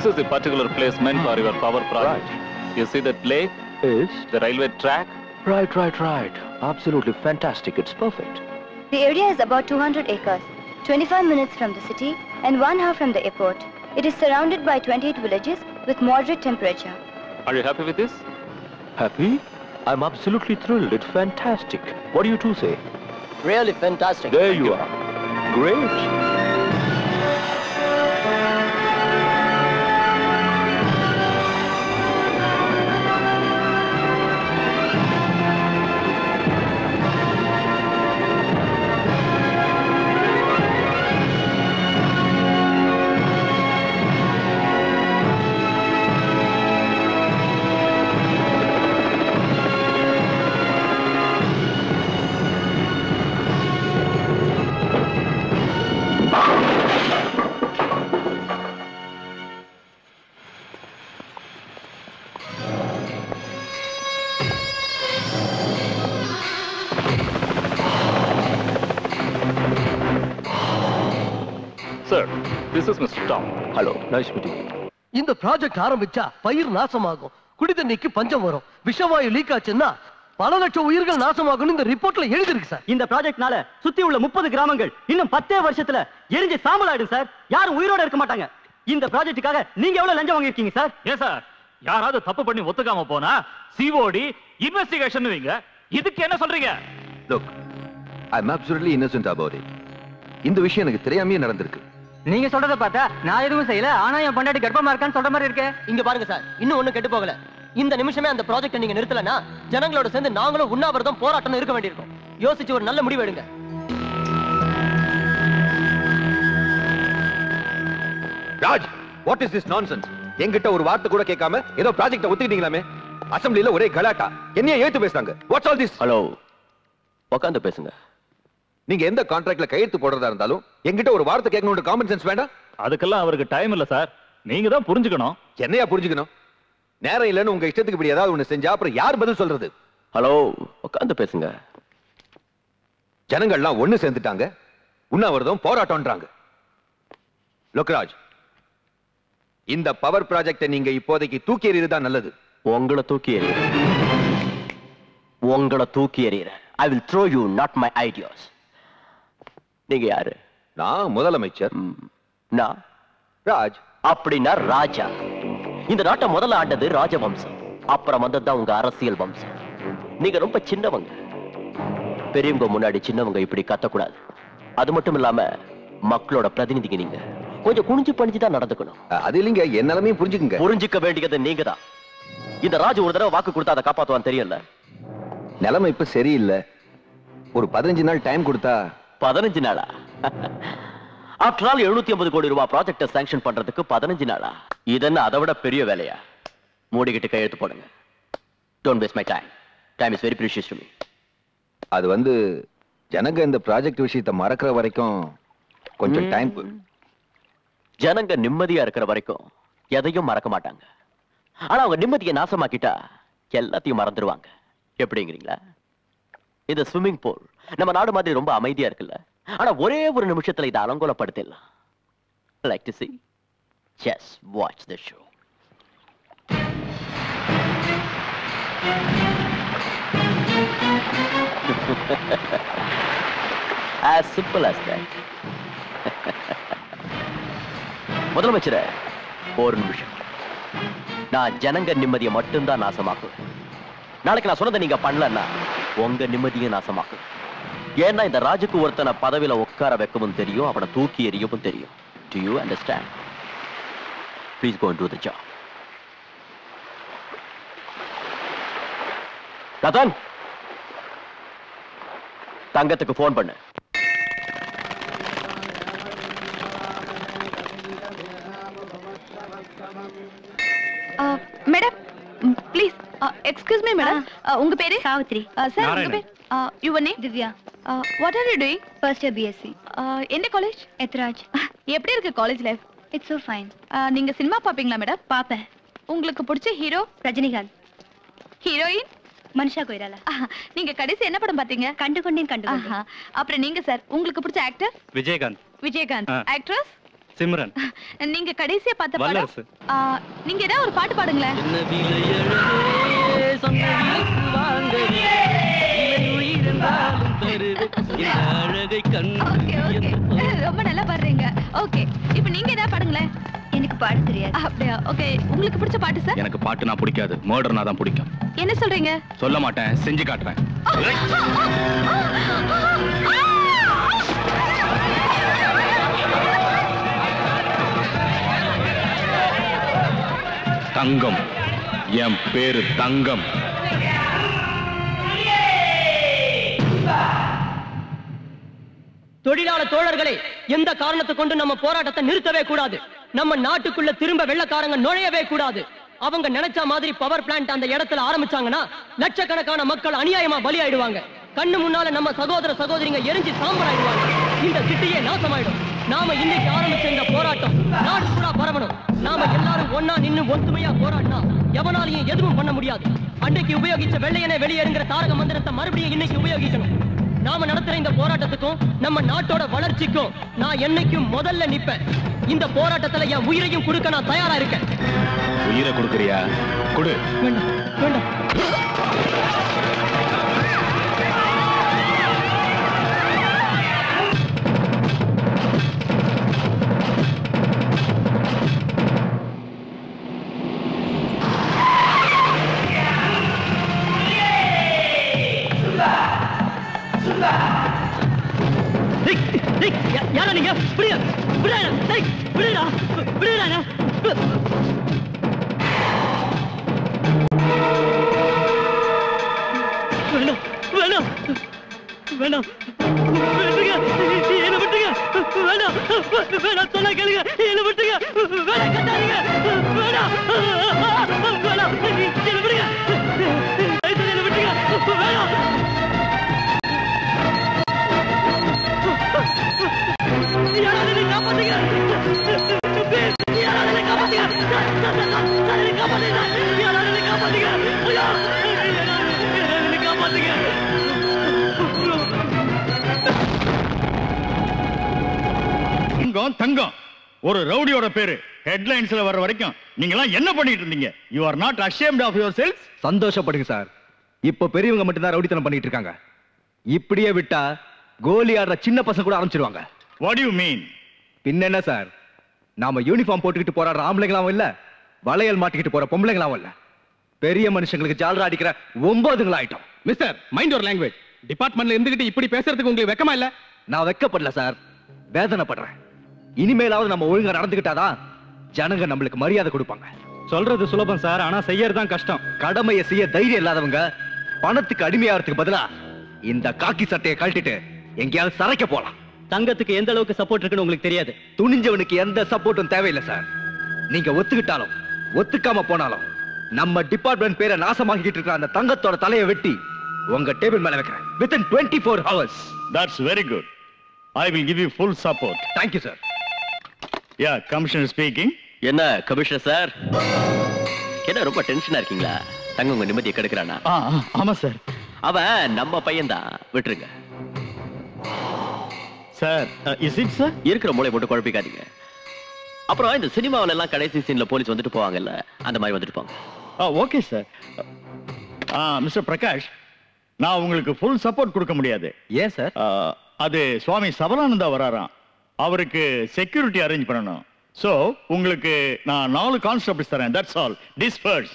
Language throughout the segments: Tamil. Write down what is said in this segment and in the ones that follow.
is the particular placement for your power project. You see that lake, Is the railway track? right, right, right. Absolutely fantastic. It's perfect. The area is about 200 acres, 25 minutes from the city and one hour from the airport. It is surrounded by 28 villages with moderate temperature. Are you happy with this? Happy? I'm absolutely thrilled. It's fantastic. What do you two say? Really fantastic. There you are. Great. Sir, this is Mr. Tom. Hello. Nice meeting you. இந்த ப்ராஜெக்ட் ஆரம்பிச்சா பயிர் நாசமாகும் குடி தண்ணிக்கு பஞ்சம் வரும் விஷவாயு லீக் ஆச்சுன்னா பல லட்சம் உயிர்கள் நாசமாகும்னு இந்த ரிப்போர்ட்ல எழுதிருக்கு சார் இந்த ப்ராஜெக்ட்னால சுத்தி உள்ள முப்பது கிராமங்கள் இன்னும் பத்தே வருஷத்துல எரிஞ்சு சாம்பல் ஆயிடும் சார் யாரும் உயிரோட இருக்க மாட்டாங்க இந்த ப்ராஜெக்ட்டுக்காக நீங்க எவ்வளவு லஞ்சம் வாங்கியிருக்கீங்க சார் ஏன் சார் யாராவது தப்பு பண்ணி ஒத்துக்காம போனா சிஓடி இன்வெஸ்டிகேஷன் வைங்க இதுக்கு என்ன சொல்றீங்க look I am absolutely innocent about it இந்த விஷயம் எனக்கு தெரியாமையே நடந்திருக்கு நீங்க சொல்றத பார்த்தா நான் எதுவும் செய்யல ஆனா என் பொண்டாட்டி கர்ப்பமா இருக்கான்னு சொல்ற மாதிரி இருக்கே இங்க பாருங்க சார் இன்னும் ஒண்ணும் கெட்டு போகல இந்த நிமிஷமே அந்த ப்ராஜெக்ட் நீங்க நிறுத்தலனா ஜனங்களோட சேர்ந்து நாங்களும் உண்ணாவிரதம் போராட்டம் இருக்க வேண்டியிருக்கும் யோசிச்சு ஒரு நல்ல முடிவு எடுங்க Raj what is this nonsense என்கிட்ட ஒரு வார்த்தை கூட கேட்காம ஏதோ ப்ராஜெக்ட ஒத்துக்கிட்டீங்களாமே அசெம்பிளில ஒரே கலாட்டா என்னைய ஏத்து பேசுறாங்க வாட்ஸ் ஆல் திஸ் ஹலோ உட்காந்து பேசுங்க நீங்க எந்த கான்ட்ராக்ட்ல கையெழுத்து போடுறதா இருந்தாலும் என்கிட்ட ஒரு வார்த்தை கேட்கணும் காமன் சென்ஸ் வேண்டாம் அதுக்கெல்லாம் அவருக்கு டைம் இல்ல சார் நீங்க தான் புரிஞ்சுக்கணும் என்னையா புரிஞ்சுக்கணும் நேரம் இல்லைன்னு உங்க இஷ்டத்துக்கு இப்படி ஏதாவது ஒண்ணு செஞ்சா அப்புறம் யார் பதில் சொல்றது ஹலோ உட்காந்து பேசுங்க ஜனங்கள்லாம் ஒண்ணு சேர்ந்துட்டாங்க உண்ணாவிரதம் போராட்டம்ன்றாங்க லோக்ராஜ் இந்த பவர் ப்ராஜெக்டை நீங்க இப்போதைக்கு தூக்கி எறியதுதான் நல்லது உங்களை தூக்கி எறிகிறேன் உங்களை தூக்கி எறிகிறேன் I will throw you not my ideas நீங்க யாரு நான் முதலமைச்சர் ம், நான் ராஜ் அப்படின்னா ராஜா இந்த நாட்டை முதல்ல ஆண்டது ராஜவம்சம் அப்புறம் வந்ததுதான் உங்க அரசியல் வம்சம் நீங்க ரொம்ப சின்னவங்க பெரியவங்க முன்னாடி சின்னவங்க இப்படி கத்தக்கூடாது அது மட்டும் இல்லாம மக்களோட பிரதிநிதிங்க நீங்க கொஞ்சம் குனிஞ்சு பணிஞ்சு தான் நடந்துக்கணும் அஹ், அது இல்லைங்க என் நிலைமையும் புரிஞ்சுக்குங்க புரிஞ்சுக்க வேண்டியது நீங்க தான் இந்த ராஜு ஒரு தடவை வாக்கு கொடுத்தா அதை காப்பாத்துவான் தெரியல நிலைமை இப்ப சரியில்லை ஒரு பதினஞ்சு நாள் டைம் கொடுத்தா பதினஞ்சு நாளா ஆஃப்டர் ஆல் எழுநூத்தி ஐம்பது கோடி ரூபாய் ப்ராஜெக்டை சாங்ஷன் பண்றதுக்கு பதினஞ்சு நாளா இதென்ன அதை விட பெரிய வேலையா மூடிக்கிட்டு கையெழுத்து போடுங்க don't waste my time time is very precious to me அது வந்து ஜனங்க இந்த ப்ராஜெக்ட் விஷயத்தை மறக்கிற வரைக்கும் கொஞ்சம் டைம் ஜனங்க நிம்மதியா இருக்கிற வரைக்கும் எதையும் மறக்க மாட்டாங்க ஆனா அவங்க நிம்மதியை நாசமாக்கிட்டா எல்லாத்தையும் மறந்துடுவாங்க எப்படிங்கிறீங்களா இந்த ஸ்விம்மிங் பூல் நம்ம நாடு மாதிரி ரொம்ப அமைதியா இருக்குல்ல ஆனா ஒரே ஒரு நிமிஷத்துல இதை அலங்கோலப்படுத்திடலாம் like to see just watch the show as simple as that முதலமைச்சரே ஒரு நிமிஷம் நான் ஜனங்க நிம்மதியை மட்டும்தான் நாசமாக்குவேன் நாளைக்கு நான் சொன்னதை நீங்க பண்ணலன்னா உங்க நிம்மதியை நாசமாக்கும் ஏன்னா இந்த ராஜுக்கு ஒருத்தனை பதவியில உட்கார வைக்கவும் தெரியும் அவனை தூக்கி எறியவும் தெரியும் do you understand please go to the job Rathan தங்கத்துக்கு ஃபோன் பண்ணு madam please excuse me madam உங்க பேரு சாவித்ரி சார் உங்க பேர் your name Divya what are you doing first year BSc என்ன காலேஜ் எத்ராஜ் எப்படி இருக்கு college life it's so fine நீங்க சினிமா பாப்பீங்களா மேடம் பாப்பேன் உங்களுக்கு பிடிச்ச ஹீரோ ரஜினிகாந்த் ஹீரோயின் மனுஷா கொய்ரால நீங்க கடைசி என்ன படம் பாத்தீங்க கண்டு கொண்டேன் கண்டு கொண்டேன். ஆஹா. அப்புறம் நீங்க சார் உங்களுக்கு பிடிச்ச ஆக்டர் விஜயகாந்த் விஜயகாந்த் ஆ. ஆக்ட்ரஸ் சிம்ரன் நீங்க கடைசியா பார்த்த படம் வல்லரசு. ஆ, நீங்க ஏதாவது ஒரு பாட்டு பாடுங்களேன் அழகை ஓகே ஓகே ரொம்ப நல்லா பாடுறீங்க ஓகே இப்போ நீங்க ஏதாவது பாடுங்களேன் எனக்கு பாட தெரியாது அப்படியா ஓகே உங்களுக்கு பிடிச்ச பாட்டு சார் எனக்கு பாட்டுனா பிடிக்காது மர்டர்னா தான் பிடிக்கும் என்ன சொல்றீங்க சொல்ல மாட்டேன் செஞ்சு காட்டுறேன் தங்கம் என் பேரு தங்கம் தொழிலாளர் தோழர்களே எந்த காரணத்தை கொண்டு நம்ம போராட்டத்தை நிறுத்தவே கூடாது நம்ம நாட்டுக்குள்ள திரும்ப வெள்ளக்காரங்க நுழையவே கூடாது அவங்க நினைச்ச மாதிரி பவர் பிளான்ட் அந்த இடத்துல ஆரம்பிச்சாங்கன்னா லட்சக்கணக்கான மக்கள் அநியாயமா பலியாயிடுவாங்க கண்ணு முன்னால நம்ம சகோதர சகோதரிங்க எரிஞ்சு சாம்பல் ஆயிடுவாங்க இந்த சிட்டியே நாசமாயிடும் நாம இன்னைக்கு ஆரம்பிச்ச இந்த போராட்டம் நாடு பூரா பரவணும் நாம எல்லாரும் ஒன்னா நின்னு ஒத்துமையா போராடினா எவனாலையும் எதுவும் பண்ண முடியாது அன்னைக்கு உபயோகிச்ச வெள்ளையனே வெளியேறுங்கிற தாரக மந்திரத்தை மறுபடியும் இன்னைக்கு உபயோகிக்கணும் நாம நடத்துற இந்த போராட்டத்துக்கும் நம்ம நாட்டோட வளர்ச்சிக்கும் நான் என்னைக்கும் முதல்ல நிப்பேன் இந்த போராட்டத்துல என் உயிரையும் கொடுக்க நான் தயாரா இருக்கேன் உயிரை கொடுக்குறியா கொடு வேண்டாம் வேண்டாம் டேய், டேய், யா- யாரா நீங்க விடுங்க விடுடா டேய் விடுடா விடுடா வேணாம் வேணாம் வேணாம் விட்டுங்க என்ன விட்டுங்க வேணாம் வேணாம் சொன்னா கேளுங்க என்ன விட்டுங்க வேணாம் கட்டாதீங்க வேணாம் வேணாம் என்ன விடுங்க தயவு செய்து என்ன விட்டுங்க வேணாம் யாராவது என்னை காப்பாத்துங்க யாராவது என்னை காப்பாத்துங்க யாராவது என்னை காப்பாத்துங்க யாராவது என்னை காப்பாத்துங்க ஐயா யாராவது என்னை காப்பாத்துங்க தங்கம் தங்கம் ஒரு ரவுடியோட பேரு ஹெட்லைன்ஸ்ல வர வரைக்கும் நீங்க எல்லாம் என்ன பண்ணிட்டு இருந்தீங்க you are not ashamed of yourselves சந்தோஷப்படுங்க சார் இப்போ பெரியவங்க மட்டும்தான் ரவுடித்தனம் பண்ணிட்டு இருக்காங்க இப்படியே விட்டா கோலி ஆடுற சின்ன பசங்க கூட ஆரம்பிச்சிருவாங்க வாட் யூ மீன் பின்ன என்ன சார் நாம யூனிஃபார்ம் போட்டுக்கிட்டு போராடுற ஆம்பளைங்களாவும் இல்ல வளையல் மாட்டிக்கிட்டு போற பொம்பளைங்களாவும் இல்ல பெரிய மனுஷங்களுக்கு ஜாலரா அடிக்கிற ஒன்பதுங்களா ஆயிட்டோம் மிஸ்டர் மைண்ட் ஒரு லாங்குவேஜ் டிபார்ட்மெண்ட்ல இருந்துகிட்டு இப்படி பேசுறதுக்கு உங்களுக்கு வெக்கமா இல்ல நான் வெக்கப்படல சார் வேதனைப்படுறேன் இனிமேலாவது நம்ம ஒழுங்கா நடந்துக்கிட்டாதான் ஜனங்க நம்மளுக்கு மரியாதை கொடுப்பாங்க சொல்றது சுலபம் சார் ஆனா செய்யறது தான் கஷ்டம் கடமையை செய்ய தைரியம் இல்லாதவங்க பணத்துக்கு அடிமையாகிறதுக்கு பதிலா இந்த காக்கி சட்டையை கழட்டிட்டு எங்கேயாவது சரைக்க போலாம் தங்கத்துக்கு எந்த அளவுக்கு சப்போர்ட் இருக்குன்னு உங்களுக்கு தெரியாது துணிஞ்சவனுக்கு எந்த சப்போர்ட்டும் தேவையில்லை சார் நீங்க ஒத்துக்கிட்டாலும் ஒத்துக்காம போனாலும் நம்ம டிபார்ட்மெண்ட் பேரை நாசமாக்கிட்டு இருக்கிற அந்த தங்கத்தோட தலையை வெட்டி உங்க டேபிள் மேல வைக்கிறேன் within twenty four hours that's very good I will give you full support thank you sir yeah commissioner speaking என்ன கமிஷனர் சார் என்ன ரொம்ப டென்ஷனா இருக்கீங்களா தங்க உங்க நிம்மதியை கெடுக்கிறானா ஆமா சார் அவன் நம்ம பையன்தான் விட்டுருங்க சார் இஸ் இட் சார் இருக்கிற மூளை போட்டு குழப்பிக்காதீங்க அப்புறம் இந்த சினிமாவில எல்லாம் கடைசி சீன்ல போலீஸ் வந்துட்டு போவாங்கல்ல அந்த மாதிரி வந்துட்டு போங்க ஓகே சார் மிஸ்டர் பிரகாஷ் நான் உங்களுக்கு ஃபுல் சப்போர்ட் கொடுக்க முடியாது ஏன் சார் ஆ, அது சுவாமி சபரானந்தா வராராம் அவருக்கு செக்யூரிட்டி அரேஞ்ச் பண்ணணும் சோ உங்களுக்கு நான் நாலு கான்ஸ்டபிள்ஸ் தரேன் தட்ஸ் ஆல் டிஸ்பர்ஸ்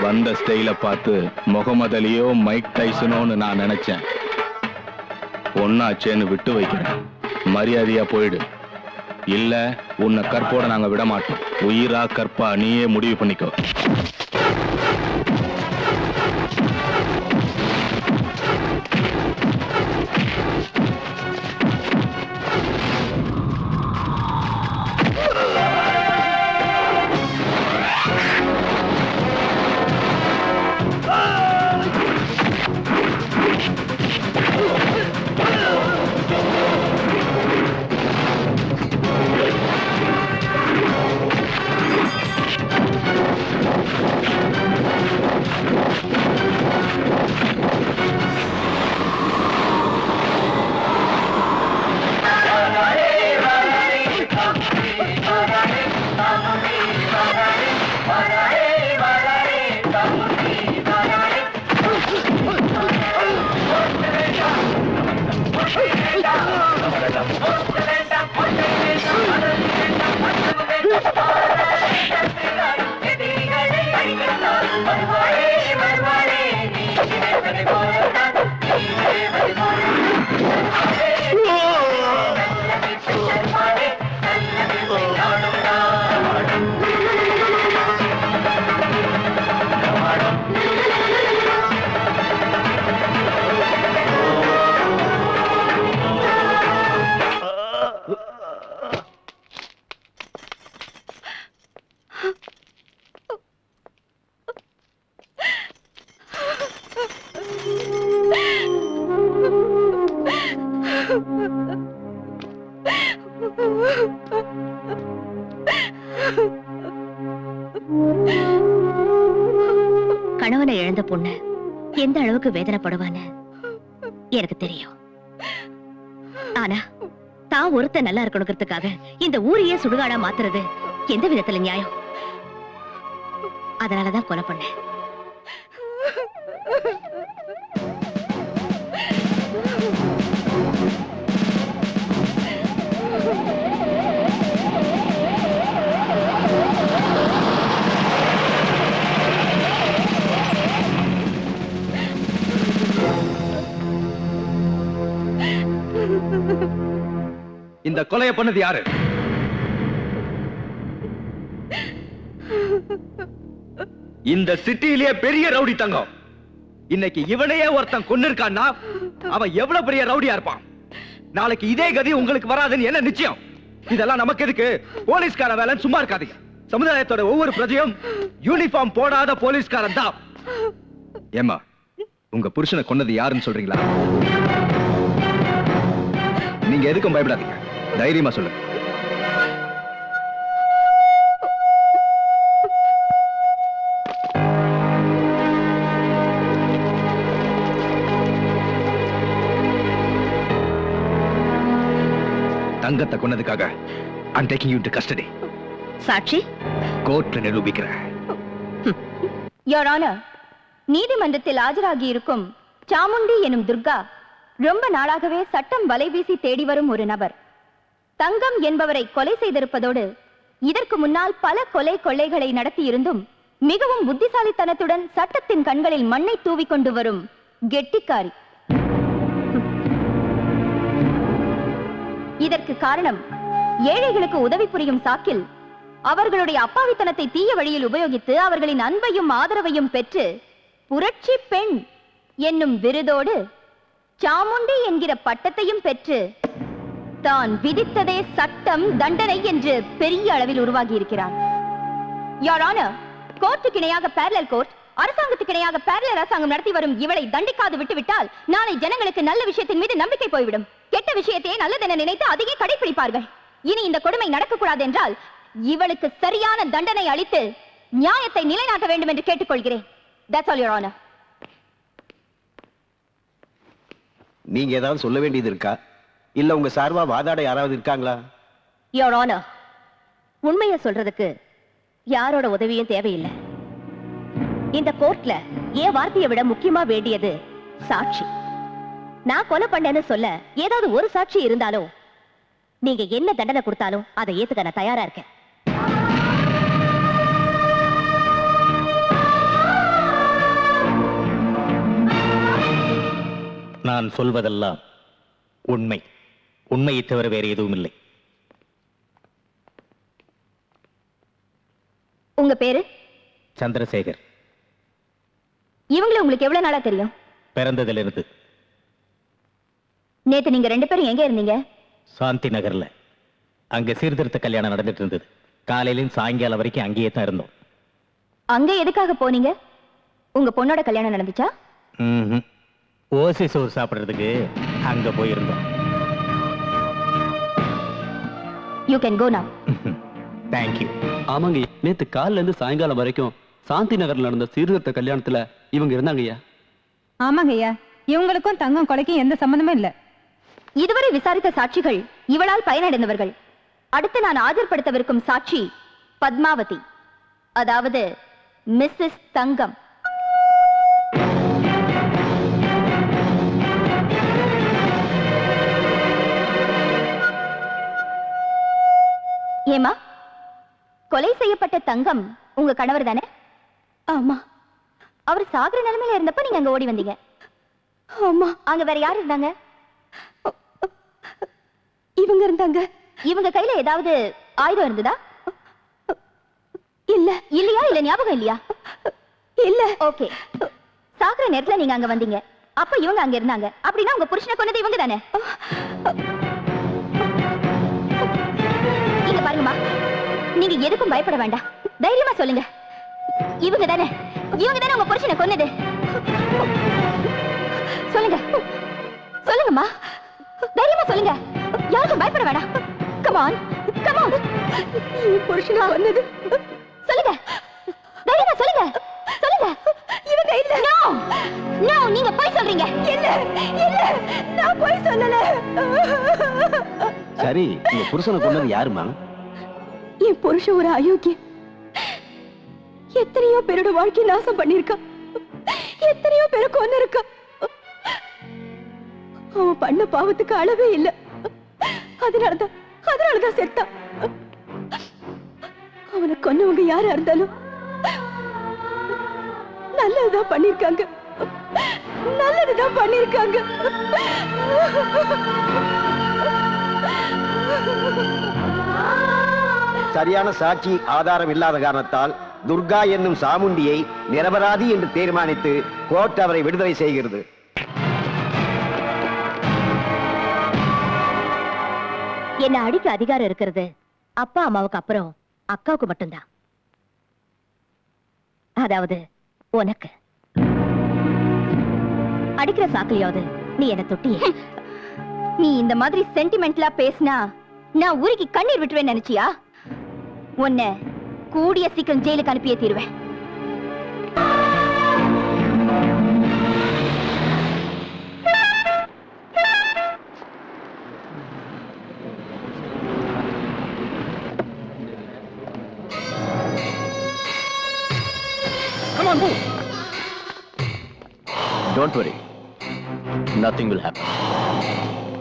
வந்த ஸ்டைல பார்த்து முகமது அலியோ மைக் டைசனோன்னு நான் நினைச்சேன் ஒன்னாச்சேன்னு விட்டு வைக்கிறேன் மரியாதையா போயிடு இல்ல உன்னை கற்போட நாங்க விட மாட்டோம் உயிரா கற்பா நீயே முடிவு பண்ணிக்கோ கணவனை இழந்த பொண்ணு எந்த அளவுக்கு வேதனைப்படுவான்னு எனக்கு தெரியும் ஆனா தான் ஒருத்தன் நல்லா இருக்கணுங்கிறதுக்காக இந்த ஊரையே சுடுகாடா மாத்துறது எந்த விதத்துல நியாயம் அதனாலதான் கொலை பண்ணேன் இந்த கொலையை பண்ணது யாரு இந்த சிட்டியிலேயே பெரிய ரவுடி தங்கம் இன்னைக்கு இவனையே ஒருத்தன் கொன்னு இருக்கான்னா அவன் எவ்வளவு பெரிய ரவுடியா இருப்பான் நாளைக்கு இதே கதி உங்களுக்கு வராதுன்னு என்ன நிச்சயம் இதெல்லாம் நமக்கு எதுக்கு போலீஸ்கார வேலைன்னு சும்மா இருக்காதீங்க சமுதாயத்தோட ஒவ்வொரு பிரஜையும் யூனிஃபார்ம் போடாத போலீஸ்காரன் தான் ஏமா உங்க புருஷனை கொன்னது யாருன்னு சொல்றீங்களா நீங்க எதுக்கும் பயப்படாதீங்க தைரியமா சொல்லுங்க தங்கத்தை கொன்னதுக்காக I'm taking you into custody சாட்சி கோர்ட்ல நிரூபிக்கிறேன் யோர் ஆனர் நீதிமன்றத்தில் ஆஜராகி இருக்கும் சாமுண்டி எனும் துர்கா ரொம்ப நாளாகவே சட்டம் வலை வீசி தேடி வரும் ஒரு நபர் தங்கம் என்பவரை கொலை செய்திருப்பதோடு இதற்கு முன்னால் பல கொலை கொள்ளைகளை நடத்தியிருந்தும் மிகவும் புத்திசாலித்தனத்துடன் சட்டத்தின் கண்களில் மண்ணை தூவிக் கொண்டு வரும் கெட்டிக்காரி இதற்கு காரணம் ஏழைகளுக்கு உதவி புரியும் சாக்கில் அவர்களுடைய அப்பாவித்தனத்தை தீய வழியில் உபயோகித்து அவர்களின் அன்பையும் ஆதரவையும் பெற்று புரட்சி பெண் என்னும் விருதோடு சாமுண்டி என்கிற பட்டத்தையும் பெற்று தான் விதித்ததே சட்டம் தண்டனை என்று பெரிய அளவில் உருவாகி இருக்கிறார் யார் ஆனர் கோர்ட்டுக்கு இணையாக பேரலல் கோர்ட் அரசாங்கத்துக்கு இணையாக பேரலல் அரசாங்கம் நடத்தி வரும் இவளை தண்டிக்காது விட்டுவிட்டால் நாளை ஜனங்களுக்கு நல்ல விஷயத்தின் மீது நம்பிக்கை போய்விடும் கெட்ட விஷயத்தையே நல்லதென நினைத்து அதையே கடைபிடிப்பார்கள் இனி இந்த கொடுமை நடக்கக்கூடாது என்றால் இவளுக்கு சரியான தண்டனை அளித்து நியாயத்தை நிலைநாட்ட வேண்டும் என்று கேட்டுக்கொள்கிறேன் That's all, Your Honor. நீங்க ஏதாவது சொல்ல வேண்டியது இருக்கா இல்ல உங்க சார்பா வாதாட யாராவது இருக்காங்களா யோர் ஆனர் உண்மையை சொல்றதுக்கு யாரோட உதவியும் தேவையில்லை இந்த கோர்ட்ல என் வார்த்தையை விட முக்கியமா வேண்டியது சாட்சி நான் கொலை பண்ணேன்னு சொல்ல ஏதாவது ஒரு சாட்சி இருந்தாலும் நீங்க என்ன தண்டனை கொடுத்தாலும் அதை ஏத்துக்க நான் தயாரா இருக்கேன் நான் சொல்வதெல்லாம் உண்மை உண்மையை தவிர வேறு எதுவும் இல்லை உங்க பேரு சந்திரசேகர் இவங்களை உங்களுக்கு எவ்வளவு நாளா தெரியும் பிறந்ததிலிருந்து நேத்து நீங்க ரெண்டு பேரும் எங்க இருந்தீங்க சாந்தி நகர்ல அங்க சீர்திருத்த கல்யாணம் நடந்துட்டு இருந்தது காலையிலும் சாயங்காலம் வரைக்கும் அங்கேயே தான் இருந்தோம் அங்க எதுக்காக போனீங்க உங்க பொண்ணோட கல்யாணம் நடந்துச்சா ம்ஹும். ஓசி சோறு சாப்பிடுறதுக்கு அங்க போயிருந்தோம் you can go now thank you ஆமாங்க நேத்து காலைல இருந்து சாயங்காலம் வரைக்கும் சாந்தி நகர்ல நடந்த சீர்திருத்த கல்யாணத்துல இவங்க இருந்தாங்க ஐயா ஆமாங்க ஐயா இவங்களுக்கும் தங்கம் கொலைக்கும் எந்த சம்பந்தமும் இல்ல இதுவரை விசாரித்த சாட்சிகள் இவளால் பயனடைந்தவர்கள் அடுத்து நான் ஆஜர்படுத்தவிருக்கும் சாட்சி பத்மாவதி அதாவது மிஸ்ஸஸ் தங்கம் ஏமா கொலை செய்யப்பட்ட தங்கம் உங்க கணவர் தானே ஆமா அவர் சாகுற நிலைமையில இருந்தப்ப நீங்க அங்க ஓடி வந்தீங்க ஆமா அங்க வேற யார் இருந்தாங்க இவங்க இருந்தாங்க இவங்க கையில ஏதாவது ஆயுதம் இருந்ததா இல்ல இல்லையா இல்ல ஞாபகம் இல்லையா இல்ல ஓகே சாகுற நேரத்துல நீங்க அங்க வந்தீங்க அப்ப இவங்க அங்க இருந்தாங்க அப்படின்னா உங்க புருஷனை கொன்னது இவங்க தானே இங்க பாருங்கம்மா நீங்க எதுக்கும் பயப்பட வேண்டாம் தைரியமா சொல்லுங்க இவங்க தானே இவங்க தானே உங்க புருஷனை கொன்னது சொல்லுங்க சொல்லுங்கம்மா தைரியமா சொல்லுங்க யாருக்கும் பயப்பட வேண்டாம் கமான் கமான் புருஷனை கொன்னது சொல்லுங்க தைரியமா சொல்லுங்க சொல்லுங்க இவங்க இல்ல நோ நோ நீங்க போய் சொல்றீங்க இல்ல இல்ல நான் போய் சொல்லல சரி உங்க புருஷனை கொண்டது யாருமா என் புருஷன் ஒரு அயோக்கிய எத்தனையோ பேரோட வாழ்க்கை நாசம் பண்ணிருக்கான் எத்தனையோ பேரை கொண்டு இருக்கான் அவன் பண்ண பாவத்துக்கு அளவே இல்ல அதனாலதான் அதனாலதான் செத்தான் அவனை கொன்னவங்க யாரா இருந்தாலும் நல்லதுதான் பண்ணிருக்காங்க நல்லதுதான் பண்ணிருக்காங்க சரியான சாட்சி ஆதாரம் இல்லாத காரணத்தால் துர்கா என்னும் சாமுண்டியை நிரபராதி என்று தீர்மானித்து கோர்ட் அவரை விடுதலை செய்கிறது என்ன அடிக்க அதிகாரம் இருக்கிறது அப்பா அம்மாவுக்கு அப்புறம் அக்காவுக்கு மட்டும்தான் அதாவது உனக்கு அடிக்கிற சாக்கிலையாவது நீ என்ன தொட்டியே நீ இந்த மாதிரி சென்டிமெண்ட்லா பேசினா நான் உருகி கண்ணீர் விட்டுவேன் நினைச்சியா உன்னை கூடிய சீக்கிரம் ஜெயிலுக்கு அனுப்பியே தீருவேன் Come on, move. Don't worry. Nothing will happen.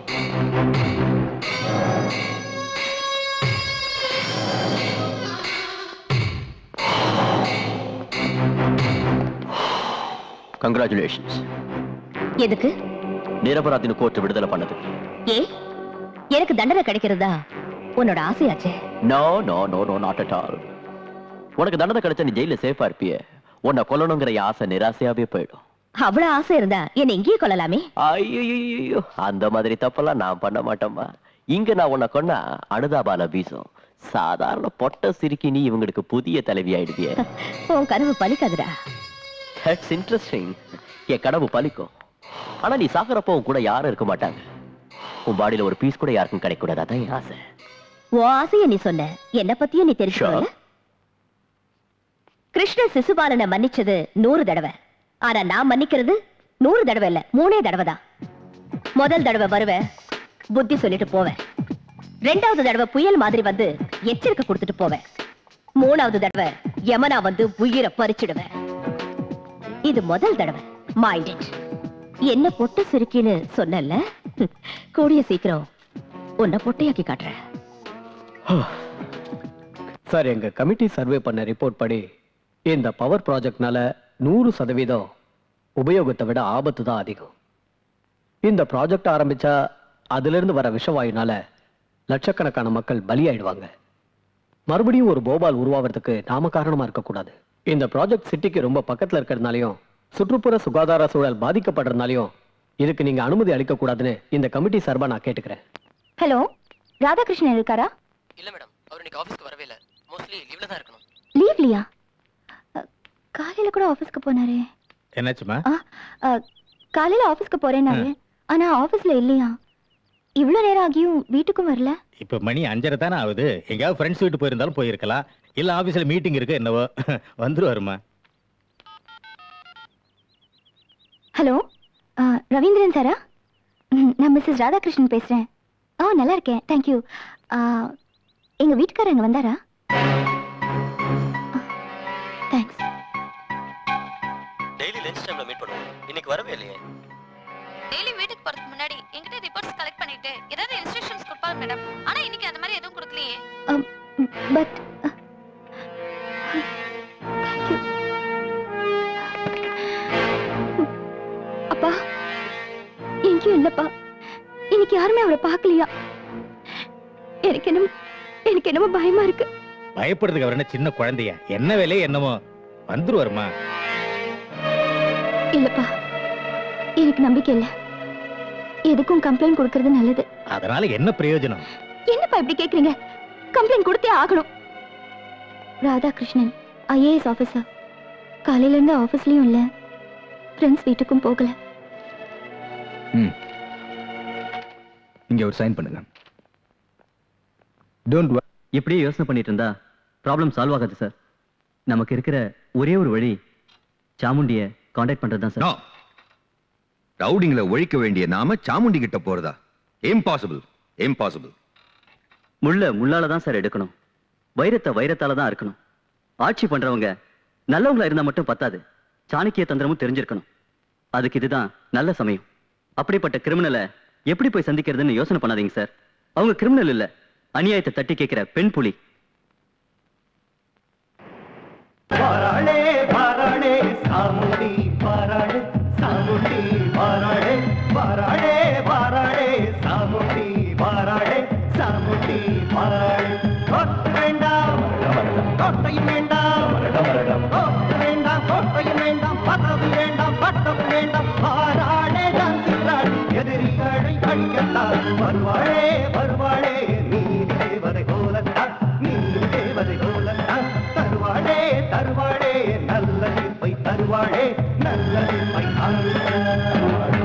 Congratulations. எதுக்கு நிரபராதின கோர்ட் விடுதலை பண்ணது ஏ எனக்கு தண்டனை கிடைக்கிறதா உன்னோட ஆசையாச்சே no no no no not at all உனக்கு தண்டனை கிடைச்சா நீ ஜெயில சேஃபா இருப்பிய உன்னை கொல்லணுங்கிற என் ஆசை நிராசையாவே போயிடும் அவ்வளவு ஆசை இருந்தா என்ன இங்கேயே கொள்ளலாமே ஐயோ அந்த மாதிரி தப்பெல்லாம் நான் பண்ண மாட்டேம்மா இங்க நான் உன்னை கொன்னா அனுதாபால வீசும் சாதாரண பொட்ட சிரிக்கி நீ இவங்களுக்கு புதிய தலைவி ஆயிடுவிய உன் கனவு பலிக்காதுடா தட்ஸ் இன்ட்ரெஸ்டிங் என் கனவு பலிக்கும் ஆனா நீ சாகுறப்போ உன் கூட யாரும் இருக்க மாட்டாங்க உன் பாடியில ஒரு பீஸ் கூட யாருக்கும் கிடைக்கூடாது அதான் என் ஆசை உன் ஆசைய நீ சொன்ன என்ன பத்தியும் நீ தெரிஞ்சுக்கல கிருஷ்ண சிசுபாலனை மன்னிச்சது நூறு தடவை ஆனா நான் மன்னிக்கிறது நூறு தடவை இல்ல மூணே தடவை தான் முதல் தடவை வருவேன் புத்தி சொல்லிட்டு போவேன் ரெண்டாவது தடவை புயல் மாதிரி வந்து எச்சரிக்கை கொடுத்துட்டு போவேன் மூணாவது தடவை யமனா வந்து உயிரை பறிச்சிடுவேன் இது முதல் தடவை மைண்ட் இட் என்ன பொட்ட சிரிக்கின்னு சொன்னல கூடிய சீக்கிரம் உன்னை பொட்டையாக்கி காட்டுறேன் சார் எங்க கமிட்டி சர்வே பண்ண ரிப்போர்ட் படி இந்த பவர் ப்ராஜெக்ட்னால நூறு சதவீதம் உபயோகத்தை விட ஆபத்து தான் அதிகம் இந்த ப்ராஜெக்ட் ஆரம்பிச்சா அதிலிருந்து வர விஷவாயுனால லட்சக்கணக்கான மக்கள் பலியாயிடுவாங்க மறுபடியும் ஒரு போபால் உருவாகிறதுக்கு நாம காரணமா இருக்கக்கூடாது இந்த ப்ராஜெக்ட் சிட்டிக்கு ரொம்ப பக்கத்துல இருக்கிறதுனாலையும் சுற்றுப்புற சுகாதார சூழல் பாதிக்கப்படுறதுனாலையும் இதுக்கு நீங்க அனுமதி அளிக்க கூடாதுன்னு இந்த கமிட்டி சார்பா நான் கேட்டுக்கிறேன் ஹலோ ராதாகிருஷ்ணன் இருக்காரா இல்ல மேடம் அவர் இன்னைக்கு ஆபீஸ்க்கு வரவே இல்ல மோஸ்ட்லி லீவ்ல தான் இருக்கணும் லீவ்லியா காலையில கூட ஆபீஸ்க்கு போனாரே என்னாச்சுமா ஆ, அ, காலையில ஆபீஸ்க்கு போறேனாரு ஆனா ஆபீஸ்ல இல்லையா இவ்வளவு நேரம் ஆகியும் வீட்டுக்கும் வரல இப்ப மணி அஞ்சரை தானே ஆகுது எங்கேயாவது ஃப்ரெண்ட்ஸ் வீட்டு போயிருந்தாலும் போயிருக்கலாம் இல்ல ஆபீஸ்ல மீட்டிங் இருக்கு என்னவோ வந்துருவாருமா ஹலோ ஆ, ரவீந்திரன் சாரா ம், நான் மிஸ்ஸஸ் ராதாகிருஷ்ணன் பேசுறேன் ஆ நல்லா இருக்கேன் தேங்க்யூ எங்க வீட்டுக்காரங்க வந்தாரா தேங்க்ஸ் டெய்லி லஞ்ச் டைம்ல மீட் பண்ணுவோம் இன்னைக்கு வரவே இல்லையே டெய்லி வீட்டுக்கு போறதுக்கு முன்னாடி என்கிட்ட ரிப்போர்ட்ஸ் கலெக்ட் பண்ணிட்டு ஏதாவது இன்ஸ்ட்ரக்ஷன்ஸ் கொடுப்பாரு மேடம் ஆனா இன்னைக்கு அந்த மாதிரி எதுவும் கொடுக்கலையே பட் அப்பா எங்கேயும் இல்லப்பா இன்னைக்கு யாருமே அவரை பார்க்கலையா எனக்கு என்னமோ எனக்கு என்னமோ பயமா இருக்கு பயப்படுறதுக்கு அவர் என்ன சின்ன குழந்தையா என்ன வேலையே என்னமோ வந்துருவாருமா இல்லப்பா எனக்கு நம்பிக்கை இல்ல எதுக்கும் கம்ப்ளைண்ட் கொடுக்கறது நல்லது அதனால என்ன பிரயோஜனம் என்னப்பா இப்படி கேக்குறீங்க கம்ப்ளைண்ட் கொடுத்தே ஆகணும் ராதாகிருஷ்ணன் ஐஏஎஸ் ஆபீசர் காலையில இருந்து ஆபீஸ்லயும் இல்ல ஃப்ரெண்ட்ஸ் வீட்டுக்கும் போகல ம் இங்க ஒரு சைன் பண்ணுங்க டோன்ட் இப்படியே யோசனை பண்ணிட்டு இருந்தா ப்ராப்ளம் சால்வ் ஆகாது சார் நமக்கு இருக்கிற ஒரே ஒரு வழி சாமுண்டிய காண்டாக்ட் பண்றது தான் சார் ரவுடிங்களை ஒழிக்க வேண்டிய நாம சாமுண்டி கிட்ட போறதா இம்பாசிபிள் இம்பாசிபிள் முள்ள முள்ளால தான் சார் எடுக்கணும் வைரத்தை வைரத்தால தான் இருக்கணும் ஆட்சி பண்றவங்க நல்லவங்களா இருந்தா மட்டும் பத்தாது சாணக்கிய தந்திரமும் தெரிஞ்சிருக்கணும் அதுக்கு இதுதான் நல்ல சமயம் அப்படிப்பட்ட கிரிமினலை எப்படி போய் சந்திக்கிறதுன்னு யோசனை பண்ணாதீங்க சார் அவங்க கிரிமினல் இல்ல அநியாயத்தை தட்டி கேட்கிற பெண் புலி பாராளே பாராளே சாமுண்டி பாராளே சாமுண்டி பாராளே பாராளே பாராளே சாமுண்டி பாராளே சாமுண்டி பாராளே கொட்டு வேண்டாம் கொட்டையும் வேண்டாம் கொட்டு வேண்டாம் கொட்டையும் வேண்டாம் பதவி வேண்டாம் பட்டம் வேண்டாம் பாராளே தான் சிறாள் எதிரிகளை அழிக்கத்தான் வருவாளே வருவாளே நீ தேவதை போலத்தான் நீ தேவதை போலத்தான் தருவாளே தருவாளே நல்ல தீர்ப்பை தருவாளே நல்ல தீர்ப்பை தருவாளே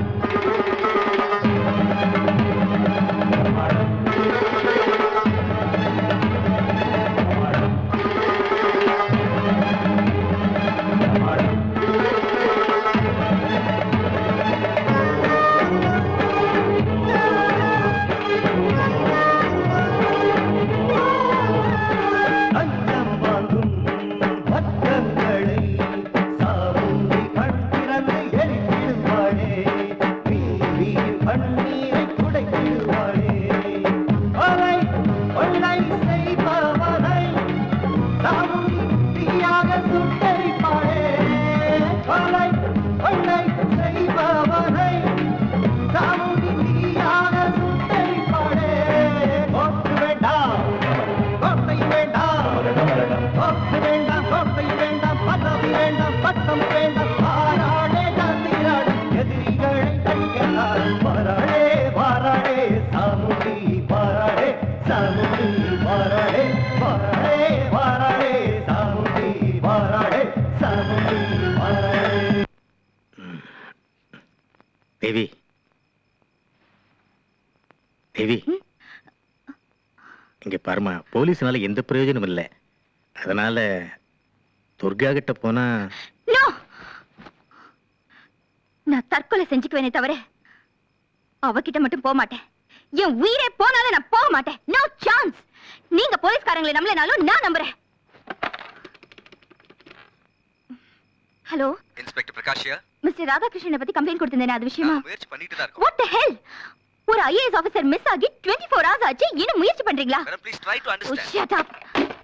அஞ்சம் வாங்கும் பக்கங்களை சாவுண்டி கண் திறந்து எரித்திடுவாளே நீரில் கண்ணீரை குடைத்திடுவாளே கொலை கொள்ளை செய்பவனை சாவுண்டி தீயாக சுட்டரிப்பாளே கொலை கொள்ளை செய்பவனை சாவுண்டி தீயாக சுட்டரிப்பாளே கொட்டு வேண்டாம் கோட்டை வேண்டாம் கோட்டு வேண்டாம் கோட்டை வேண்டாம் பதவி வேண்டாம் பட்டம் வேண்டாம் பாராளே ஜாதிராளே எதிரிகளை அழிக்கிறார் பாராளே பாராளே சாமுண்டி பாராளே சாமுண்டி பாராளே பாராளே பாராளே சாமுண்டி பாராளே சாமுண்டி பாராளே தேவி தேவி இங்க பாருமா போலீஸ்னால எந்த பிரயோஜனமும் இல்லை அதனால துர்கா கிட்ட போனா நோ நான் தற்கொலை செஞ்சுக்குவேனே தவிர அவகிட்ட மட்டும் போக மாட்டேன் என் உயிரே போனாலும் நான் போக மாட்டேன் நோ சான்ஸ் நீங்க போலீஸ்காரங்களை நம்பலனாலும் நான் நம்புறேன் ஹலோ இன்ஸ்பெக்டர் பிரகாஷியா மிஸ்டர் ராதாகிருஷ்ணனை பத்தி கம்ப்ளைண்ட் கொடுத்திருந்தேன் அது விஷயமா முயற்சி பண்ணிட்டு தான் இருக்கோம் வாட் தி ஹெல் ஒரு ஐஏஎஸ் ஆபீசர் மிஸ் ஆகி 24 ஃபோர் ஹவர்ஸ் ஆச்சு இன்னும் முயற்சி பண்றீங்களா please try to Oh, shut up.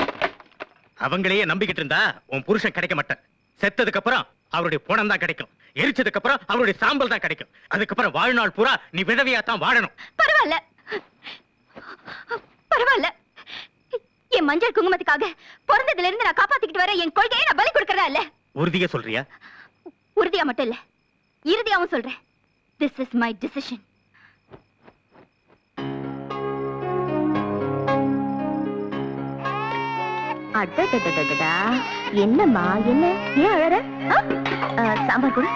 அவங்களையே நம்பிக்கிட்டு இருந்தா உன் புருஷன் கிடைக்க மாட்டான் செத்ததுக்கு அப்புறம் அவருடைய பணம் தான் கிடைக்கும் எரிச்சதுக்கு அப்புறம் அவருடைய சாம்பல் தான் கிடைக்கும் அதுக்கப்புறம் வாழ்நாள் பூரா நீ விதவையா தான் வாழணும் பரவாயில்ல பரவாயில்ல என் மஞ்சள் குங்குமத்துக்காக பிறந்ததுல இருந்து நான் காப்பாத்திக்கிட்டு வர என் கொள்கையை நான் பலி கொடுக்கறதா இல்ல உறுதியா சொல்றியா உறுதியா மட்டும் இல்ல இறுதியாவும் சொல்றேன் திஸ் இஸ் மை டிசிஷன் அடடடடடடா என்னம்மா என்ன ஏன் அழற ஆ? ஆ, சாம்பார் கூட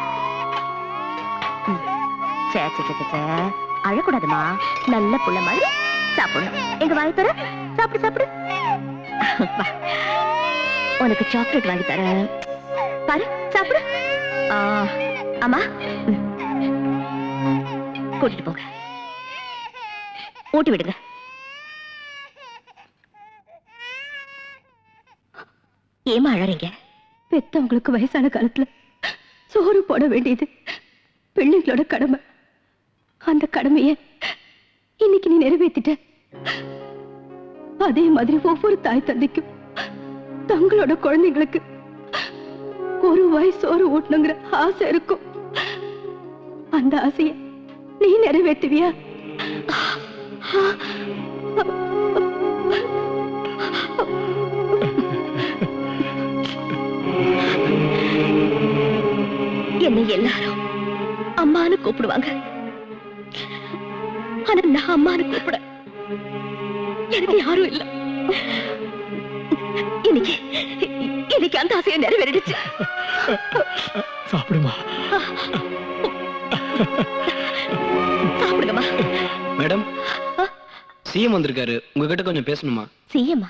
சே சே சே, சே, சே. அழக்கூடாதும்மா நல்ல புள்ள மாதிரி சாப்பிடணும் எங்க வாய் தர சாப்பிடு சாப்பிடு வா. உனக்கு சாக்லேட் வாங்கி தரேன் பாரு சாப்பிடு ஆ, அம்மா ம். கூட்டிட்டு போங்க ஊட்டி விடுங்க ஏமா அழறீங்க பெத்தவங்களுக்கு வயசான காலத்துல சோறு போட வேண்டியது பிள்ளைங்களோட கடமை அந்த கடமைய இன்னைக்கு நீ நிறைவேத்திட்ட அதே மாதிரி ஒவ்வொரு தாய் தந்தைக்கும் தங்களோட குழந்தைங்களுக்கு ஒரு வாய் சோறு ஊட்டணுங்கிற ஆசை இருக்கும் அந்த ஆசைய நீ நிறைவேற்றுவியா என்னை எல்லாரும் அம்மான்னு கூப்பிடுவாங்க ஆனா நான் அம்மான்னு கூப்பிட எனக்கு யாரும் இல்ல இன்னைக்கு இன்னைக்கு அந்த ஆசையை நிறைவேறிடுச்சு சாப்பிடுமா சாப்பிடுங்கம்மா மேடம் சிஎம் வந்திருக்காரு உங்ககிட்ட கொஞ்சம் பேசணுமா சிஎம்மா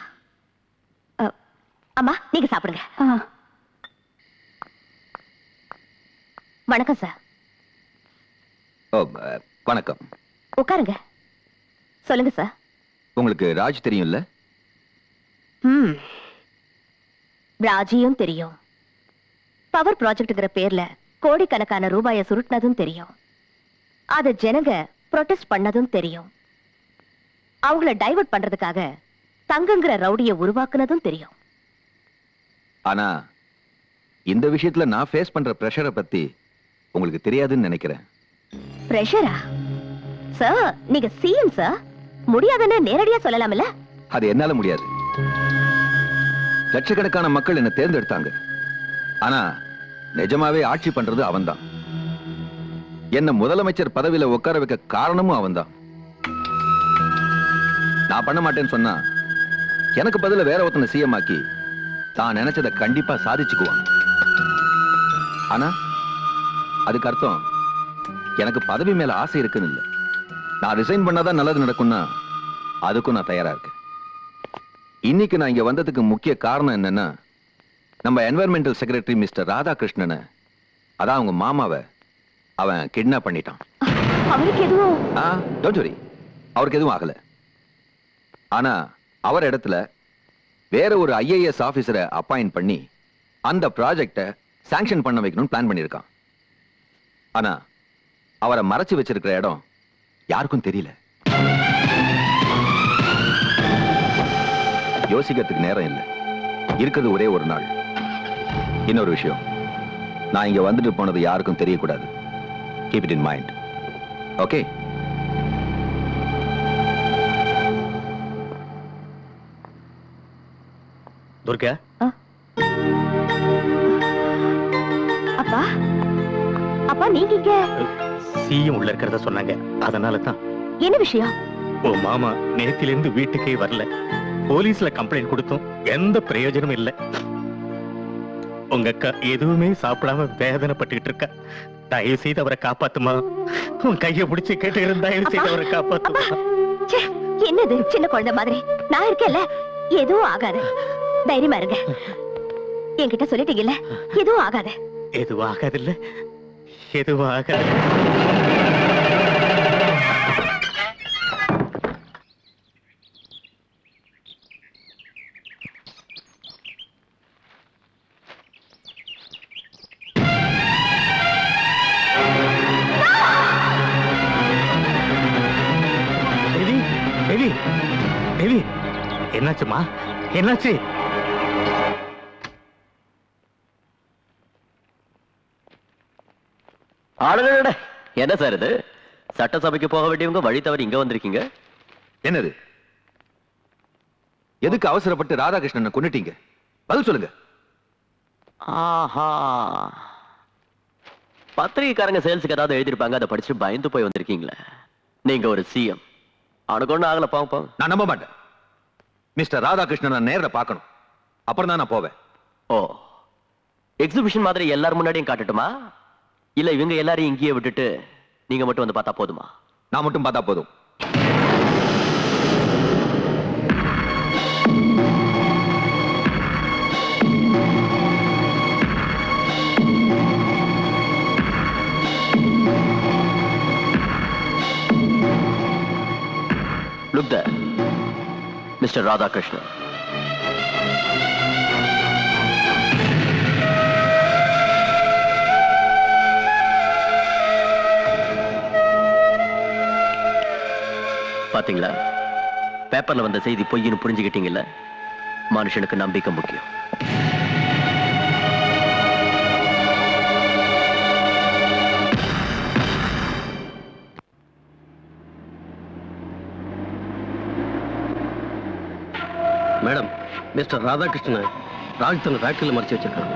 அம்மா நீங்க சாப்பிடுங்க வணக்கம் சார் ஓ அஹ், வணக்கம் உட்காருங்க சொல்லுங்க சார் உங்களுக்கு ராஜ் தெரியும்ல ம் ராஜியும் தெரியும் பவர் ப்ராஜெக்ட்ங்கிற பேர்ல கோடிக்கணக்கான ரூபாயை சுருட்டினதும் தெரியும் அத ஜனங்க ப்ரொடெஸ்ட் பண்ணதும் தெரியும் அவங்கள டைவர்ட் பண்றதுக்காக தங்கங்கிற ரவுடிய உருவாக்குனதும் தெரியும் ஆனா இந்த விஷயத்துல நான் ஃபேஸ் பண்ற பிரஷரை பத்தி உங்களுக்கு தெரியாதுன்னு நினைக்கிறேன் பிரஷரா சார் நீங்க சிஎம் சார் முடியாதுன்னு நேரடியா சொல்லலாம்ல அது என்னால முடியாது லட்சக்கணக்கான மக்கள் என்ன தேர்ந்தெடுத்தாங்க ஆனா நிஜமாவே ஆட்சி பண்றது அவன்தான் என்ன முதலமைச்சர் பதவியில உட்கார வைக்க காரணமும் அவன்தான் நான் பண்ண மாட்டேன்னு சொன்னா எனக்கு பதிலா வேற ஒருத்தனை சிஎம் ஆக்கி தான் நினைச்சதை கண்டிப்பா சாதிச்சுக்குவான் ஆனா அதுக்கு அர்த்தம் எனக்கு பதவி மேல ஆசை இருக்குன்னு இல்ல நான் ரிசைன் பண்ணாதான் நல்லது நடக்கும்னா அதுக்கும் நான் தயாரா இருக்கேன் இன்னைக்கு நான் இங்க வந்ததுக்கு முக்கிய காரணம் என்னன்னா நம்ம என்வரன்மெண்டல் செக்ரட்டரி மிஸ்டர் ராதாகிருஷ்ணனை அதான் அவங்க மாமாவை அவன் கிட்னாப் பண்ணிட்டான் அவருக்கு எதுவும் ஆ டோன்ட் வரி அவருக்கு எதுவும் ஆகல ஆனா அவர் இடத்துல வேற ஒரு ஐஏஎஸ் ஆபீசரை அப்பாயிண்ட் பண்ணி அந்த ப்ராஜெக்டை சாங்ஷன் பண்ண வைக்கணும்னு பிளான் பண்ணியிருக்கான் ஆனா அவரை மறைச்சு வச்சிருக்கிற இடம் யாருக்கும் தெரியல யோசிக்கிறதுக்கு நேரம் இல்லை இருக்கிறது ஒரே ஒரு நாள் இன்னொரு விஷயம் நான் இங்க வந்துட்டு போனது யாருக்கும் தெரியக்கூடாது keep it in mind okay Durga அப்பா அப்பா நீங்க இங்க சிஎம் உள்ள இருக்கிறத சொன்னாங்க அதனால தான் என்ன விஷயம் உன் மாமா நேத்திலிருந்து வீட்டுக்கே வரல போலீஸ்ல கம்ப்ளைண்ட் கொடுத்தும் எந்த பிரயோஜனமும் இல்ல உங்க அக்கா எதுவுமே சாப்பிடாம வேதனைப்பட்டுக்கிட்டு இருக்கா தயவு செய்து அவரை காப்பாத்துமா உன் கையை பிடிச்சு கேட்டு தயவு செய்து அவரை காப்பாத்துமா ச்சே, என்னது சின்ன குழந்தை மாதிரி நான் இருக்கேன்ல எதுவும் ஆகாது தைரியமா இருங்க என்கிட்ட சொல்லிட்டீங்கல்ல எதுவும் ஆகாது எதுவும் ஆகாதில்ல எதுவும் ஆகாது தேவி தேவி தேவி என்னாச்சுமா என்னாச்சு ஆளுநட என்ன சார் இது சட்டசபைக்கு போக வேண்டியவங்க வழி தவறி இங்க வந்திருக்கீங்க என்னது எதுக்கு அவசரப்பட்டு ராதாகிருஷ்ணனை கொன்னுட்டீங்க பதில் சொல்லுங்க ஆஹா பத்திரிகைக்காரங்க சேல்ஸுக்கு ஏதாவது எழுதிருப்பாங்க அதை படிச்சு பயந்து போய் வந்திருக்கீங்களே நீங்க ஒரு சிஎம் அவனுக்கு ஒண்ணும் ஆகல பாவம் பாவம் நான் நம்ப மாட்டேன் மிஸ்டர் ராதாகிருஷ்ணன் நான் நேர்ல பார்க்கணும் அப்புறம் தான் நான் போவேன் ஓ எக்ஸிபிஷன் மாதிரி எல்லாரும் முன்னாடியும் காட்டட்டுமா இல்ல இவங்க எல்லாரையும் இங்கேயே விட்டுட்டு நீங்க மட்டும் வந்து பார்த்தா போதுமா நான் மட்டும் பார்த்தா போதும் Look there. Mr. Radhakrishnan. பாத்தீங்களா பேப்பர்ல வந்த செய்தி பொய்ன்னு புரிஞ்சுக்கிட்டீங்கல்ல மனுஷனுக்கு நம்பிக்கை முக்கியம் மேடம் மிஸ்டர் ராதாகிருஷ்ணன் ராஜ் தன் ஃபேக்டரியில் மறைச்சு வச்சிருக்கான்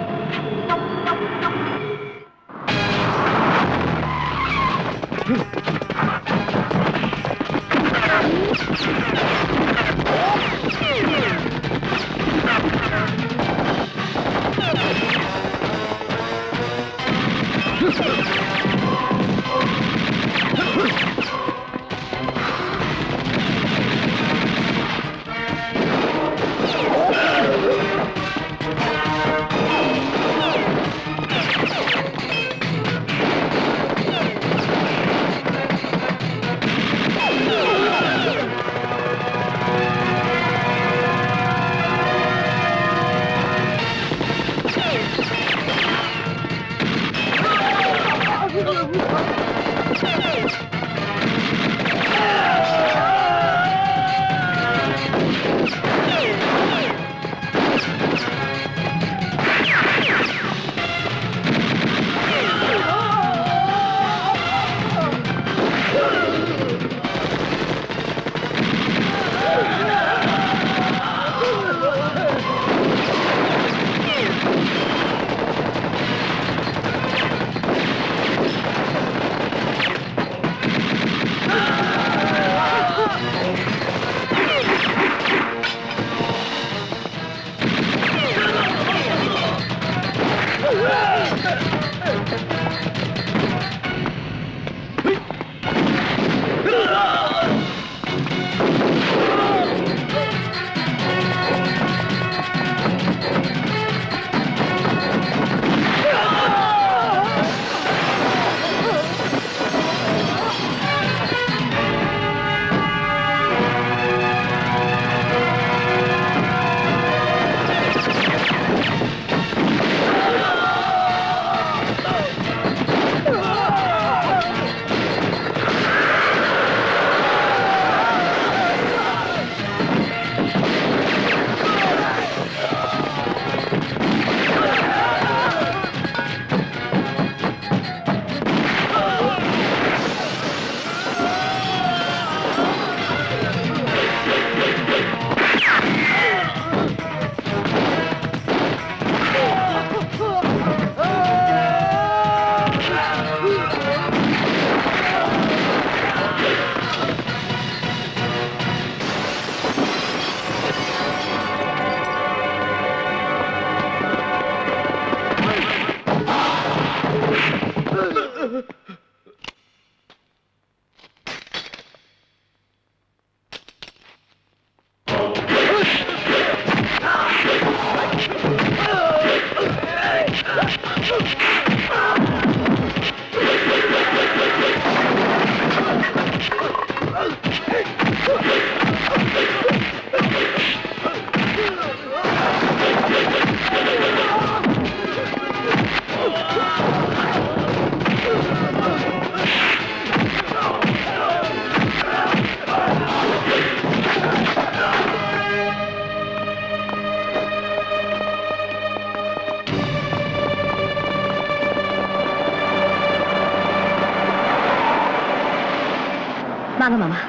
வாங்க மாமா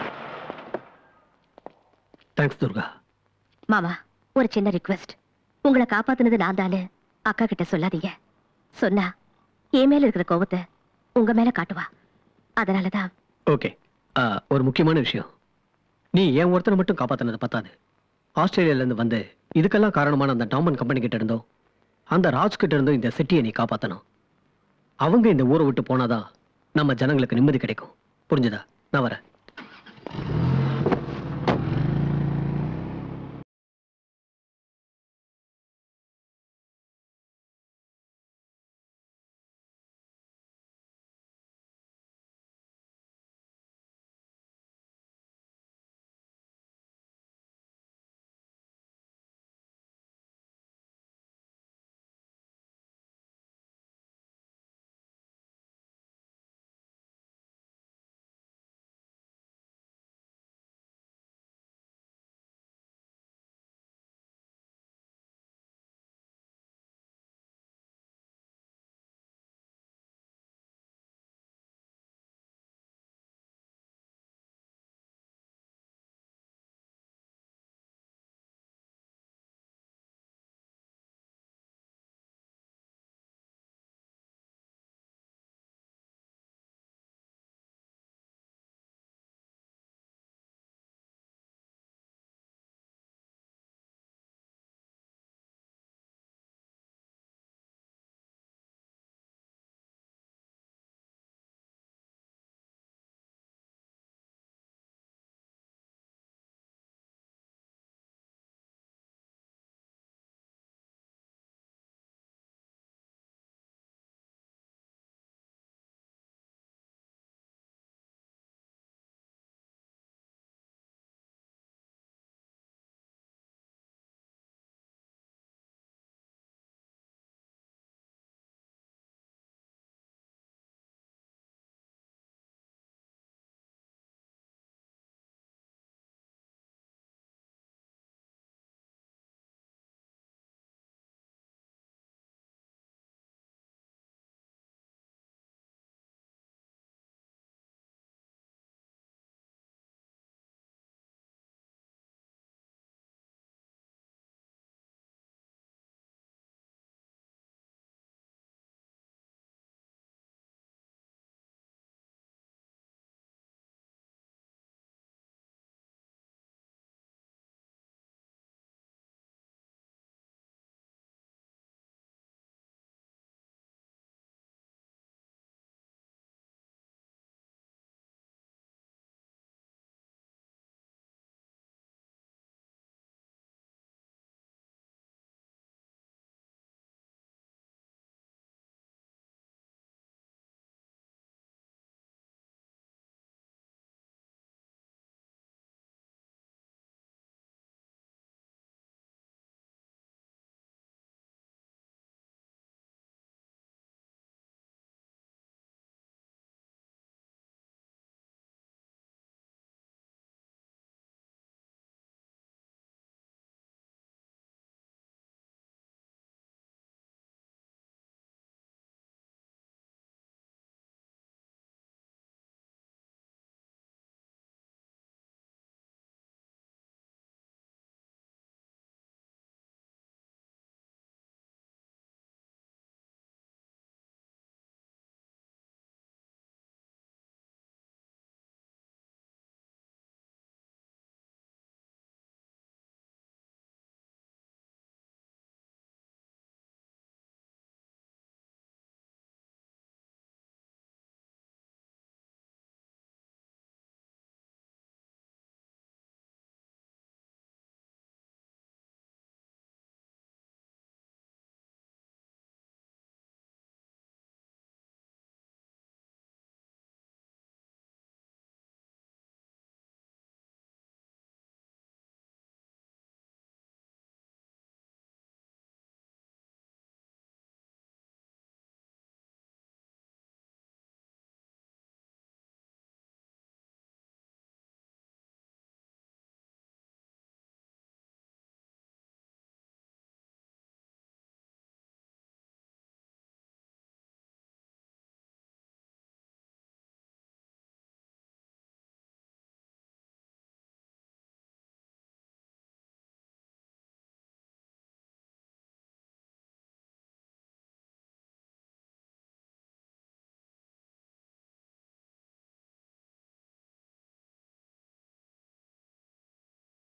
தேங்க்ஸ் துர்கா மாமா ஒரு சின்ன ரிக்வெஸ்ட் உங்களை காப்பாத்துனது நான் தானே அக்கா கிட்ட சொல்லாதீங்க சொன்னா என் மேல இருக்கிற கோபத்தை உங்க மேல காட்டுவா அதனாலதான் ஓகே ஒரு முக்கியமான விஷயம் நீ என் ஒருத்தனை மட்டும் காப்பாத்தினது பத்தாது ஆஸ்திரேலியால இருந்து வந்து இதுக்கெல்லாம் காரணமான அந்த டாமன் கம்பெனி கிட்ட இருந்தோ அந்த ராஜ் கிட்ட இருந்தோ இந்த சிட்டியை நீ காப்பாத்தணும் அவங்க இந்த ஊரை விட்டு போனாதான் நம்ம ஜனங்களுக்கு நிம்மதி கிடைக்கும் புரிஞ்சுதா நான் வரேன்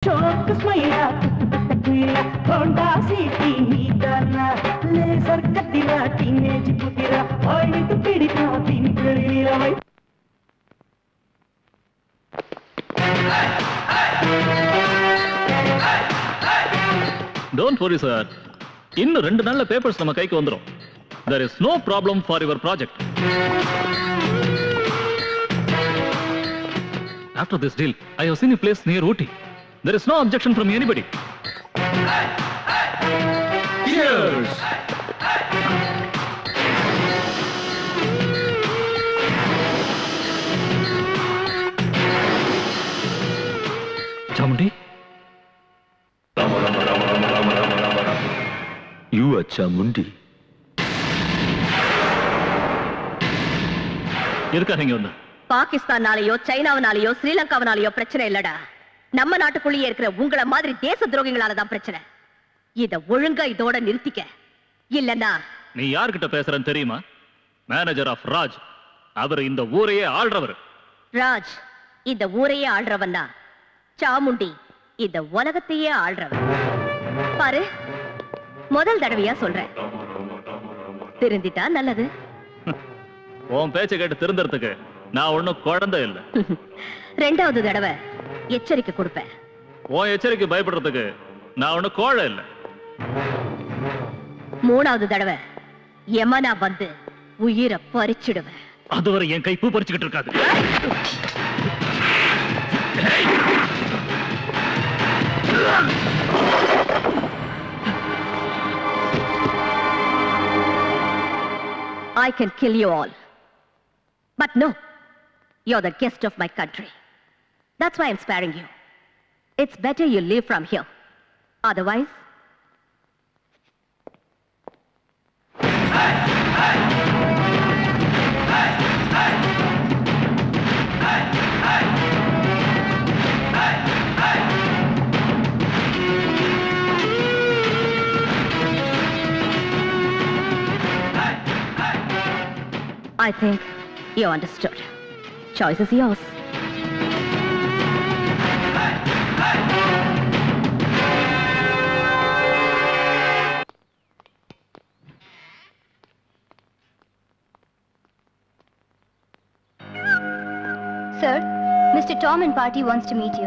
சோக்கு ஸ்மைலா குயிலா ஹோண்டா சிட்டி நீதானா லேசர் கத்திரா டீனேஜ் புத்திரா அழித்து பிடிப்பா திங்களில் இளமை டோன்ட் வரி சார் இன்னும் ரெண்டு நாள்ல பேப்பர்ஸ் நம்ம கைக்கு வந்துரும் there is no problem for your project after this deal i have seen a place near ooty there is no objection from anybody cheers Chamundi you அச்சா முண்டி எதுக்காக இங்க வந்த பாகிஸ்தானாலேயோ சைனாவினாலேயோ ஸ்ரீலங்காவினாலேயோ பிரச்சனை இல்லடா நம்ம நாட்டுக்குள்ளேயே இருக்கிற உங்கள மாதிரி தேச துரோகிகளால தான் பிரச்சனை இத ஒழுங்கா இதோட நிறுத்திக்க இல்லன்னா நீ யார்கிட்ட பேசுறன்னு தெரியுமா மேனேஜர் ஆஃப் ராஜ் அவர் இந்த ஊரையே ஆள்றவர் ராஜ் இந்த ஊரையே ஆள்றவன்னா சாமுண்டி இந்த உலகத்தையே ஆள்றவன் பாரு முதல் தடவையா சொல்றேன் திருந்திட்டா நல்லது உன் பேச்சை கேட்டு திருந்தறதுக்கு நான் ஒண்ணும் குழந்தை இல்ல ரெண்டாவது தடவை எச்சரிக்கை கொடுப்பேன் உன் எச்சரிக்கை பயப்படுறதுக்கு நான் ஒண்ணும் கோழை இல்ல மூணாவது தடவை யமனா வந்து உயிரை பறிச்சிடுவேன் அதுவரை என் கை பூ பறிச்சுக்கிட்டு இருக்காது I can kill you all. But no, you're the guest of my country. That's why I'm sparing you. It's better you leave from here. Otherwise, I think you understood. Choice is yours. Sir, Mr. Tom and party wants to meet you.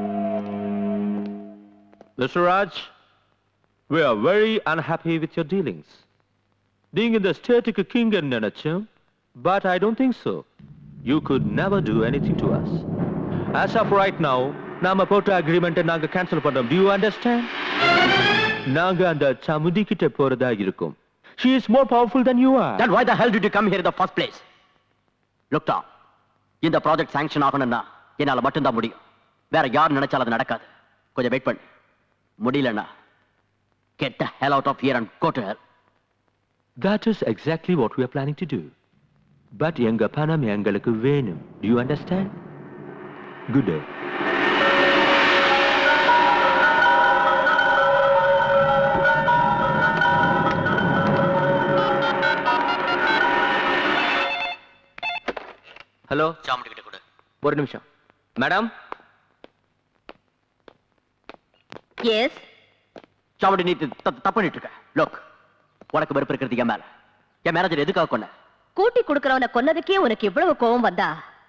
Mr. Raj, we are very unhappy with your dealings. Being in the static king and நினைச்சோம் but I don't think so. You could never do anything to us. As of right now, நாம போட்ட அக்ரிமெண்ட்டை நாங்க கேன்சல் பண்றோம். Do you understand? நாங்க அந்த சமுதி கிட்ட போறதா இருக்கும். She is more powerful than you are. Then why the hell did you come here in the first place? Look, Tom, இந்த ப்ராஜெக்ட் சாங்ஷன் ஆகணும்னா என்னால மட்டும்தான் முடியும் வேற யார் நினைச்சாலும் அது நடக்காது கொஞ்சம் வெயிட் பண்ணு முடியலன்னா get the hell out of here and go to hell That is exactly what we are planning to do. But எங்க பணம் எங்களுக்கு வேணும். Do you understand? Good day. Hello Chamundi கிட்ட கொடு ஒரு நிமிஷம் மேடம் Yes? சாமுண்டி நீ த- த- தப்பு பண்ணிட்டு இருக்க லோக் உனக்கு வெறுப்பு இருக்கிறது என் மேல என் மேனேஜர் எதுக்காக கொன்ன கூட்டி கொடுக்கறவனை கொன்னதுக்கே உனக்கு இவ்வளவு கோபம் வந்தா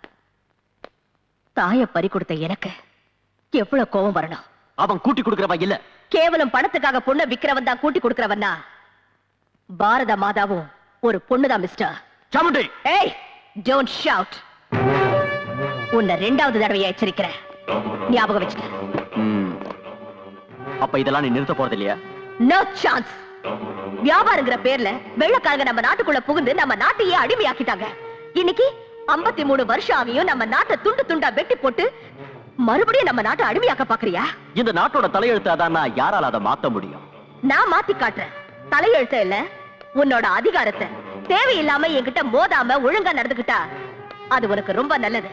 தாய பறி கொடுத்த எனக்கு எவ்வளவு கோபம் வரணும் அவன் கூட்டி கொடுக்கறவன் இல்ல கேவலம் பணத்துக்காக பொண்ணை விக்கிறவன் தான் கூட்டி கொடுக்கறவன்னா பாரத மாதாவும் ஒரு பொண்ணுதான் மிஸ்டர் சாமுண்டி ஏய் டோன்ட் ஷவுட் உன்னை ரெண்டாவது தடவையா எச்சரிக்கிறேன் ஞாபகம் வச்சுக்க ம். அப்ப இதெல்லாம் நீ நிறுத்த போறது இல்லையா நோ சான்ஸ் வியாபாரங்கிற பேர்ல வெள்ளக்காரங்க நம்ம நாட்டுக்குள்ள புகுந்து நம்ம நாட்டையே அடிமையாக்கிட்டாங்க இன்னைக்கு 53 மூணு வருஷம் ஆகியும் நம்ம நாட்டை துண்டு துண்டா வெட்டி போட்டு மறுபடியும் நம்ம நாட்டை அடிமையாக்க பாக்குறியா இந்த நாட்டோட தலையெழுத்து அதான் யாரால அதை மாத்த முடியும் நான் மாத்தி காட்டுறேன் தலையெழுத்த இல்ல உன்னோட அதிகாரத்தை தேவையில்லாம என்கிட்ட மோதாம ஒழுங்கா நடந்துக்கிட்டா அது உனக்கு ரொம்ப நல்லது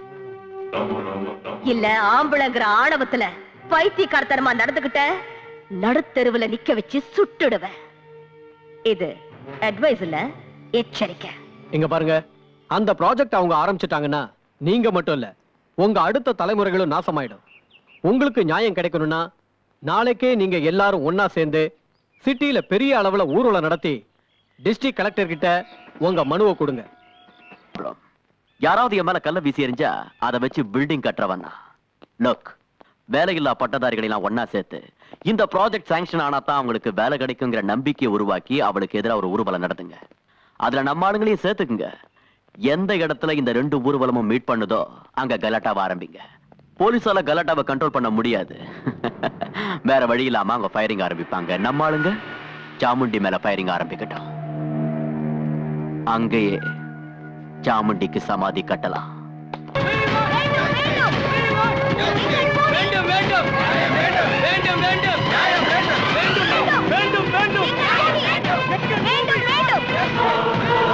இல்ல ஆம்பளைங்கிற ஆணவத்துல பைத்தியக்காரத்தனமா நடந்துகிட்ட நடுத்தெருவுல நிக்க வச்சு சுட்டுடுவேன் இது அட்வைஸ் இல்ல எச்சரிக்கை இங்க பாருங்க அந்த ப்ராஜெக்ட் அவங்க ஆரம்பிச்சிட்டாங்கன்னா நீங்க மட்டும் இல்ல உங்க அடுத்த தலைமுறைகளும் நாசமாயிடும் உங்களுக்கு நியாயம் கிடைக்கணும்னா நாளைக்கே நீங்க எல்லாரும் ஒண்ணா சேர்ந்து சிட்டியில பெரிய அளவுல ஊர்வலம் நடத்தி டிஸ்ட்ரிக்ட் கலெக்டர் கிட்ட உங்க மனுவை கொடுங்க யாராவது என் மேல கல்ல வீசி எறிஞ்சா அதை வச்சு பில்டிங் கட்டுறவன் லுக் வேலையில்லா பட்டதாரிகளை எல்லாம் ஒண்ணா சேர்த்து இந்த ப்ராஜெக்ட் சாங்ஷன் ஆனா தான் அவங்களுக்கு வேலை கிடைக்குங்கிற நம்பிக்கையை உருவாக்கி அவளுக்கு எதிராக ஒரு ஊர்வலம் நடத்துங்க அதுல நம்ம ஆளுங்களையும் சேர்த்துக்குங்க எந்த இடத்துல இந்த ரெண்டு ஊர்வலமும் மீட் பண்ணுதோ அங்க கலாட்டாவை ஆரம்பிங்க போலீஸால கலாட்டாவை கண்ட்ரோல் பண்ண முடியாது வேற வழி இல்லாம அவங்க ஃபயரிங் ஆரம்பிப்பாங்க நம்ம ஆளுங்க சாமுண்டி மேல ஃபயரிங் ஆரம்பிக்கட்டும் அங்கேயே சாமுண்டிக்கு சமாதி கட்டலாம் வேண்டும் வேண்டும் வேண்டும் வேண்டும் வேண்டும் வேண்டும் வேண்டும் வேண்டும் வேண்டும்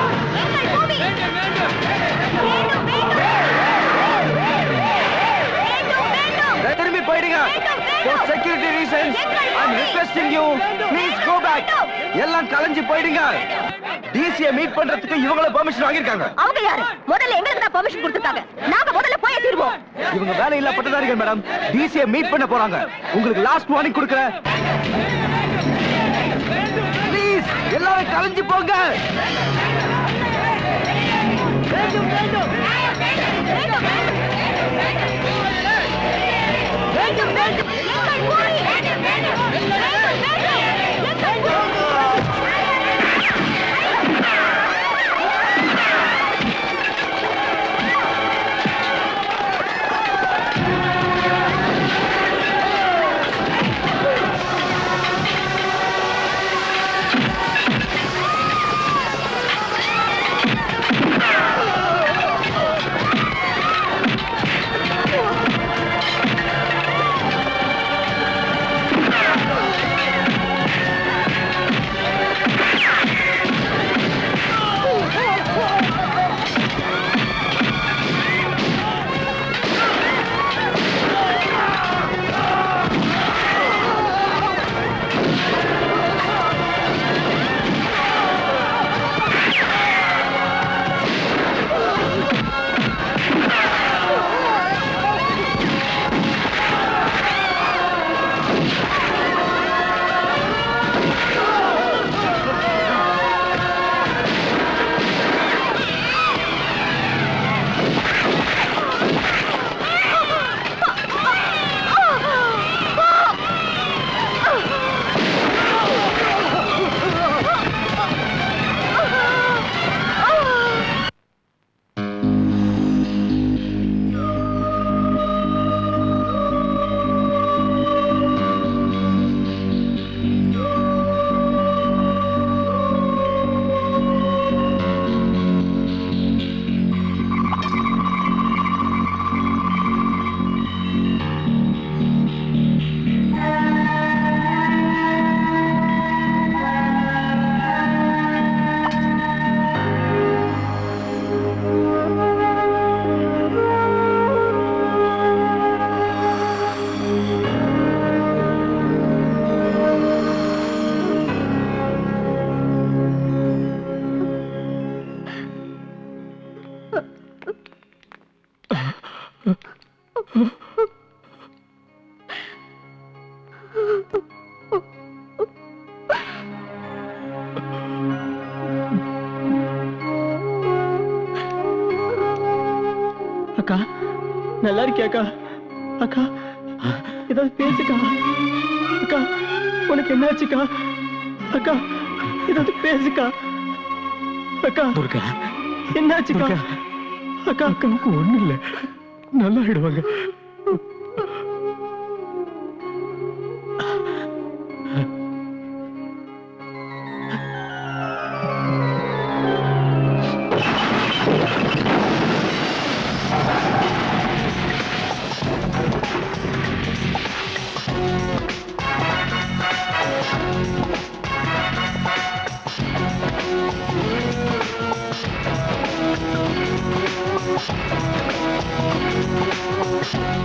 திரும்பி போயிடுங்க for security reasons i'm requesting you please go back எல்லாம் கலைஞ்சு போயிடுங்க டிசியை மீட் பண்றதுக்கு இவங்கள பெர்மிஷன் வாங்கியிருக்காங்க அவங்க யாரு முதல்ல எங்களுக்கு தான் பெர்மிஷன் கொடுத்துருக்காங்க நாங்க முதல்ல போய் தீர்வோம் இவங்க வேலையில்லா பட்டதாரிகள் மேடம் டிசியை மீட் பண்ண போறாங்க உங்களுக்கு லாஸ்ட் வார்னிங் கொடுக்குறேன் ப்ளீஸ் எல்லாரும் கலைஞ்சு போங்க வேண்டும் வேண்டும் வேண்டும் வேண்டும் எங்கள் பூமி வேண்டும் வேண்டும் வேண்டும் வேண்டும் எங்கள் பூமி அக்கா நல்லா இருக்கியா அக்கா அக்கா ஏதாவது பேசுக்கா அக்கா உனக்கு என்னாச்சுக்கா அக்கா ஏதாவது பேசுக்கா அக்கா துர்கா என்னாச்சுக்கா அக்கா அக்காவுக்கு ஒண்ணு இல்ல நல்லா ஆயிடுவாங்க Thank you.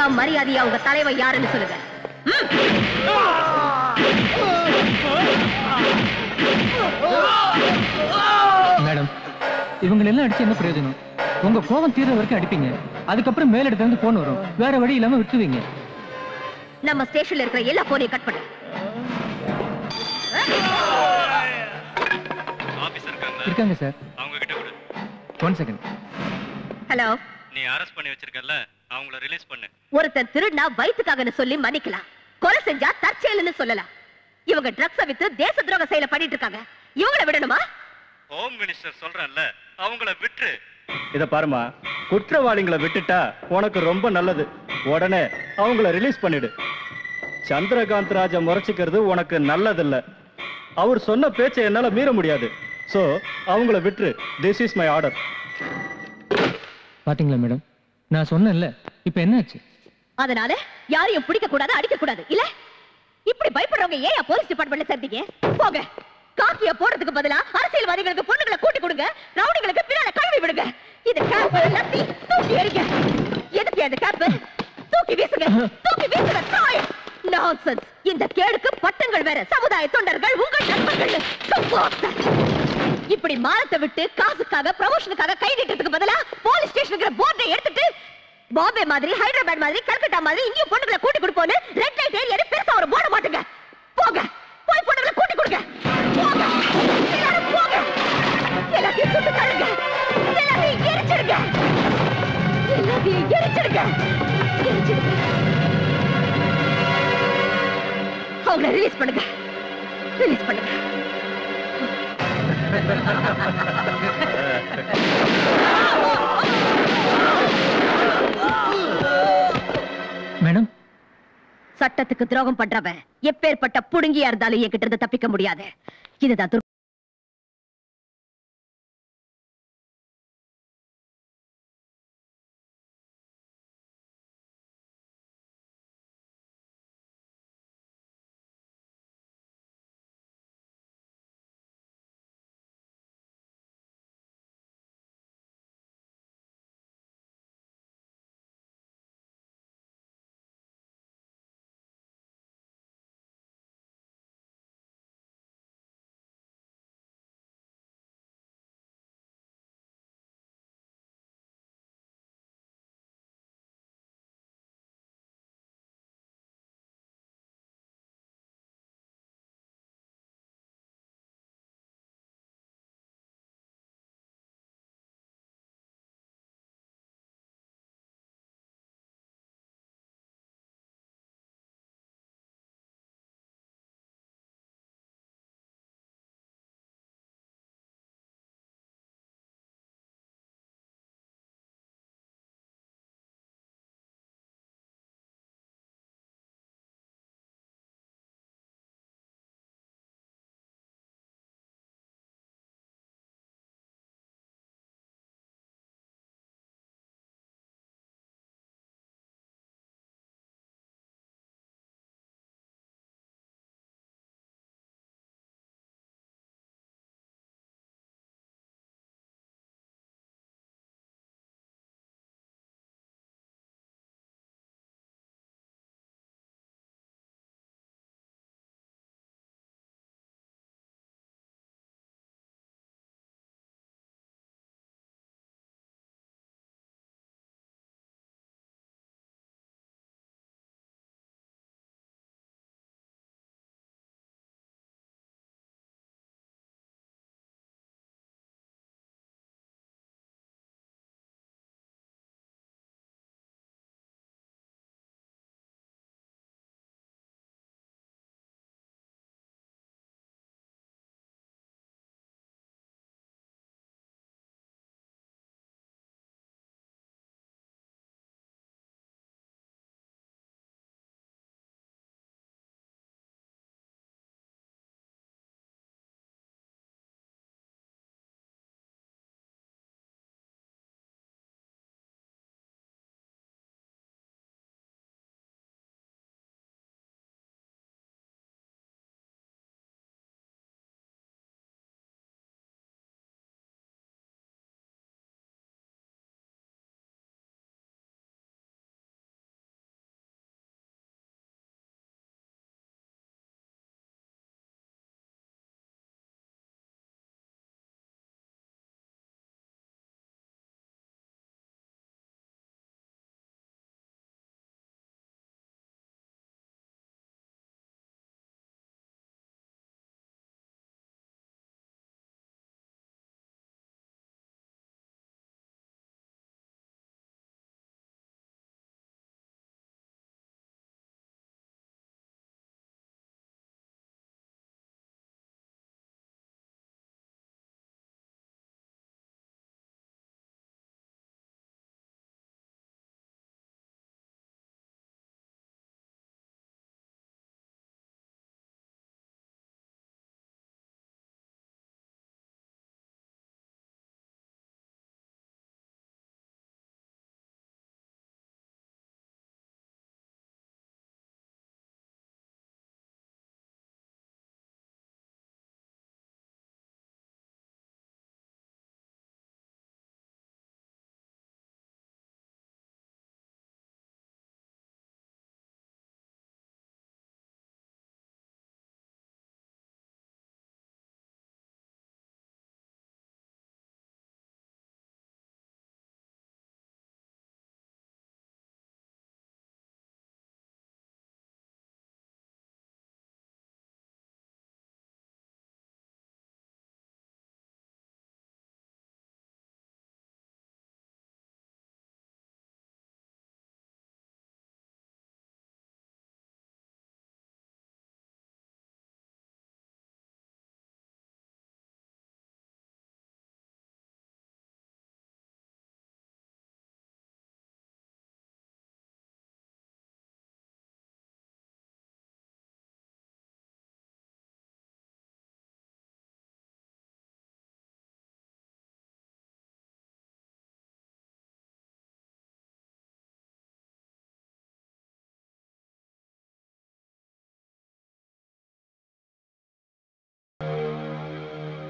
மரியாதையா உங்க தலைவன் யாருன்னு சொல்லுங்க மேடம் இவங்க எல்லாம் அடிச்சு என்ன பிரயோஜனம் உங்க கோபம் தீர்ற வரைக்கும் அடிப்பீங்க அதுக்கப்புறம் மேலிடத்துல இருந்து போன் வரும் வேற வழி இல்லாம விட்டுருவீங்க நம்ம ஸ்டேஷன்ல இருக்கிற எல்லா போனையும் கட் பண்ணு இருக்காங்க சார் அவங்க கிட்ட கொடு ஒன் செகண்ட் ஹலோ நீ அரெஸ்ட் பண்ணி வச்சிருக்கல அவங்கள ரிலீஸ் பண்ணு ஒருத்தன் திருடினா வயிற்றுக்காகன்னு சொல்லி மன்னிக்கலாம் கொலை செஞ்சா தற்செயல்னு சொல்லலாம் இவங்க ட்ரக்ஸ வித்து தேச துரோக செயலை பண்ணிட்டு இருக்காங்க இவங்கள விடணுமா ஹோம் மினிஸ்டர் சொல்றேன்ல அவங்கள விட்டுரு இத பாருமா குற்றவாளிகளை விட்டுட்டா உனக்கு ரொம்ப நல்லது உடனே அவங்கள ரிலீஸ் பண்ணிடு சந்திரகாந்த் ராஜா முறைச்சிக்கிறது உனக்கு நல்லதில்ல அவர் சொன்ன பேச்சை என்னால மீற முடியாது சோ அவங்கள விட்டுரு திஸ் இஸ் மை ஆர்டர் பாத்தீங்களா மேடம் நான் சொன்னேன்ல இப்ப என்னாச்சு அதனால யாரையும் பிடிக்க கூடாது அடிக்க கூடாது இல்ல இப்படி பயப்படுறவங்க ஏன் போலீஸ் டிபார்ட்மெண்ட்ல சேர்த்தீங்க போங்க காக்கிய போடுறதுக்கு பதிலா அரசியல்வாதிகளுக்கு பொண்ணுங்களை கூட்டி கொடுங்க ரவுடிகளுக்கு பின்னால கழுவி விடுங்க இது கேப் லத்தி தூக்கி எறிங்க எதுக்கு அந்த கேப் தூக்கி வீசுங்க தூக்கி வீசுங்க தாய் நான்சென்ஸ் இந்த கேடுக்கு பட்டங்கள் வேற சமுதாய தொண்டர்கள் உங்கள் நண்பர்கள் சும்மாத்த. இப்படி மானத்தை விட்டு காசுக்காக ப்ரமோஷனுக்காக கை நீட்டத்துக்கு பதிலா போலீஸ் ஸ்டேஷனுக்கு போர்டை எடுத்துட்டு பாம்பே மாதிரி ஹைதராபாத் மாதிரி கல்கட்டா மாதிரி இங்கேயும் பொண்ணுங்களை கூட்டி கொடுப்போன்னு ரெட் லைட் ஏரியா பெருசா ஒரு போட மாட்டுங்க போங்க போய் பொண்ணுங்களை கூட்டி கொடுங்க போங்க எல்லாரும் போங்க எல்லாத்தையும் சுட்டு தள்ளுங்க எல்லாத்தையும் எரிச்சிடுங்க எல்லாத்தையும் எரிச்சிடுங்க எரிச்சிடுங்க அவங்கள ரிலீஸ் பண்ணுங்க ரிலீஸ் பண்ணுங்க மேடம் சட்டத்துக்கு துரோகம் பண்றவன் எப்பேற்பட்ட புடுங்கியா இருந்தாலும் என்கிட்ட இருந்து தப்பிக்க முடியாது இதுதான் துர்கா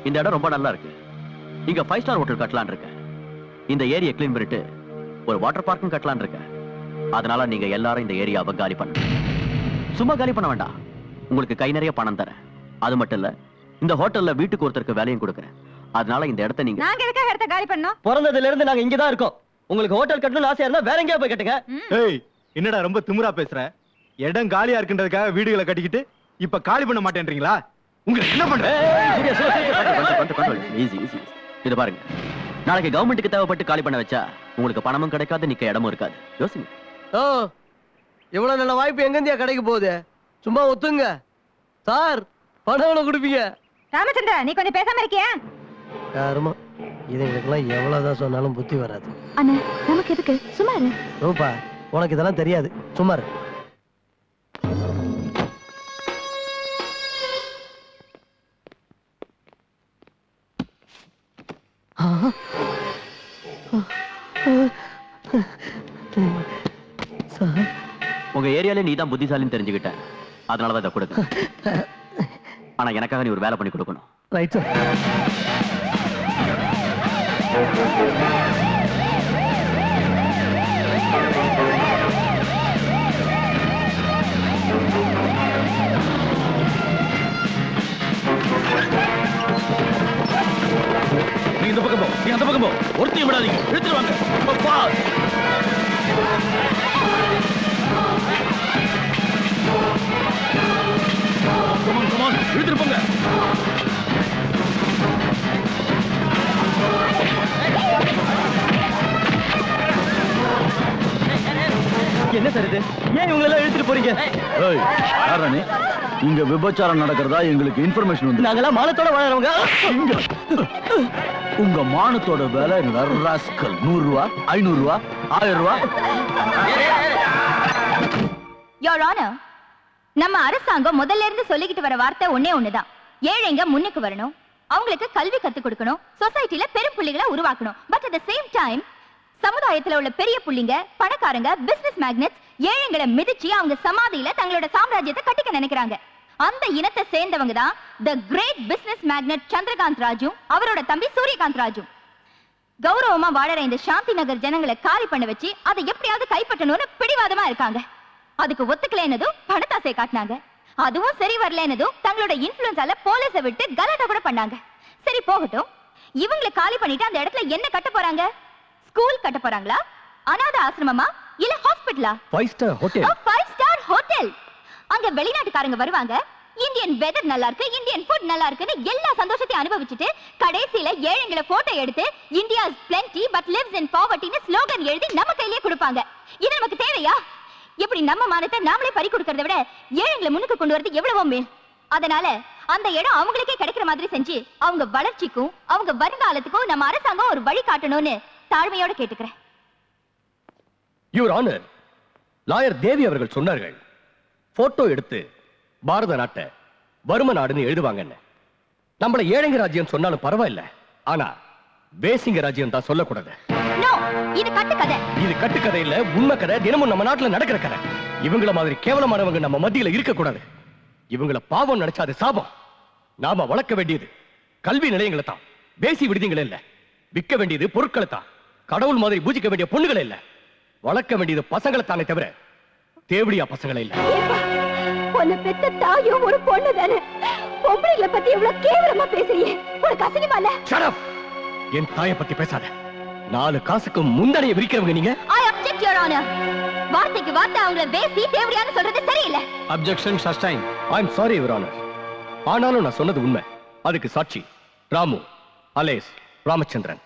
இந்த இடம் ரொம்ப நல்லா இருக்கு இங்க ஃபைவ் ஸ்டார் ஹோட்டல் கட்டலாம்னு இருக்கேன் இந்த ஏரியை க்ளீன் பண்ணிட்டு ஒரு வாட்டர் பார்க்கும் கட்டலாம்னு இருக்கேன் அதனால நீங்க எல்லாரும் இந்த ஏரியாவை காலி பண்ணுங்க சும்மா காலி பண்ண வேண்டாம் உங்களுக்கு கை நிறைய பணம் தரேன் அது மட்டும் இல்ல இந்த ஹோட்டல்ல வீட்டுக்கு ஒருத்தருக்கு வேலையும் கொடுக்குறேன் அதனால இந்த இடத்த நீங்க நாங்க எதுக்காக இடத்த காலி பண்ணோம் பிறந்ததுல இருந்து நாங்க இங்க தான் இருக்கோம் உங்களுக்கு ஹோட்டல் கட்டணும்னு ஆசையா இருந்தா வேற எங்கேயா போய் கட்டுங்க ஏய் என்னடா ரொம்ப திமிரா பேசுற இடம் காலியா இருக்குன்றதுக்காக வீடுகளை கட்டிக்கிட்டு இப்ப காலி பண்ண மாட்டேன்றீங்களா உங்களுக்கு என்ன பண்ற ஈஸி ஈஸி இது பாருங்க நாளைக்கு கவர்மெண்ட்டுக்கு தேவைப்பட்டு காலி பண்ண வச்சா உங்களுக்கு பணமும் கிடைக்காது நிக்க இடமும் இருக்காது யோசிங்க ஓ இவ்வளவு நல்ல வாய்ப்பு எங்கேருந்தியா கிடைக்க போகுது சும்மா ஒத்துங்க சார் பணம் எவ்வளவு கொடுப்பீங்க ராமச்சந்திரா நீ கொஞ்சம் பேசாம இருக்கியா யாருமா இதுங்களுக்கெல்லாம் எவ்வளவுதான் சொன்னாலும் புத்தி வராது அண்ணா நமக்கு எதுக்கு சும்மா இரு ரூபா உனக்கு இதெல்லாம் தெரியாது சும்மா இரு. உங்க ஏரியால நீ தான் புத்திசாலின்னு தெரிஞ்சுக்கிட்டேன் அதனாலதான் இதை கொடுக்க ஆனா எனக்காக நீ ஒரு வேலை பண்ணி கொடுக்கணும் ரைட் சார் நீ இந்த பக்கம் போ நீ அந்த பக்கம் போ ஒருத்தையும் விடாதீங்க இழுத்துட்டு வாங்க பா கமான் கமான் இழுத்துட்டு போங்க என்ன சார் இது ஏன் இவங்க எல்லாம் இழுத்துட்டு போறீங்க ஏய் யாரா நீ இங்க விபச்சாரம் நடக்கிறதா எங்களுக்கு இன்ஃபர்மேஷன் வந்து நாங்கெல்லாம் மானத்தோட வாழறவங்க இங்க. உங்க மானத்தோட விலை ராஸ்கல் நூறு ரூபா ஐநூறு ரூபா ஆயிரம் ரூபா யோர் ஆனர் நம்ம அரசாங்கம் முதல்ல இருந்து சொல்லிக்கிட்டு வர வார்த்தை ஒண்ணே ஒண்ணுதான் ஏழைங்க முன்னுக்கு வரணும் அவங்களுக்கு கல்வி கத்து கொடுக்கணும் சொசைட்டில பெரும் புள்ளிகளை உருவாக்கணும் பட் அட் சேம் டைம் சமுதாயத்துல உள்ள பெரிய புள்ளிங்க பணக்காரங்க பிசினஸ் மேக்னெட்ஸ் ஏழைங்களை மிதிச்சு அவங்க சமாதியில தங்களோட சாம்ராஜ்யத்தை கட்டிக்க நினைக்கிறாங்க அந்த இனத்தை சேர்ந்தவங்க தான் the great business magnate Chandrakant Raju அவரோட தம்பி சூரியகாந்த் ராஜு கௌரவமா வாழற இந்த சாந்தி நகர் ஜனங்களை காலி பண்ண வச்சு அதை எப்படியாவது கைப்பற்றணும்னு பிடிவாதமா இருக்காங்க அதுக்கு ஒத்துக்கலைன்னதும் பணத்தாசை காட்டினாங்க அதுவும் சரி வரலன்னதும் தங்களோட இன்ஃபுளுன்ஸால போலீஸை விட்டு கலாட்டா கூட பண்ணாங்க சரி போகட்டும் இவங்களை காலி பண்ணிட்டு அந்த இடத்துல என்ன கட்ட போறாங்க ஸ்கூல் கட்ட போறாங்களா அனாதை ஆசிரமமா இல்ல ஹாஸ்பிட்டலா five star hotel five star hotel அங்க வெளிநாட்டுக்காரங்க வருவாங்க இந்தியன் வெதர் நல்லா இருக்கு இந்தியன் ஃபுட் நல்லா இருக்குன்னு எல்லா சந்தோஷத்தையும் அனுபவிச்சுட்டு கடைசியில ஏழைங்களை போட்டோ எடுத்து India plenty but lives in பாவர்ட்டின்னு ஸ்லோகன் எழுதி நம்ம கையிலே கொடுப்பாங்க இது நமக்கு தேவையா இப்படி நம்ம மானத்தை நாமளே பறி கொடுக்கறத விட ஏழைங்களை முன்னுக்கு கொண்டு வரது எவ்வளவோ மேல் அதனால அந்த இடம் அவங்களுக்கே கிடைக்கிற மாதிரி செஞ்சு அவங்க வளர்ச்சிக்கும் அவங்க வருங்காலத்துக்கும் நம்ம அரசாங்கம் ஒரு வழி காட்டணும்னு தாழ்மையோட கேட்டுக்கிறேன் யுவர் ஆனர் லாயர் தேவி அவர்கள் சொன்னார்கள் போட்டோ எடுத்து பாரத நாட்டை வறும நாடுன்னு எழுதுவாங்கன்னு நம்மள ஏழைங்க ராஜ்யம் சொன்னாலும் பரவாயில்ல ஆனா வேசிங்க ராஜ்யம் தான் சொல்லக்கூடாது நோ இது கட்டுக்கதை இது கட்டுக்கதை இல்ல உண்மை கதை தினமும் நம்ம நாட்டுல நடக்கிற கதை இவங்கள மாதிரி கேவலமானவங்க நம்ம மத்தியில இருக்க கூடாது இவங்கள பாவம் நினைச்சா அது சாபம் நாம வளர்க்க வேண்டியது கல்வி நிலையங்களை தான் பேசி விடுதிகளை இல்ல விற்க வேண்டியது பொருட்களை தான் கடவுள் மாதிரி பூஜிக்க வேண்டிய பொண்ணுகளை இல்ல வளர்க்க வேண்டியது பசங்களை தானே தவிர தேவடியா பசங்களை இல்ல உன்னை பெத்த தாயும் ஒரு பொண்ணு தானே பொம்பளைங்களை பத்தி எவ்வளவு கேவலமா பேசுறியே உனக்கு அசிங்கமா இல்ல Shut up! என் தாயை பத்தி பேசாத நாலு காசுக்கு முந்தனைய விரிக்கிறவங்க நீங்க ஐ அப்செக்ட் யுவர் ஆனர் வார்த்தைக்கு வார்த்தை அவங்கள பேசி தேவடியான்னு சொல்றது சரியில்லை objection sustain I am sorry your honour ஆனாலும் நான் சொன்னது உண்மை அதுக்கு சாட்சி ராமு அலேஸ் ராமச்சந்திரன்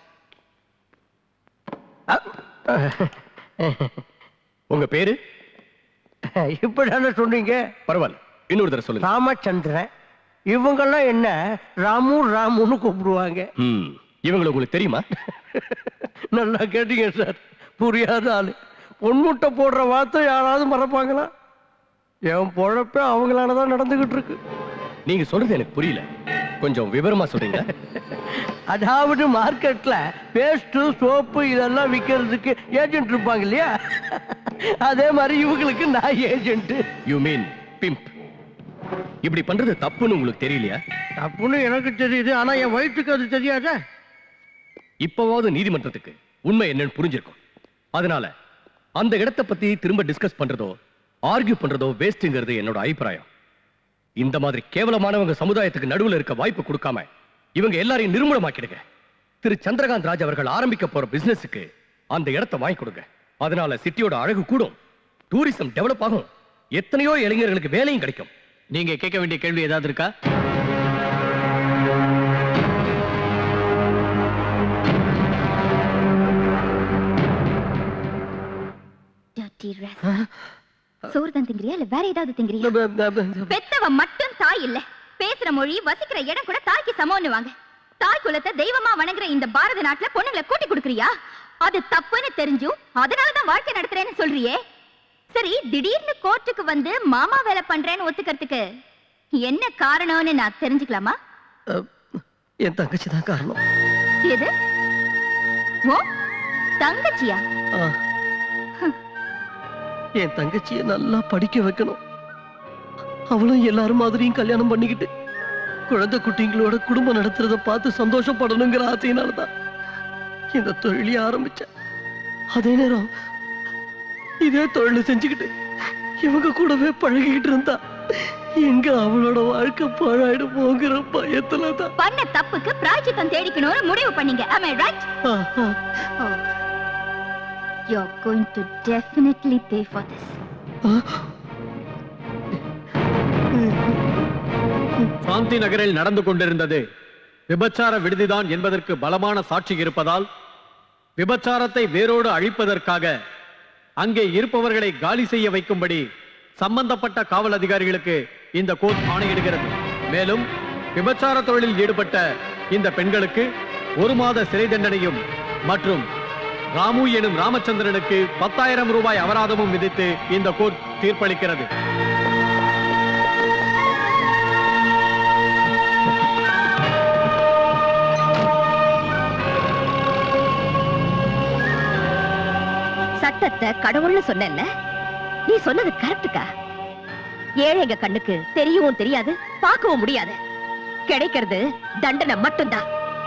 உங்க பேரு இப்படிதானே சொன்னீங்க பரவாயில்ல இன்னொரு தடவை சொல்லுங்க ராமச்சந்திரன் இவங்கெல்லாம் என்ன ராமு ராமுன்னு கூப்பிடுவாங்க ம் இவங்களை உங்களுக்கு தெரியுமா நல்லா கேட்டீங்க சார் புரியாத ஆளு பொன்முட்டை போடுற வார்த்தை யாராவது மறப்பாங்களா என் பொழப்பே அவங்களால தான் நடந்துகிட்டு இருக்கு நீங்க சொல்றது எனக்கு புரியல கொஞ்சம் விவரமா சொல்றீங்க அதாவது மார்க்கெட்ல பேஸ்ட் சோப்பு இதெல்லாம் விற்கிறதுக்கு ஏஜென்ட் இருப்பாங்க இல்லையா அதே மாதிரி இவங்களுக்கு நான் ஏஜென்ட் யூ மீன் பிம்ப் இப்படி பண்றது தப்புன்னு உங்களுக்கு தெரியலையா தப்புன்னு எனக்கு தெரியுது ஆனா என் வயிற்றுக்கு அது தெரியாதே இப்பவாவது நீதிமன்றத்துக்கு உண்மை என்னன்னு புரிஞ்சிருக்கும் அதனால அந்த இடத்தை பத்தி திரும்ப டிஸ்கஸ் பண்றதோ ஆர்கியூ பண்றதோ வேஸ்ட்ங்கிறது என்னோட அபிப்பிராயம் இந்த மாதிரி கேவலமானவங்க சமுதாயத்துக்கு நடுவுல இருக்க வாய்ப்பு கொடுக்காம இவங்க எல்லாரையும் நிர்மூலமாக்கிடுங்க திரு சந்திரகாந்த் ராஜ் அவர்கள் ஆரம்பிக்க போற பிசினஸுக்கு அந்த இடத்தை வாங்கி கொடுங்க அதனால சிட்டியோட அழகு கூடும் டூரிசம் டெவலப் ஆகும் எத்தனையோ இளைஞர்களுக்கு வேலையும் கிடைக்கும் நீங்க கேட்க வேண்டிய கேள்வி ஏதாவது இருக்கா Dirty rascal. சோறு தான் திங்கிறியா இல்ல வேற ஏதாவது திங்கிறியா பெத்தவ மட்டும் தாய் இல்ல பேசுற மொழி வசிக்கிற இடம் கூட தாய்க்கு சமம்னு வாங்க தாய் குலத்தை தெய்வமா வணங்குற இந்த பாரத நாட்டுல பொண்ணுங்களை கூட்டி கொடுக்கறியா அது தப்புன்னு தெரிஞ்சும் அதனாலதான் வாழ்க்கை நடத்துறேன்னு சொல்றியே சரி திடீர்னு கோர்ட்டுக்கு வந்து மாமா வேலை பண்றேன்னு ஒத்துக்கிறதுக்கு என்ன காரணம்னு நான் தெரிஞ்சுக்கலாமா என் தங்கச்சி தான் காரணம் எது ஓ தங்கச்சியா ஆ. என் தங்கச்சியை நல்லா படிக்க வைக்கணும் அவளும் எல்லாரும் மாதிரியும் கல்யாணம் பண்ணிக்கிட்டு குழந்தை குட்டிங்களோட குடும்பம் நடத்துறத பார்த்து சந்தோஷப்படணுங்கிற ஆசையினாலதான் இந்த தொழிலை ஆரம்பிச்சேன் அதே நேரம் இதே தொழிலை செஞ்சுக்கிட்டு இவங்க கூடவே பழகிக்கிட்டு இருந்தா எங்க அவளோட வாழ்க்கை பாழாயிடும் போங்கிற பயத்துல தான் பண்ண தப்புக்கு பிராய்ச்சித்தம் தேடிக்கணும்னு முடிவு பண்ணீங்க am I right oh. you're going to definitely pay for this சாந்தி நகரில் நடந்து கொண்டிருந்தது விபச்சார விடுதிதான் என்பதற்கு பலமான சாட்சி இருப்பதால் விபச்சாரத்தை வேரோடு அழிப்பதற்காக அங்கே இருப்பவர்களை காலி செய்ய வைக்கும்படி சம்பந்தப்பட்ட காவல் அதிகாரிகளுக்கு இந்த கோர்ட் ஆணையிடுகிறது மேலும் விபச்சார தொழிலில் ஈடுபட்ட இந்த பெண்களுக்கு ஒரு மாத சிறை தண்டனையும் மற்றும் ராமு எனும் ராமச்சந்திரனுக்கு பத்தாயிரம் ரூபாய் அபராதமும் விதித்து இந்த கோர்ட் தீர்ப்பளிக்கிறது சட்டத்தை கடவுள்னு சொன்னேன்ல நீ சொன்னது கரெக்டுக்கா ஏழைங்க கண்ணுக்கு தெரியவும் தெரியாது பார்க்கவும் முடியாது கிடைக்கிறது தண்டனை மட்டும்தான்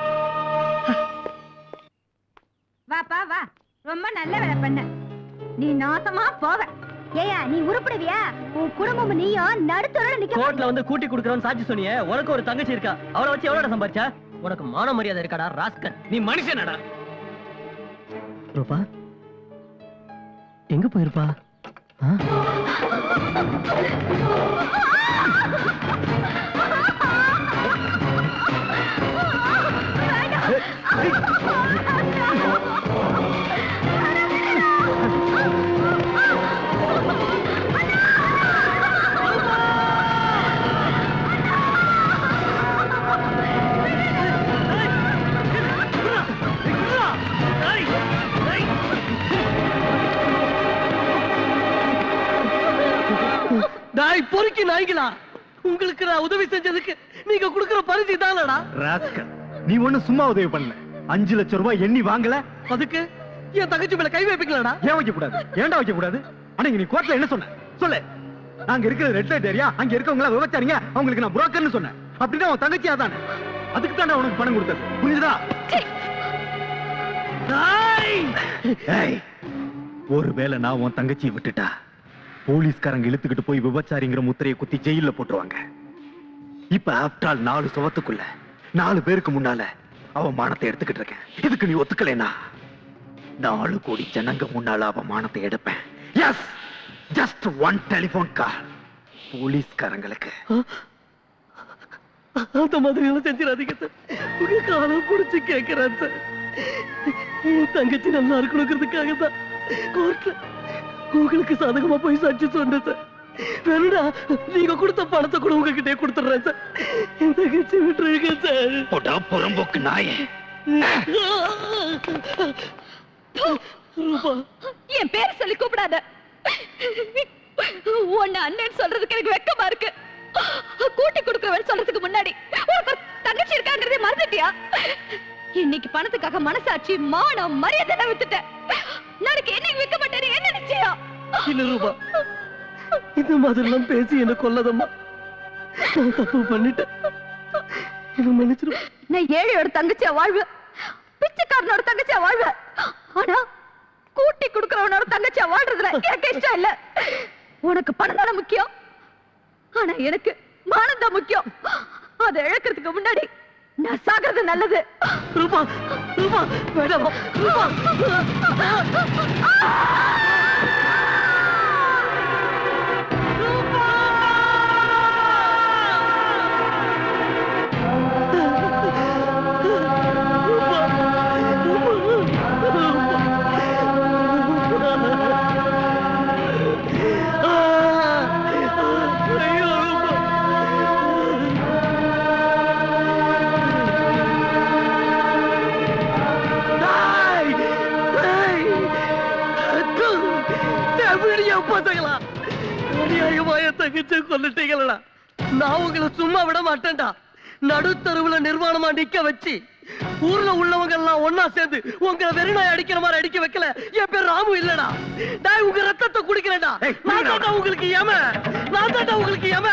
வாப்பா வா ரொம்ப நல்ல வேலை பண்ண நீ நாசமா போவ ஏயா நீ உருப்படுவியா உன் குடும்பம் நீயும் நடுத்தரோட நிக்க கோர்ட்ல வந்து கூட்டி கொடுக்கறோம்னு சாட்சி சொன்னியே உனக்கு ஒரு தங்கச்சி இருக்கா அவளை வச்சு எவ்வளவு சம்பாரிச்சா உனக்கு மான மரியாதை இருக்காடா ராஸ்கல் நீ மனுஷனடா ரூபா எங்க போயிருப்பா ஆ? டாய் பொறுக்கி நாய்களா உங்களுக்கு நான் உதவி செஞ்சதுக்கு நீங்க கொடுக்கிற பரிசு தானடா ராஸ்கல் நீ ஒண்ணு சும்மா உதவி பண்ணல அஞ்சு லட்சம் ரூபாய் எண்ணி வாங்கல அதுக்கு என் தங்கச்சி மேல கை வைப்பீங்களாடா ஏன் வைக்க கூடாது ஏன்டா வைக்க கூடாது ஆனா இங்க நீ கோர்ட்ல என்ன சொன்ன சொல்லு நாங்க இருக்கிறது ரெட் லைட் ஏரியா அங்க இருக்கவங்க எல்லாம் விவச்சாரிங்க அவங்களுக்கு நான் புரோக்கர்னு சொன்னேன் அப்படின்னா உன் தங்கச்சியா தானே அதுக்கு தானே உனக்கு பணம் கொடுத்தது புரிஞ்சுதா ஏய், ஒருவேளை நான் உன் தங்கச்சியை விட்டுட்டா போலீஸ்காரங்க இழுத்துக்கிட்டு போய் விபச்சாரிங்கிற முத்திரையை குத்தி ஜெயில போட்டுருவாங்க இப்ப ஆஃப்டர் ஆல் நாலு சுவத்துக்குள்ள நாலு பேருக்கு முன்னால அவ மானத்தை எடுத்துக்கிட்டு இருக்கேன் இதுக்கு நீ ஒத்துக்கலைனா நாலு கோடி ஜனங்க முன்னால அவ மானத்தை எடுப்பேன் yes just one telephone call போலீஸ்காரங்களுக்கு அந்த மாதிரி எல்லாம் செஞ்சிடாதீங்க சார் உங்க காலம் புடிச்சு கேட்கிறேன் சார் என் தங்கச்சி நல்லா இருக்கணுங்கிறதுக்காக தான் கோர்ட்ல உங்களுக்கு சாதகமா போய் சாட்சி சொன்னேன் சார் வேணுடா நீங்க கொடுத்த பணத்தை கூட உங்ககிட்டே கொடுத்துடுறேன் சார் என் தங்கச்சி விட்டுருங்க சார் போடா புறம்போக்கு நாயே ரூபா என் பேர் சொல்லி கூப்பிடாத உன்னை அண்ணன் சொல்றதுக்கு எனக்கு வெக்கமா இருக்கு கூட்டி கொடுக்கறவன் சொல்றதுக்கு முன்னாடி உனக்கு ஒரு தங்கச்சி இருக்காங்கிறதே மறந்துட்டியா இன்னைக்கு பணத்துக்காக மனசாட்சி மானம் மரியாதை வித்துட்டேன் நாளைக்கு என்னைக்கு வைக்க மாட்டேன் என்ன நிச்சயம் இல்ல ரூபா இந்த மாதிரிலாம் பேசி என்ன கொல்லதம்மா நான் தப்பு பண்ணிட்டேன் நான் ஏழையோட தங்கச்சியா வாழ்வேன் பிச்சைக்காரனோட தங்கச்சியா வாழ்வேன் ஆனா கூட்டி குடுக்கறவனோட தங்கச்சியா வாழ்றதுல எனக்கு இஷ்டம் இல்ல உனக்கு பணம் தானே முக்கியம் ஆனா எனக்கு மானம் தான் முக்கியம் அதை இழக்கிறதுக்கு முன்னாடி நான் சாகிறது நல்லது ரூபா ரூபா வேண்டாம் ரூபா பசங்களா அநியாயமா என் தங்கச்சி கொண்டுட்டீங்களா நான் உங்களை சும்மா விட மாட்டேன்டா நடுத்தருவுல நிர்வாணமா நிக்க வச்சு ஊர்ல உள்ளவங்க எல்லாம் ஒன்னா சேர்ந்து உங்களை வெறிநாய் அடிக்கிற மாதிரி அடிக்க வைக்கல என் பேர் ராமு இல்லடா நான் உங்க ரத்தத்தை குடிக்கிறேன்டா நான் தான்டா உங்களுக்கு ஏம நான் தான்டா உங்களுக்கு ஏம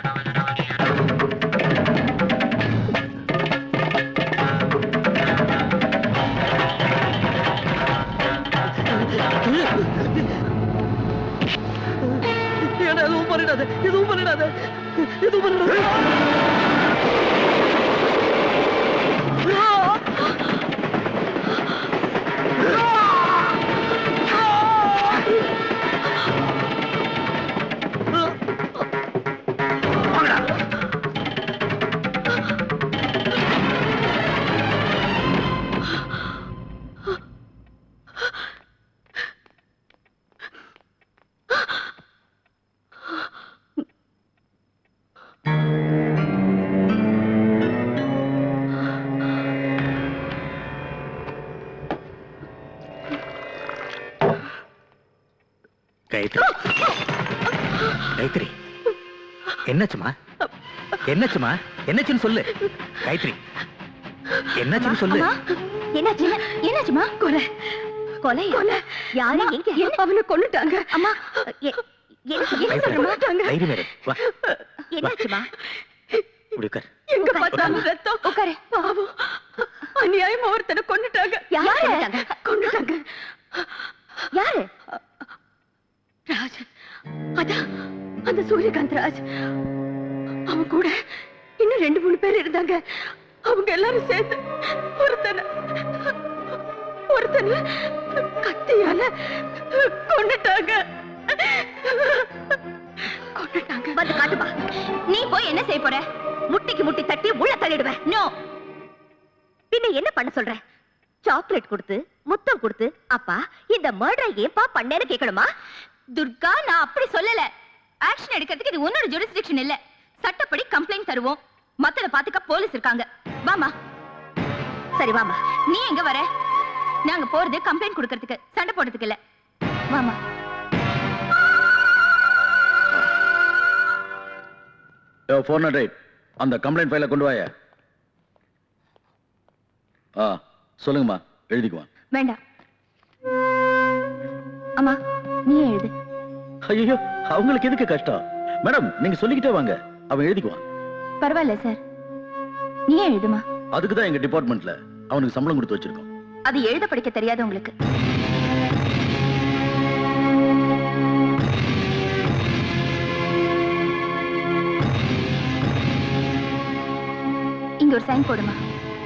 ஏன்னா எதுவும் பண்ணிடாத எதுவும் பண்ணிடாத எதுவும் பண்ணிடாத காயத்ரி காயத்ரி என்னாச்சுமா என்னாச்சுமா என்னாச்சுன்னு சொல்லு காயத்ரி என்னாச்சுன்னு சொல்லு அம்மா, என்னாச்சு என்னாச்சுமா கொலை கொலை கொலை யாரு எங்க அவனை கொன்னுட்டாங்க அம்மா எ- என்ன என்ன சொல்றமா தைரியம் இரு. வா என்னாச்சுமா இப்படி உட்கார் எங்க பார்த்தாலும் ரத்தம் உட்காரு பாவம் அநியாயமா ஒருத்தனை கொன்னுட்டாங்க யாரு கொன்னுட்டாங்க யாரு ராஜ் அதான் அந்த சூரியகாந்த் ராஜ் அவன் கூட இன்னும் ரெண்டு மூணு பேர் இருந்தாங்க அவங்க எல்லாரும் சேர்ந்து ஒருத்தனை ஒருத்தனை கத்தியால கொன்னுட்டாங்க கொன்னுட்டாங்க வந்து காட்டுப்பா நீ போய் என்ன செய்ய போற முட்டிக்கு முட்டி தட்டி உள்ள தள்ளிடுவேன் நோ பின்ன என்ன பண்ண சொல்ற சாக்லேட் கொடுத்து முத்தம் கொடுத்து அப்பா இந்த மர்டரை ஏன்பா பண்ணேன்னு கேட்கணுமா துர்கா நான் அப்படி சொல்லல ஆக்ஷன் எடுக்கிறதுக்கு இது உன்னோட ஜுரிஸ்டிக்ஷன் இல்ல சட்டப்படி கம்ப்ளைண்ட் தருவோம் மத்தத பாத்துக்க போலீஸ் இருக்காங்க வாமா சரி வாமா நீ எங்க வர நாங்க போறது கம்ப்ளைண்ட் கொடுக்கறதுக்கு சண்டை போடுறதுக்கு இல்ல வாமா ஃபோர் நாட் எயிட் அந்த கம்ப்ளைண்ட் ஃபைலை கொண்டு வாய ஆ சொல்லுங்கம்மா எழுதிக்குவான் வேண்டாம் அம்மா நீ எழுது ஐயோ அவங்களுக்கு எதுக்கு கஷ்டம் மேடம் நீங்க சொல்லிக்கிட்டே வாங்க அவன் எழுதிக்குவான் பரவாயில்ல சார் நீ எழுதுமா அதுக்கு தான் எங்க டிபார்ட்மெண்ட்ல அவனுக்கு சம்பளம் கொடுத்து வச்சிருக்கோம் அது எழுத படிக்க தெரியாது உங்களுக்கு இங்க ஒரு சைன் போடுமா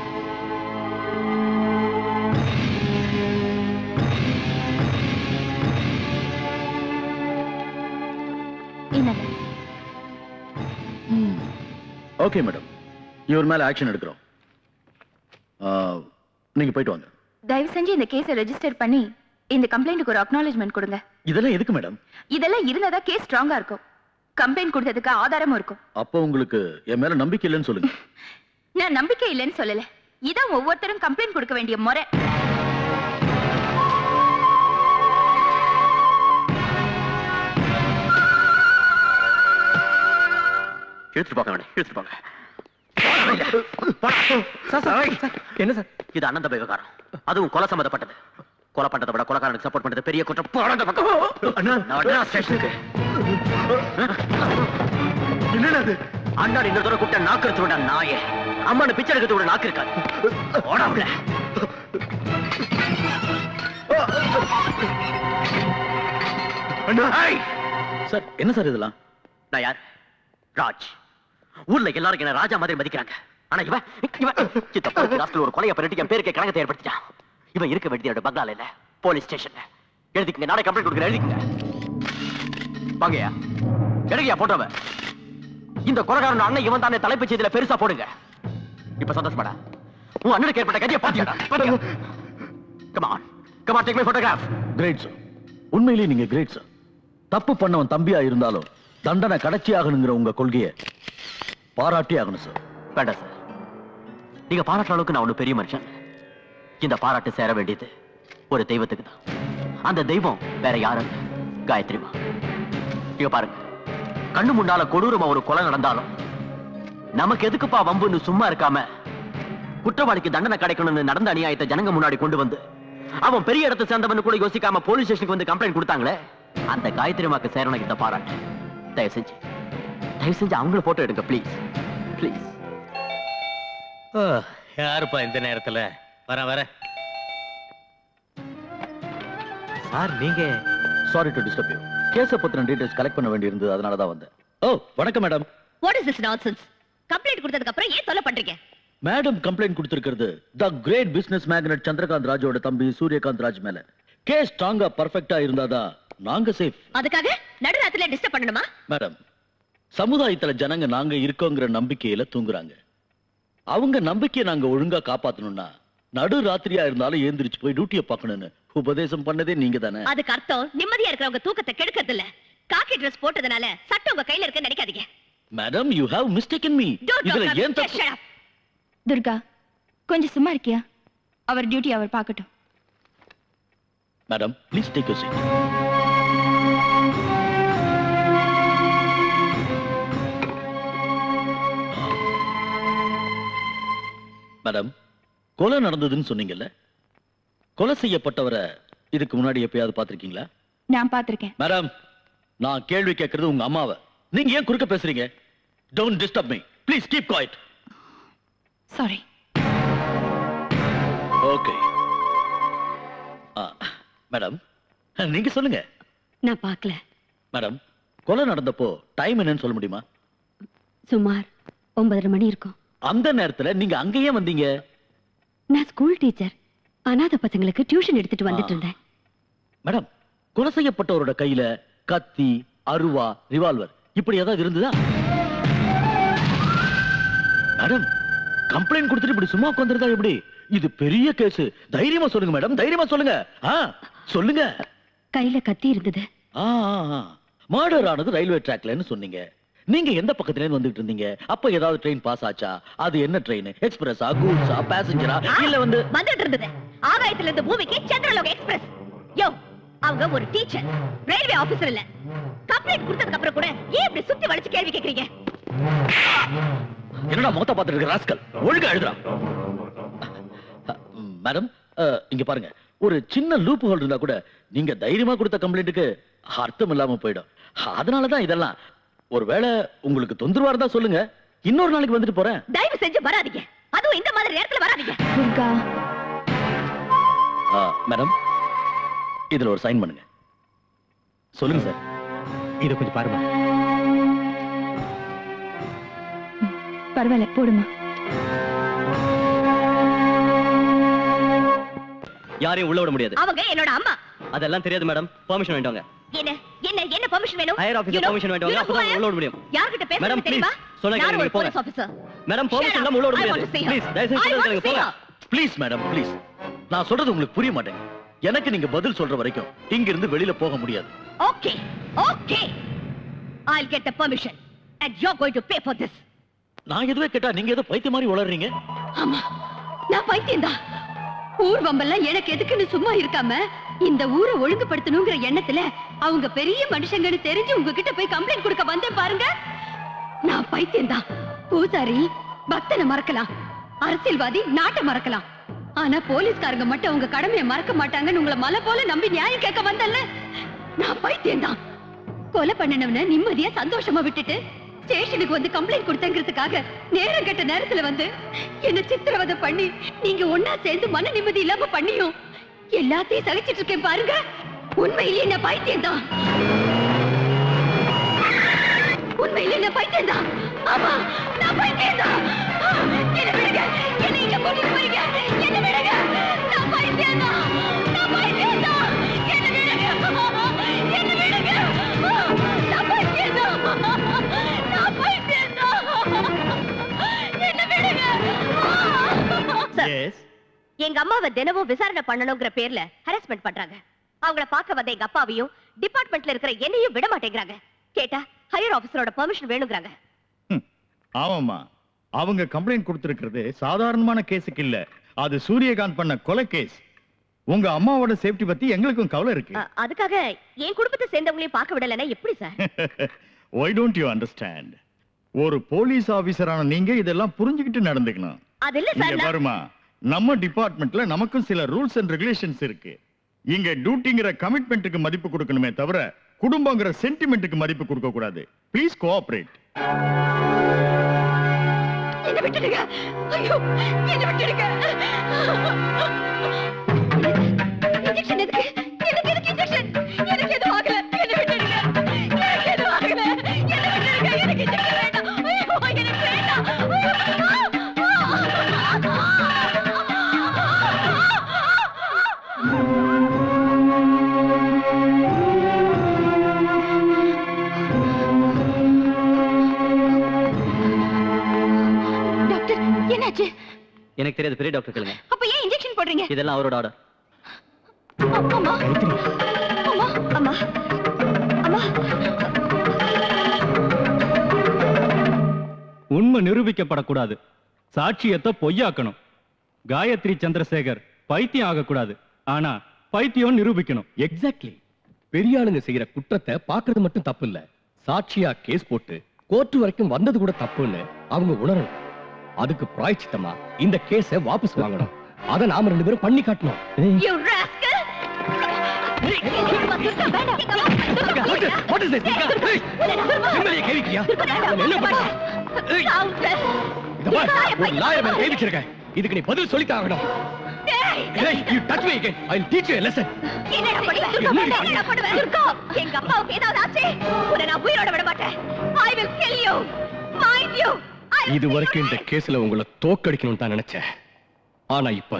என்னங்க ஓகே மேடம் இவர் மேல ஆக்ஷன் எடுக்கிறோம் ஆ, நீங்க போயிட்டு வாங்க தயவு செஞ்சு இந்த கேஸை ரெஜிஸ்டர் பண்ணி இந்த கம்ப்ளைண்ட்டுக்கு ஒரு அக்னாலேஜ்மெண்ட் கொடுங்க இதெல்லாம் எதுக்கு மேடம் இதெல்லாம் இருந்தா கேஸ் ஸ்ட்ராங்கா இருக்கும் கம்ப்ளைண்ட் கொடுத்ததுக்கு ஆதாரமும் இருக்கும் அப்போ உங்களுக்கு என் மேல நம்பிக்கை இல்லைன்னு சொல்லுங்க நான் நம்பிக்கை இல்லைன்னு சொல்லல இதான் ஒவ்வொருத்தரும் கம்ப்ளைண்ட் கொடுக்க வேண்டிய முறை இழுத்துட்டு போங்க அவனை இழுத்துட்டு போங்க என்ன சார் இது அனந்த விவகாரம் அதுவும் கொலை சம்பந்தப்பட்டது கொலை பண்றதை விட கொலைக்காரனுக்கு சப்போர்ட் பண்றது பெரிய குற்றம் போடா அந்த பக்கம் நான் அண்ணா ஸ்டேஷனுக்கு என்னது அண்ணா இந்த தூரம் கூட்ட நாக்கு எடுத்துடா நாயே அம்மான பிச்சை எடுக்கிறது ஒரு நாக்கு இருக்காது ஓடா உள்ள சார் என்ன சார் இதெல்லாம் நான் யார் ராஜ் ஊர்ல எல்லாரும் என்ன ராஜா மாதிரி மதிக்கிறாங்க ஆனா இவன் இவன் இந்த பருத்தி ராஸ்கல் ஒரு கொலையை பண்ணிட்டு என் பேருக்கு கணக்கத்தை ஏற்படுத்திட்டான் இவன் இருக்க வேண்டியதோட பங்களால இல்ல போலீஸ் ஸ்டேஷன்ல எழுதிக்கங்க நாளை கம்ப்ளைண்ட் கொடுக்குறேன் எழுதிக்கங்க வாங்கயா எடுங்கயா போட்டோவ இந்த கொலைகாரன் அண்ணன் இவன் தானே தலைப்பு செய்தியில பெருசா போடுங்க இப்ப சந்தோஷமாடா உன் அண்ணனுக்கு ஏற்பட்ட கதியை பாத்தியாடா come on come on take my photograph great sir உண்மையிலேயே நீங்க கிரேட் சார் தப்பு பண்ணவன் தம்பியா இருந்தாலும் தண்டனை கடைச்சி ஆகணுங்கிற உங்க கொள்கையை பாராட்டி ஆகணும் சார் வேண்டாம் சார் நீங்க பாராட்டுற அளவுக்கு நான் ஒண்ணு பெரிய மனுஷன் இந்த பாராட்டு சேர வேண்டியது ஒரு தெய்வத்துக்கு தான் அந்த தெய்வம் வேற யாரும் இல்ல. காயத்ரிமா இங்க பாருங்க கண்ணு முன்னால கொடூரமா ஒரு கொலை நடந்தாலும் நமக்கு எதுக்குப்பா வம்புன்னு சும்மா இருக்காம குற்றவாளிக்கு தண்டனை கிடைக்கணும்னு நடந்த அநியாயத்தை ஜனங்க முன்னாடி கொண்டு வந்து அவன் பெரிய இடத்தை சேர்ந்தவன் கூட யோசிக்காம போலீஸ் ஸ்டேஷனுக்கு வந்து கம்ப்ளைண்ட் கொடுத்தாங்களே அந்த காயத்ரிமாக்கு சேரணும் இந்த பாராட்டு தயவு செஞ்சு தயவு செஞ்சு அவங்கள போட்டோ எடுங்க ப்ளீஸ் ப்ளீஸ் யாருப்பா இந்த நேரத்துல வர வர சார் நீங்க சாரி டு டிஸ்டர்ப் யூ கேஸ பத்தின டீடைல்ஸ் கலெக்ட் பண்ண வேண்டியிருந்தது அதனால தான் வந்தேன் ஓ வணக்கம் madam what is this nonsense complaint கொடுத்ததுக்கு அப்புறம் ஏன் தொல்லை பண்றீங்க மேடம் கம்ப்ளைண்ட் கொடுத்திருக்கிறது the great business magnate Chandrakant ராஜோட தம்பி சூரியகாந்த் ராஜ் மேல கேஸ் ஸ்ட்ராங்கா பர்ஃபெக்ட்டா இருந்தாதான் நாங்க சேஃப் அதுக்காக நடுராத்திரில டிஸ்டர்ப் பண்ணணுமா மேடம் சமுதாயத்துல ஜனங்க நாங்க இருக்கோங்கிற நம்பிக்கையில தூங்குறாங்க அவங்க நம்பிக்கையை நாங்க ஒழுங்கா காப்பாத்தணும்னா நடு ராத்திரியா இருந்தாலும் ஏந்திரிச்சு போய் டியூட்டியை பார்க்கணும்னு உபதேசம் பண்ணதே நீங்க தானே அதுக்கு அர்த்தம் நிம்மதியா இருக்கிறவங்க தூக்கத்தை கெடுக்கிறது இல்ல காக்கி ட்ரெஸ் போட்டதுனால சட்டம் உங்க கையில இருக்குன்னு நினைக்காதீங்க madam you have mistaken me Don't இதுல talk, ஏன் just தப்பு shut up. துர்கா கொஞ்சம் சும்மா இருக்கியா அவர் டியூட்டி அவர் பார்க்கட்டும் madam please take you seat madam கொலை நடந்ததுன்னு சொன்னீங்கல்ல கொலை செய்யப்பட்டவரை இதுக்கு முன்னாடி எப்பயாவது பார்த்திருக்கீங்களா நான் பார்த்திருக்கேன் மேடம் நான் கேள்வி கேட்கறது உங்க அம்மாவை நீங்க ஏன் குறுக்க பேசுறீங்க don't disturb me please keep quiet sorry okay madam நீங்க சொல்லுங்க நான் பார்க்கல மேடம் கொலை நடந்தப்போ டைம் என்னன்னு சொல்ல முடியுமா சுமார் ஒன்பதரை மணி இருக்கும் அந்த நேரத்துல நீங்க அங்கேயே வந்தீங்க நான் ஸ்கூல் டீச்சர் அனாதை பசங்களுக்கு டியூஷன் எடுத்துட்டு வந்துட்டு இருந்தேன் மேடம் கொலை செய்யப்பட்டவரோட கையில கத்தி அருவா ரிவால்வர் இப்படி ஏதாவது இருந்ததா மேடம் கம்ப்ளைண்ட் கொடுத்துட்டு இப்படி சும்மா உட்காந்துருந்தா எப்படி இது பெரிய கேஸ் தைரியமா சொல்லுங்க மேடம் தைரியமா சொல்லுங்க ஆ சொல்லுங்க கையில கத்தி இருந்தது மர்டர் ஆனது ரயில்வே ட்ராக்லன்னு சொன்னீங்க நீங்க எந்த பக்கத்துல இருந்து வந்துட்டு இருந்தீங்க அப்ப ஏதாவது ட்ரெயின் பாஸ் ஆச்சா அது என்ன ட்ரெயின் எக்ஸ்பிரஸா கூட்ஸா பேசஞ்சரா இல்ல வந்து வந்துட்டு இருந்தது ஆகாயத்துல இருந்து பூமிக்கு சந்திரலோக எக்ஸ்பிரஸ் யோ அவங்க ஒரு டீச்சர் ரயில்வே ஆபீசர் இல்ல கம்ப்ளைண்ட் கொடுத்ததுக்கு அப்புறம் கூட ஏன் இப்படி சுத்தி வளைச்சு கேள்வி கேக்குறீங்க என்னடா முகத்தை பார்த்துட்டு இருக்க ராஸ்கல் ஒழுங்கா எழுதுறான் மேடம் இங்க பாருங்க ஒரு சின்ன லூப் ஹோல் இருந்தா கூட நீங்க தைரியமா கொடுத்த கம்ப்ளைண்ட்டுக்கு அர்த்தம் இல்லாம போயிடும் அதனாலதான் இதெல்லாம் ஒருவேளை உங்களுக்கு தொந்தரவா இருந்தா சொல்லுங்க இன்னொரு நாளைக்கு வந்துட்டு போறேன் தயவு செஞ்சு வராதீங்க அதுவும் இந்த மாதிரி நேரத்துல வராதீங்க துர்கா ஆ, மேடம் இதுல ஒரு சைன் பண்ணுங்க சொல்லுங்க சார் இதை கொஞ்சம் பாருங்க பரவாயில்ல போடுமா யாரையும் உள்ள விட முடியாது அவங்க என்னோட அம்மா அதெல்லாம் தெரியாது மேடம் பெர்மிஷன் வேண்டாங்க என்ன என்ன என்ன பெர்மிஷன் வேணும் ஹையர் ஆபீசர் பெர்மிஷன் வேண்டாங்க அப்பதான் உள்ள விட முடியும் யார்கிட்ட மேடம் பேசுறது தெரியுமா ப்ளீஸ் சொன்னா நான் கேளுங்க ஒரு போங்க போலீஸ் ஆபீசர் மேடம் permission இல்லாம உள்ள விட முடியாது. Please, தயவு செஞ்சு சொல்றது கேளுங்க, போங்க. ப்ளீஸ் மேடம் ப்ளீஸ் நான் சொல்றது உங்களுக்கு புரிய மாட்டேன் எனக்கு நீங்க பதில் சொல்ற வரைக்கும் இங்க இருந்து வெளியில போக முடியாது okay okay I'll get the permission and you're going to pay for this நான் எதுவே கேட்டா நீங்க ஏதோ பைத்திய மாதிரி உளறீங்க ஆமா நான் பைத்தியம்தான் ஊர் வம்பெல்லாம் எனக்கு எதுக்குன்னு சும்மா இருக்காம இந்த ஊரை ஒழுங்குபடுத்தணுங்கிற எண்ணத்துல அவங்க பெரிய மனுஷங்கன்னு தெரிஞ்சு உங்ககிட்ட போய் கம்ப்ளைண்ட் கொடுக்க வந்தேன் பாருங்க நான் பைத்தியம்தான் பூசாரி பக்தனை மறக்கலாம் அரசியல்வாதி நாட்டை மறக்கலாம் ஆனா போலீஸ்காரங்க மட்டும் அவங்க கடமையை மறக்க மாட்டாங்கன்னு உங்களை மலை போல நம்பி நியாயம் கேட்க வந்தல்ல நான் பைத்தியம்தான் கொலை பண்ணினவன நிம்மதியா சந்தோஷமா விட்டுட்டு ஸ்டேஷனுக்கு வந்து கம்ப்ளைண்ட் கொடுத்தங்கிறதுக்காக நேரம் கெட்ட நேரத்துல வந்து என்ன சித்திரவதை பண்ணி நீங்க ஒன்னா சேர்ந்து மன நிம்மதி இல்லாம பண்ணியும் எல்லாத்தையும் சகிச்சிட்டு இருக்கேன் பாருங்க உண்மையிலேயே என்ன பைத்தியம் தான் உண்மையிலேயே என்ன பைத்தியம் தான் ஆமா நான் பைத்தியம் தான் என்ன விடுங்க என்ன இங்க கூட்டிட்டு போறீங்க என்ன விடுங்க நான் பைத்தியம் தான் நான் பைத்தியம் தான் என்ன விடுங்க என்ன விடுங்க நான் பைத்தியம் தான் நான் பைத்தியம் தான் என்ன விடுங்க எங்க அம்மாவை தினமும் விசாரணை பண்ணணுங்கிற பேர்ல ஹராஸ்மெண்ட் பண்றாங்க அவங்கள பார்க்க வந்த எங்க அப்பாவையும் டிபார்ட்மெண்ட்ல இருக்கிற என்னையும் விட மாட்டேங்கிறாங்க கேட்டா ஹையர் ஆபீசரோட பெர்மிஷன் வேணுங்கிறாங்க ஆமாமா அவங்க கம்ப்ளைண்ட் கொடுத்திருக்கிறது சாதாரணமான கேஸுக்கு இல்ல அது சூரியகாந்த் பண்ண கொலை கேஸ் உங்க அம்மாவோட சேஃப்டி பத்தி எங்களுக்கும் கவலை இருக்கு அ- அதுக்காக என் குடும்பத்தை சேர்ந்தவங்களையும் பார்க்க விடலைன்னா எப்படி sir why don't you understand ஒரு போலீஸ் ஆபீசரான நீங்க இதெல்லாம் புரிஞ்சுக்கிட்டு நடந்துக்கணும் அது இல்ல இங்க சார் நான்- பாருமா நம்ம டிபார்ட்மெண்ட்ல நமக்கும் சில ரூல்ஸ் அண்ட் ரெகுலேஷன்ஸ் இருக்கு இங்க டியூட்டிங்கிற கமிட்மெண்ட்டுக்கு மதிப்பு கொடுக்கணுமே தவிர குடும்பங்கிற சென்டிமெண்ட்டுக்கு மதிப்பு கொடுக்க கூடாது ப்ளீஸ் கோஆபரேட் என்ன விட்டுடுங்க ஐயோ என்ன விட்டுடுங்க இன்ஜெக்ஷன் எதுக்கு எனக்கு எதுக்கு இன்ஜெக்ஷன் எனக்கு எதுவும் ஆகல என்ன விட்டுடுங்க எனக்கு எதுவும் ஆகல என்ன விட்டுடுங்க எனக்கு இன்ஜெக்ஷன் வேண்டாம் ஐயோ எனக்கு வேண்டாம் டாக்டர் என்னாச்சு எனக்கு தெரியாது பெரிய டாக்டர் கேளுங்க அப்ப ஏன் இன்ஜெக்ஷன் போடுறீங்க இதெல்லாம் அவரோட ஆர்டர் அம்மா அம்மா அம்மா அம்மா உண்மை நிரூபிக்கப்படக்கூடாது சாட்சியத்தை பொய்யாக்கணும் காயத்ரி சந்திரசேகர் பைத்தியம் ஆகக்கூடாது ஆனா பைத்தியம் நிரூபிக்கணும் எக்ஸாக்ட்லி பெரிய ஆளுங்க செய்யற குற்றத்தை பாக்குறது மட்டும் தப்பு இல்ல சாட்சியா கேஸ் போட்டு கோர்ட் வரைக்கும் வந்தது கூட தப்புன்னு அவங்க உணரணும் அதுக்கு பிராய்ச்சித்தமா இந்த கேஸ வாபஸ் வாங்கணும் அத நாம ரெண்டு பேரும் பண்ணி காட்டணும் You rascal! What is this? Hey! MLA கேவிக்கியா என்ன பண்ற இத பார், ஒரு லாயர் மேல கை வச்சிருக்கேன் இதுக்கு நீ பதில் சொல்லித்தான் ஆகணும் Hey, you touch me again. I'll teach you a lesson. என்னடா பண்ணுவ? என்னடி என்னடா பண்ணுவ? துர்கா, எங்க அப்பாவுக்கு ஏதாவது ஆச்சு உன்னை நான் உயிரோட விட மாட்டேன் I will kill you mind you இது வரைக்கும் இந்த கேஸ்ல உங்களை தோக்கடிக்கணும்னு தான் நினைச்சேன் ஆனா இப்ப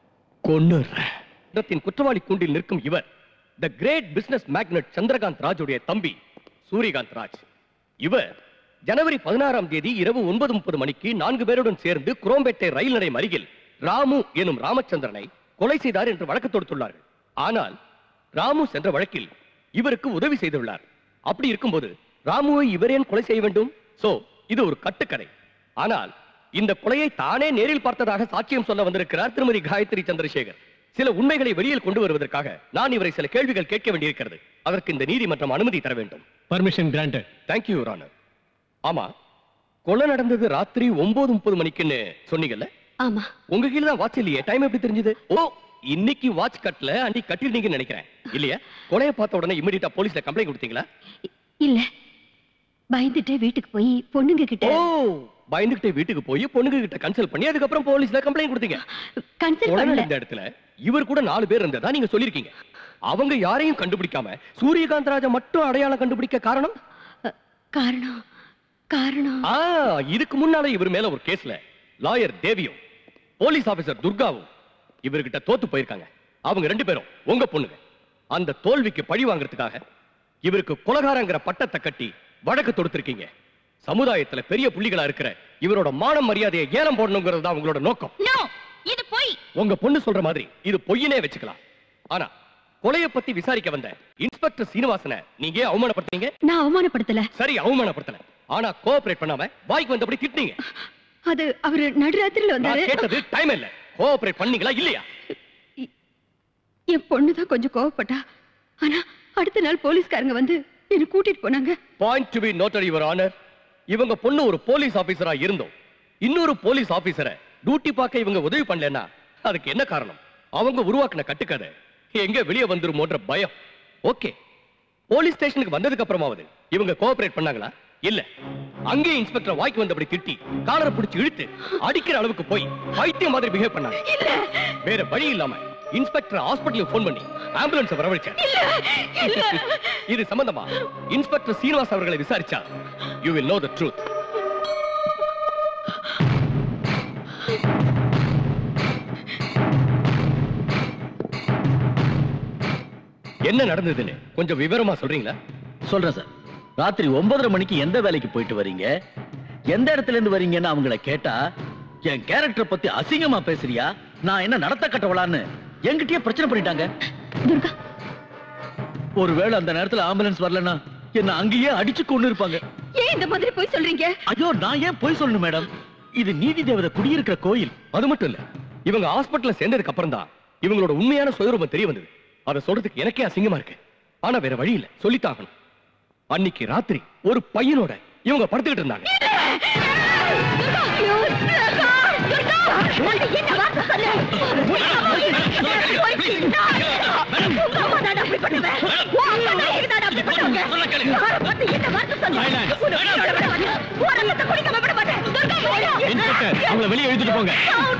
கொன்னுறேன் இடத்தின் குற்றவாளி கூண்டில் நிற்கும் இவர் the great business magnate Chandrakant ராஜுடைய தம்பி சூரியகாந்த் ராஜ் இவர் ஜனவரி பதினாறாம் தேதி இரவு ஒன்பது முப்பது மணிக்கு நான்கு பேருடன் சேர்ந்து குரோம்பேட்டை ரயில் நிலையம் அருகில் ராமு எனும் ராமச்சந்திரனை கொலை செய்தார் என்று வழக்கு தொடுத்துள்ளார்கள் ஆனால் ராமு சென்ற வழக்கில் இவருக்கு உதவி செய்துள்ளார் அப்படி இருக்கும்போது ராமுவை இவர் ஏன் கொலை செய்ய வேண்டும் சோ இது ஒரு கட்டுக்கதை ஆனால் இந்த கொலையை தானே நேரில் பார்த்ததாக சாட்சியம் சொல்ல வந்திருக்கிறார் திருமதி காயத்ரி சந்திரசேகர் சில உண்மைகளை வெளியில் கொண்டு வருவதற்காக நான் இவரை சில கேள்விகள் கேட்க வேண்டியிருக்கிறது அதற்கு இந்த நீதிமன்றம் அனுமதி தர வேண்டும் பர்மிஷன் கிராண்டட் தேங்க்யூ யுவர் ஆமா கொலை நடந்தது ராத்திரி ஒன்பது முப்பது மணிக்குன்னு சொன்னீங்கல்ல ஆமா உங்க கீழ தான் வாட்ச் இல்லையே டைம் எப்படி தெரிஞ்சது ஓ இன்னைக்கு வாட்ச் கட்டல அன்னைக்கு கட்டிருந்தீங்கன்னு நினைக்கிறேன் இல்லையா கொலையை பார்த்த உடனே இமிடியட்டா போலீஸ்ல கம்ப்ளைண்ட் கொடுத்தீங்களா இல்ல பயந்துட்டு வீட்டுக்கு போய் பொண்ணுங்க கிட்ட ஓ பயந்துகிட்டே வீட்டுக்கு போய் பொண்ணுங்க கிட்ட கன்சல்ட் பண்ணி அதுக்கப்புறம் போலீஸ்ல கம்ப்ளைண்ட் கொடுத்தீங்க கன்சல்ட் கொலை பண்ணல நடந்த இடத்துல இவர் கூட நாலு பேர் இருந்ததா நீங்க சொல்லிருக்கீங்க அவங்க யாரையும் கண்டுபிடிக்காம சூரியகாந்த் ராஜா மட்டும் அடையாளம் கண்டுபிடிக்க காரணம் காரணம் காரணம் ஆ இதுக்கு முன்னால இவர் மேல ஒரு கேஸ்ல லாயர் தேவியும் போலீஸ் ஆபீசர் துர்காவும் இவர்கிட்ட தோத்து போயிருக்காங்க அவங்க ரெண்டு பேரும் உங்க பொண்ணுங்க அந்த தோல்விக்கு பழி வாங்குறதுக்காக இவருக்கு கொலகாரங்கிற பட்டத்தை கட்டி வழக்கு தொடுத்திருக்கீங்க சமுதாயத்துல பெரிய புள்ளிகளா இருக்கிற இவரோட மானம் மரியாதையை ஏலம் போடணுங்கிறது தான் உங்களோட நோக்கம் நோ இது போய் உங்க பொண்ணு சொல்ற மாதிரி இது பொய்யனே வச்சுக்கலாம் ஆனா கொலைய பத்தி விசாரிக்க வந்த இன்ஸ்பெக்டர் சீனிவாசனை நீங்க ஏன் அவமானப்படுத்தீங்க நான் அவமானப்படுத்தல சரி அவமானப்படுத்தல ஆனா கோஆபரேட் பண்ணாம வாய்க்கு வந்தபடி திட்டினீங்க அது அவரு நடுராத்திரில நான் வந்தாரு கேட்டது டைம் இல்ல கோஆபரேட் பண்ணீங்களா இல்லையா என் பொண்ணுதான் கொஞ்சம் கோவப்பட்டா ஆனா அடுத்த நாள் போலீஸ்காரங்க வந்து என்ன கூட்டிட்டு போனாங்க point to be noted your honour இவங்க பொண்ணு ஒரு போலீஸ் ஆபீசரா இருந்தோம் இன்னொரு போலீஸ் ஆபீசரை டியூட்டி பார்க்க இவங்க உதவி பண்ணலன்னா அதுக்கு என்ன காரணம் அவங்க உருவாக்குன கட்டுக்கதை எங்க வெளியே வந்துருமோன்ற பயம் ஓகே போலீஸ் ஸ்டேஷனுக்கு வந்ததுக்கு அப்புறமாவது இவங்க கோஆபரேட் பண்ணாங்களா இல்ல அங்கேயே இன்ஸ்பெக்டர் வாய்க்கு வந்தபடி திட்டி காலரை பிடிச்சு இழுத்து அடிக்கிற அளவுக்கு போய் பைத்தியம் மாதிரி பிஹேவ் பண்ணாங்க வேற வழி இல்லாம இன்ஸ்பெக்டர் ஹாஸ்பிட்டலுக்கு ஃபோன் பண்ணி ஆம்புலன்ஸ் வரவழைச்சேன் இது சம்பந்தமா இன்ஸ்பெக்டர் சீனிவாஸ் அவர்களை விசாரிச்சா you will know the truth என்ன நடந்ததுன்னு கொஞ்சம் விவரமா சொல்றீங்களா சொல்றேன் சார் ராத்திரி ஒன்பதரை மணிக்கு எந்த வேலைக்கு போயிட்டு வரீங்க எந்த இடத்துல இருந்து வரீங்கன்னு அவங்கள கேட்டா என் கேரக்டர் பத்தி அசிங்கமா பேசுறியா நான் என்ன நடத்த கட்டவளான்னு என்கிட்டயே பிரச்சனை பண்ணிட்டாங்க ஒருவேளை அந்த நேரத்துல ஆம்புலன்ஸ் வரலன்னா என்ன அங்கேயே அடிச்சு கொண்டு இருப்பாங்க ஏன் இந்த மாதிரி போய் சொல்றீங்க ஐயோ நான் ஏன் போய் சொல்லணும் மேடம் இது நீதி தேவதை குடியிருக்கிற கோயில் அது மட்டும் இல்ல இவங்க ஹாஸ்பிட்டல்ல சேர்ந்ததுக்கு அப்புறம் தான் இவங்களோட உண்மையான சுயரூபம் தெரிய வந்தது அதை சொல்றதுக்கு எனக்கே அசிங்கமா இருக்கு ஆனா வேற வழி இல்ல சொல்லித்தாகணும் அன்னைக்கு ராத்திரி ஒரு பையனோட இவங்க படுத்துக்கிட்டு இருந்தாங்க இன்ஸ்பெக்டர் அவங்கள வெளியே இழுத்துட்டு போங்க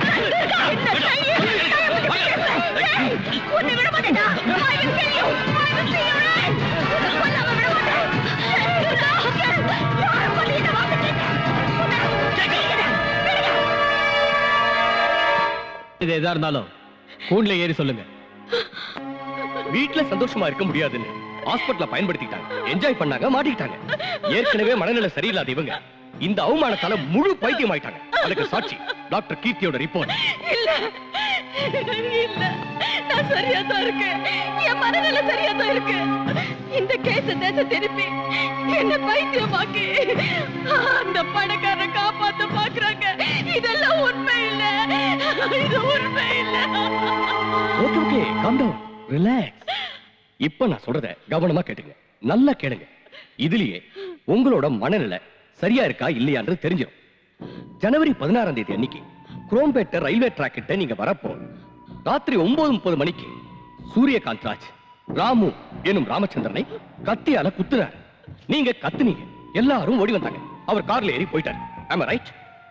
இது எதா இருந்தாலும் கூண்டுல ஏறி சொல்லுங்க வீட்ல சந்தோஷமா இருக்க முடியாதுன்னு ஹாஸ்பிட்டல பயன்படுத்திட்டாங்க என்ஜாய் பண்ணாங்க மாட்டிக்கிட்டாங்க ஏற்கனவே மனநிலை சரியில்லாத இவங்க இந்த அவமானத்தால முழு பைத்தியம் ஆயிட்டாங்க அதுக்கு சாட்சி டாக்டர் கீர்த்தியோட ரிப்போர்ட் இல்ல இல்ல நான் சரியா தான் இருக்கேன் என் மனநிலை சரியா தான் இருக்கு இந்த கேஸ தேச திருப்பி என்ன பைத்தியமாக்கி அந்த பணக்காரரை காப்பாத்த பாக்குறாங்க இதெல்லாம் உண்மை இல்ல இது உண்மை இல்ல okay okay calm down relax இப்ப நான் சொல்றத கவனமா கேட்டுங்க நல்லா கேளுங்க இதுலயே உங்களோட மனநிலை சரியா இருக்கா இல்லையான்றது தெரிஞ்சிடும் ஜனவரி பதினாறாம் தேதி அன்னைக்கு குரோம்பேட்டை ரயில்வே ட்ராக் கிட்ட நீங்க வரப்போ ராத்திரி ஒன்பது முப்பது மணிக்கு சூரியகாந்த் ராஜ் ராமு எனும் ராமச்சந்திரனை கத்தியால குத்துறாரு நீங்க கத்துனீங்க எல்லாரும் ஓடி வந்தாங்க அவர் கார்ல ஏறி போயிட்டாரு ஆமா ரைட்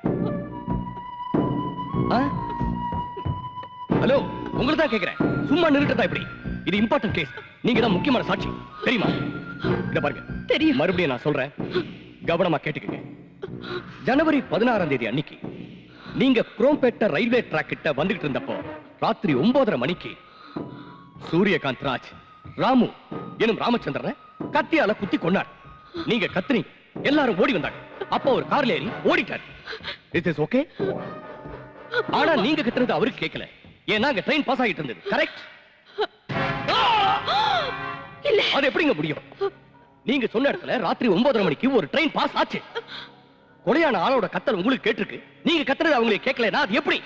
ஹலோ உங்களை தான் கேக்குறேன் சும்மா நிறுத்ததா இப்படி இது இம்பார்ட்டன்ட் கேஸ் நீங்க தான் முக்கியமான சாட்சி தெரியுமா இத பாருங்க தெரியும் மறுபடியும் நான் சொல்றேன் கவனமா கேட்டுக்கங்க ஜனவரி பதினாறாம் தேதி அன்னைக்கு நீங்க குரோம்பேட்டை ரயில்வே ட்ராக் கிட்ட வந்துகிட்டு இருந்தப்போ ராத்திரி ஒன்பதரை மணிக்கு சூரியகாந்த் ராஜ் ராமு எனும் ராமச்சந்திரனை கத்தியால குத்தி கொண்டார் நீங்க கத்துனீங்க எல்லாரும் ஓடி வந்தாங்க அப்போ ஒரு கார்ல ஏறி ஓடிட்டார் இட் இஸ் ஓகே ஆனா நீங்க கத்துனது அவருக்கு கேட்கல ஏன்னா அங்க ட்ரெயின் பாஸ் ஆகிட்டு இருந்தது கரெக்ட் அது எப்படிங்க முடியும் நீங்க சொன்ன இடத்துல ராத்திரி ஒன்பதரை மணிக்கு ஒரு ட்ரெயின் பாஸ் ஆச்சு கொலையான ஆளோட கத்தல் உங்களுக்கு கேட்டிருக்கு நீங்க கத்துறது அவங்களுக்கு கேட்கலனா அது எப்படி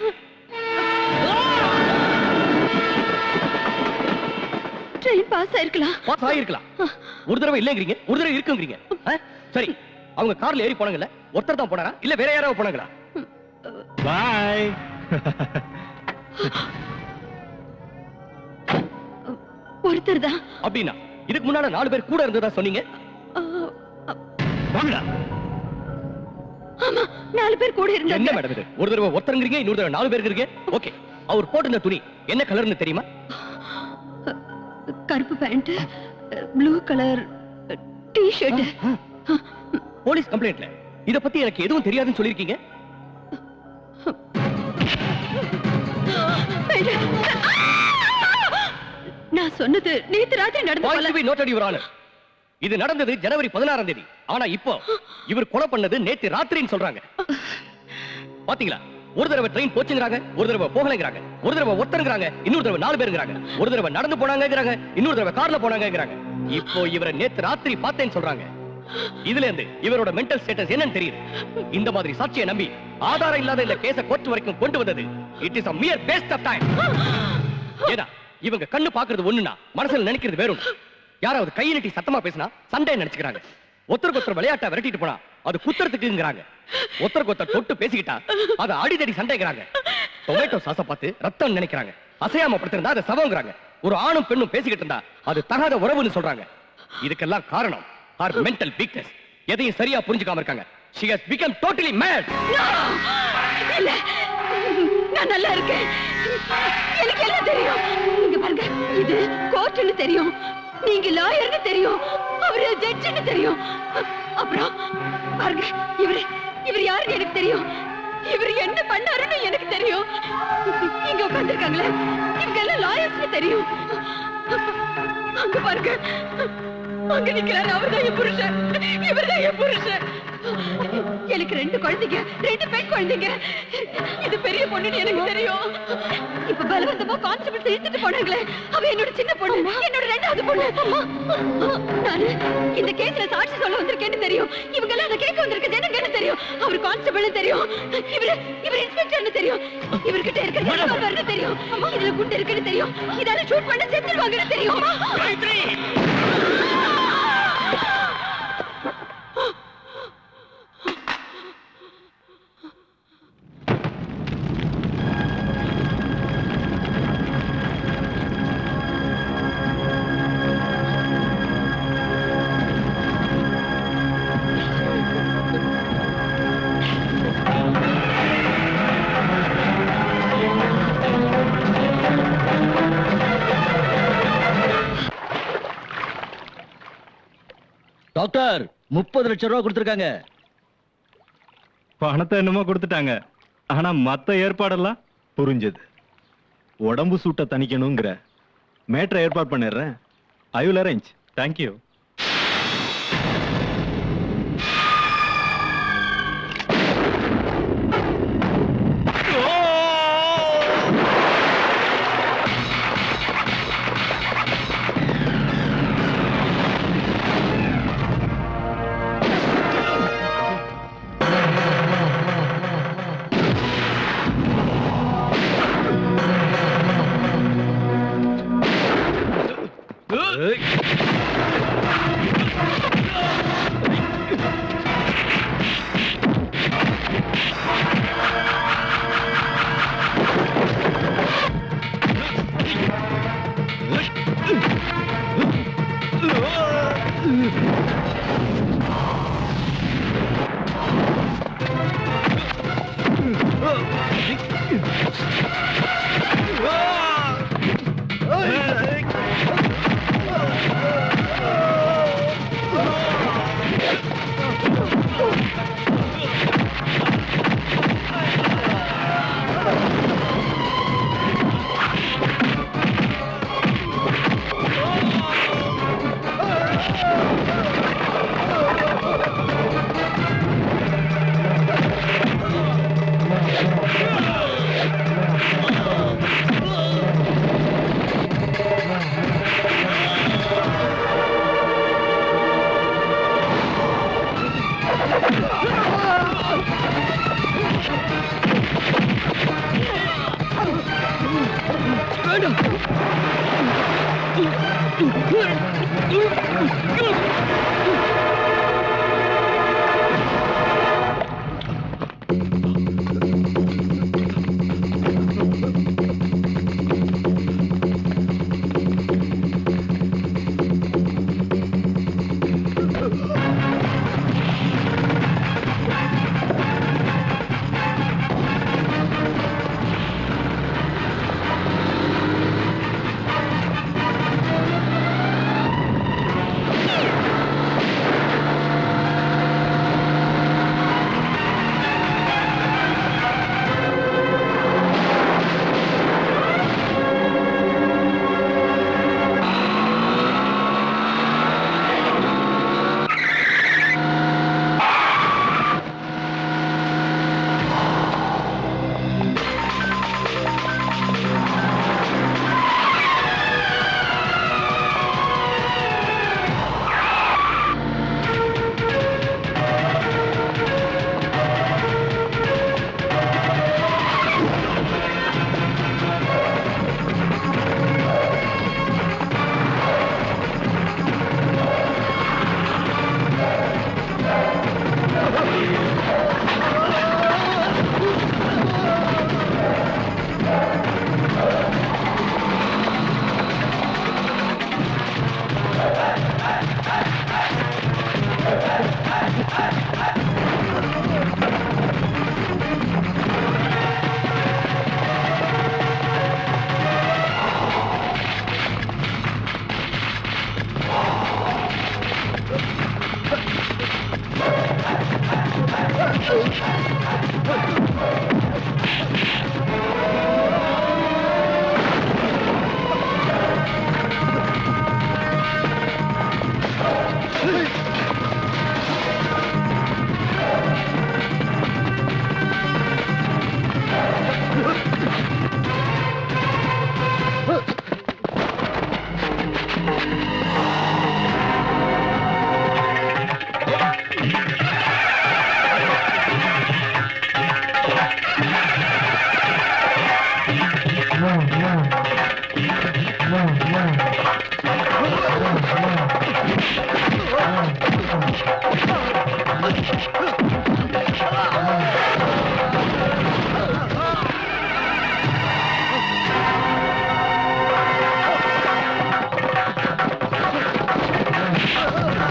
ட்ரெயின் பாஸ் ஆயிருக்கலாம் பாஸ் ஆகிருக்கலாம் ஒரு தடவை இல்லைங்கிறீங்க ஒரு தடவை இருக்குங்கிறீங்க ஆ? சரி அவங்க கார்ல ஏறி போனாங்கல்ல ஒருத்தர் தான் போனாரா இல்ல வேற யாராவது போனாங்களா பாய் ஒருத்தர் தான் அப்படின்னா இதுக்கு முன்னால நாலு பேர் கூட இருந்ததா சொன்னீங்க வாங்கடா ஆமா நாலு பேர் கூட என்ன இருந்தாங்க மேடம் இது ஒரு தடவை ஒருத்தருங்கிறீங்க இன்னொரு தடவை நாலு பேர் இருக்கீங்க ஓகே அவர் போட்டிருந்த துணி என்ன கலர்னு தெரியுமா கருப்பு pant blue colour T shirt police கம்ப்ளைண்ட்ல இத பத்தி எனக்கு எதுவும் தெரியாதுன்னு சொல்லிருக்கீங்க நான் சொன்னது நேத்து ராத்திரி நடந்த Point to be noted, Your Honor. இது நடந்தது ஜனவரி பதினாறாம் தேதி ஆனா இப்போ இவர் கொலை பண்ணது நேத்து ராத்திரின்னு சொல்றாங்க பாத்தீங்களா ஒரு தடவை ட்ரெயின் போச்சுங்கிறாங்க ஒரு தடவை போகலைங்கிறாங்க ஒரு தடவை ஒருத்தருங்கிறாங்க இன்னொரு தடவை நாலு பேருங்கிறாங்க ஒரு தடவை நடந்து போனாங்கங்கிறாங்க இன்னொரு தடவை கார்ல போனாங்கங்கிறாங்க இப்போ இவரை நேத்து ராத்திரி பார்த்தேன்னு சொல்றாங்க இதுல இருந்து இவரோட மென்டல் ஸ்டேட்டஸ் என்னன்னு தெரியுது இந்த மாதிரி சாட்சியை நம்பி ஆதாரம் இல்லாத இந்த கேஸ கோர்ட் வரைக்கும் கொண்டு வந்தது it is a mere waste of time ஏன்னா இவங்க கண்ணு பாக்குறது ஒண்ணுனா மனசுல நினைக்கிறது வேற ஒண்ணு யாராவது கை நீட்டி சத்தமா பேசினா சண்டை நினைச்சுக்கிறாங்க ஒருத்தருக்கு ஒருத்தர் விளையாட்டா விரட்டிட்டு போனா அது குத்துறதுக்குங்கிறாங்க ஒருத்தருக்கு ஒருத்தர் தொட்டு பேசிக்கிட்டா அது அடிதடி சண்டைங்கிறாங்க டொமேட்டோ சாச பார்த்து ரத்தம் நினைக்கிறாங்க அசையாம படுத்திருந்தா அதை சவங்கிறாங்க ஒரு ஆணும் பெண்ணும் பேசிக்கிட்டு இருந்தா அது தகாத உறவுன்னு சொல்றாங்க இதுக்கெல்லாம் காரணம் ஆர் மென்டல் வீக்னஸ் எதையும் சரியா புரிஞ்சுக்காம இருக்காங்க she has become totally mad இல்ல நான் நல்லா இருக்கேன் எனக்கு எல்லாம் தெரியும் இங்க பாருங்க இது கோர்ட்னு தெரியும் நீங்க லாயர்னு தெரியும் அவரு ஜட்ஜ்னு தெரியும் அப்புறம் பாருங்க இவரு இவர் யாருன்னு எனக்கு தெரியும் இவர் என்ன பண்ணாருன்னு எனக்கு தெரியும் இங்க உட்கார்ந்திருக்காங்களே இவங்க எல்லாம் லாயர்ஸ்னு தெரியும் அங்க பாருங்க அங்க நிக்கிறாரு அவர்தான் என் புருஷன் இவர்தான் என் புருஷன் எனக்கு ரெண்டு குழந்தைங்க ரெண்டு பெண் குழந்தைங்க இது பெரிய பொண்ணுன்னு எனக்கு தெரியும் இப்ப பலவந்தமா கான்ஸ்டபிள் இழுத்துட்டு போனாங்களே அவ என்னோட சின்ன பொண்ணு என்னோட ரெண்டாவது பொண்ணு நானு இந்த கேஸ்ல சாட்சி சொல்ல வந்திருக்கேன்னு தெரியும் இவங்க எல்லாம் அதை கேட்க வந்திருக்க ஜனங்கன்னு தெரியும் அவர் கான்ஸ்டபிள் தெரியும் இவரு இவர் இன்ஸ்பெக்டர்னு தெரியும் இவர்கிட்ட இருக்கிற ரிவால்வர்னு தெரியும் இதுல குண்டு இருக்குன்னு தெரியும் இதால ஷூட் பண்ண செத்துருவாங்கன்னு தெரியும் டாக்டர் முப்பது லட்சம் ரூபாய் கொடுத்துருக்காங்க பணத்தை என்னமோ கொடுத்துட்டாங்க ஆனா மத்த ஏற்பாடெல்லாம் புரிஞ்சது உடம்பு சூட்டை தணிக்கணுங்கிற மேட்ரை ஏற்பாடு பண்ணிடுறேன் ஐ வில் அரேஞ்ச் தேங்க்யூ ஆ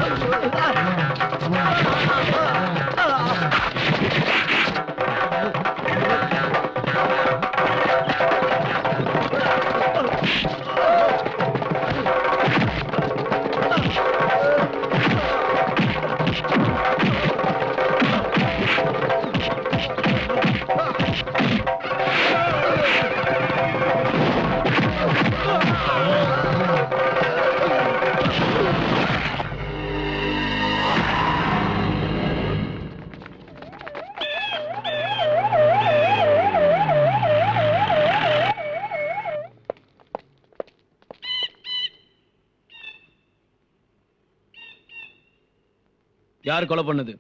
யார் கொலை பண்ணது